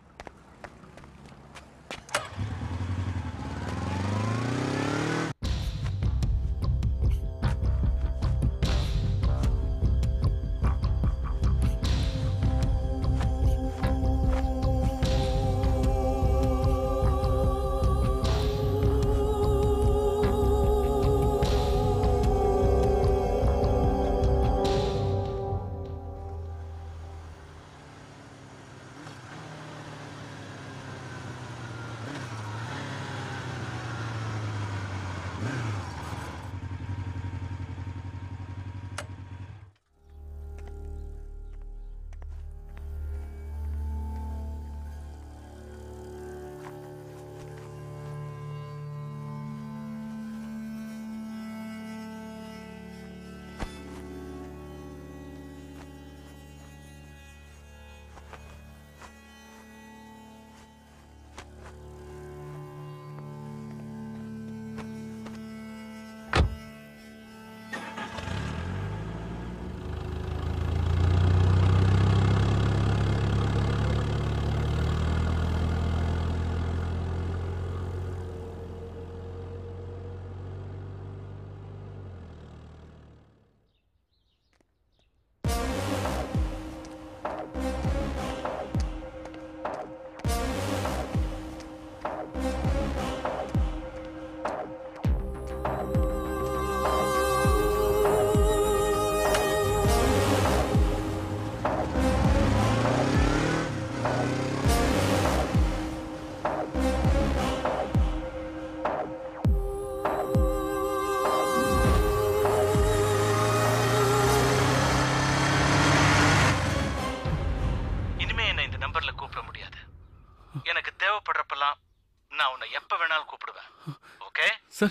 இனிமே என்னை இந்த நம்பர்ல கூப்பிட முடியாது எனக்கு தேவைப்படுறப்பெல்லாம் நான் உன்னை எப்ப வேணாலும் கூப்பிடுவேன் ஓகே சார்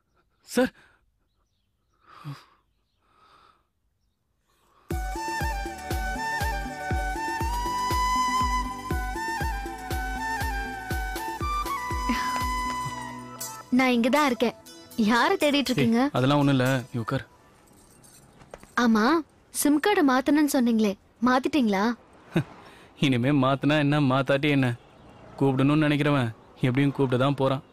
சார் நான் இங்க தான் இருக்கேன் யாரை தேடிட்டு இருக்கீங்க அதெல்லாம் ஒண்ணும் இல்ல நீ உட்கார் ஆமா சிம் கார்டை மாத்தணும்னு சொன்னீங்களே மாத்திட்டீங்களா இனிமே மாத்தினா என்ன மாத்தாட்டி என்ன கூப்பிடணும்னு நினைக்கிறவன் எப்படியும் கூப்பிட்டு தான் போறான்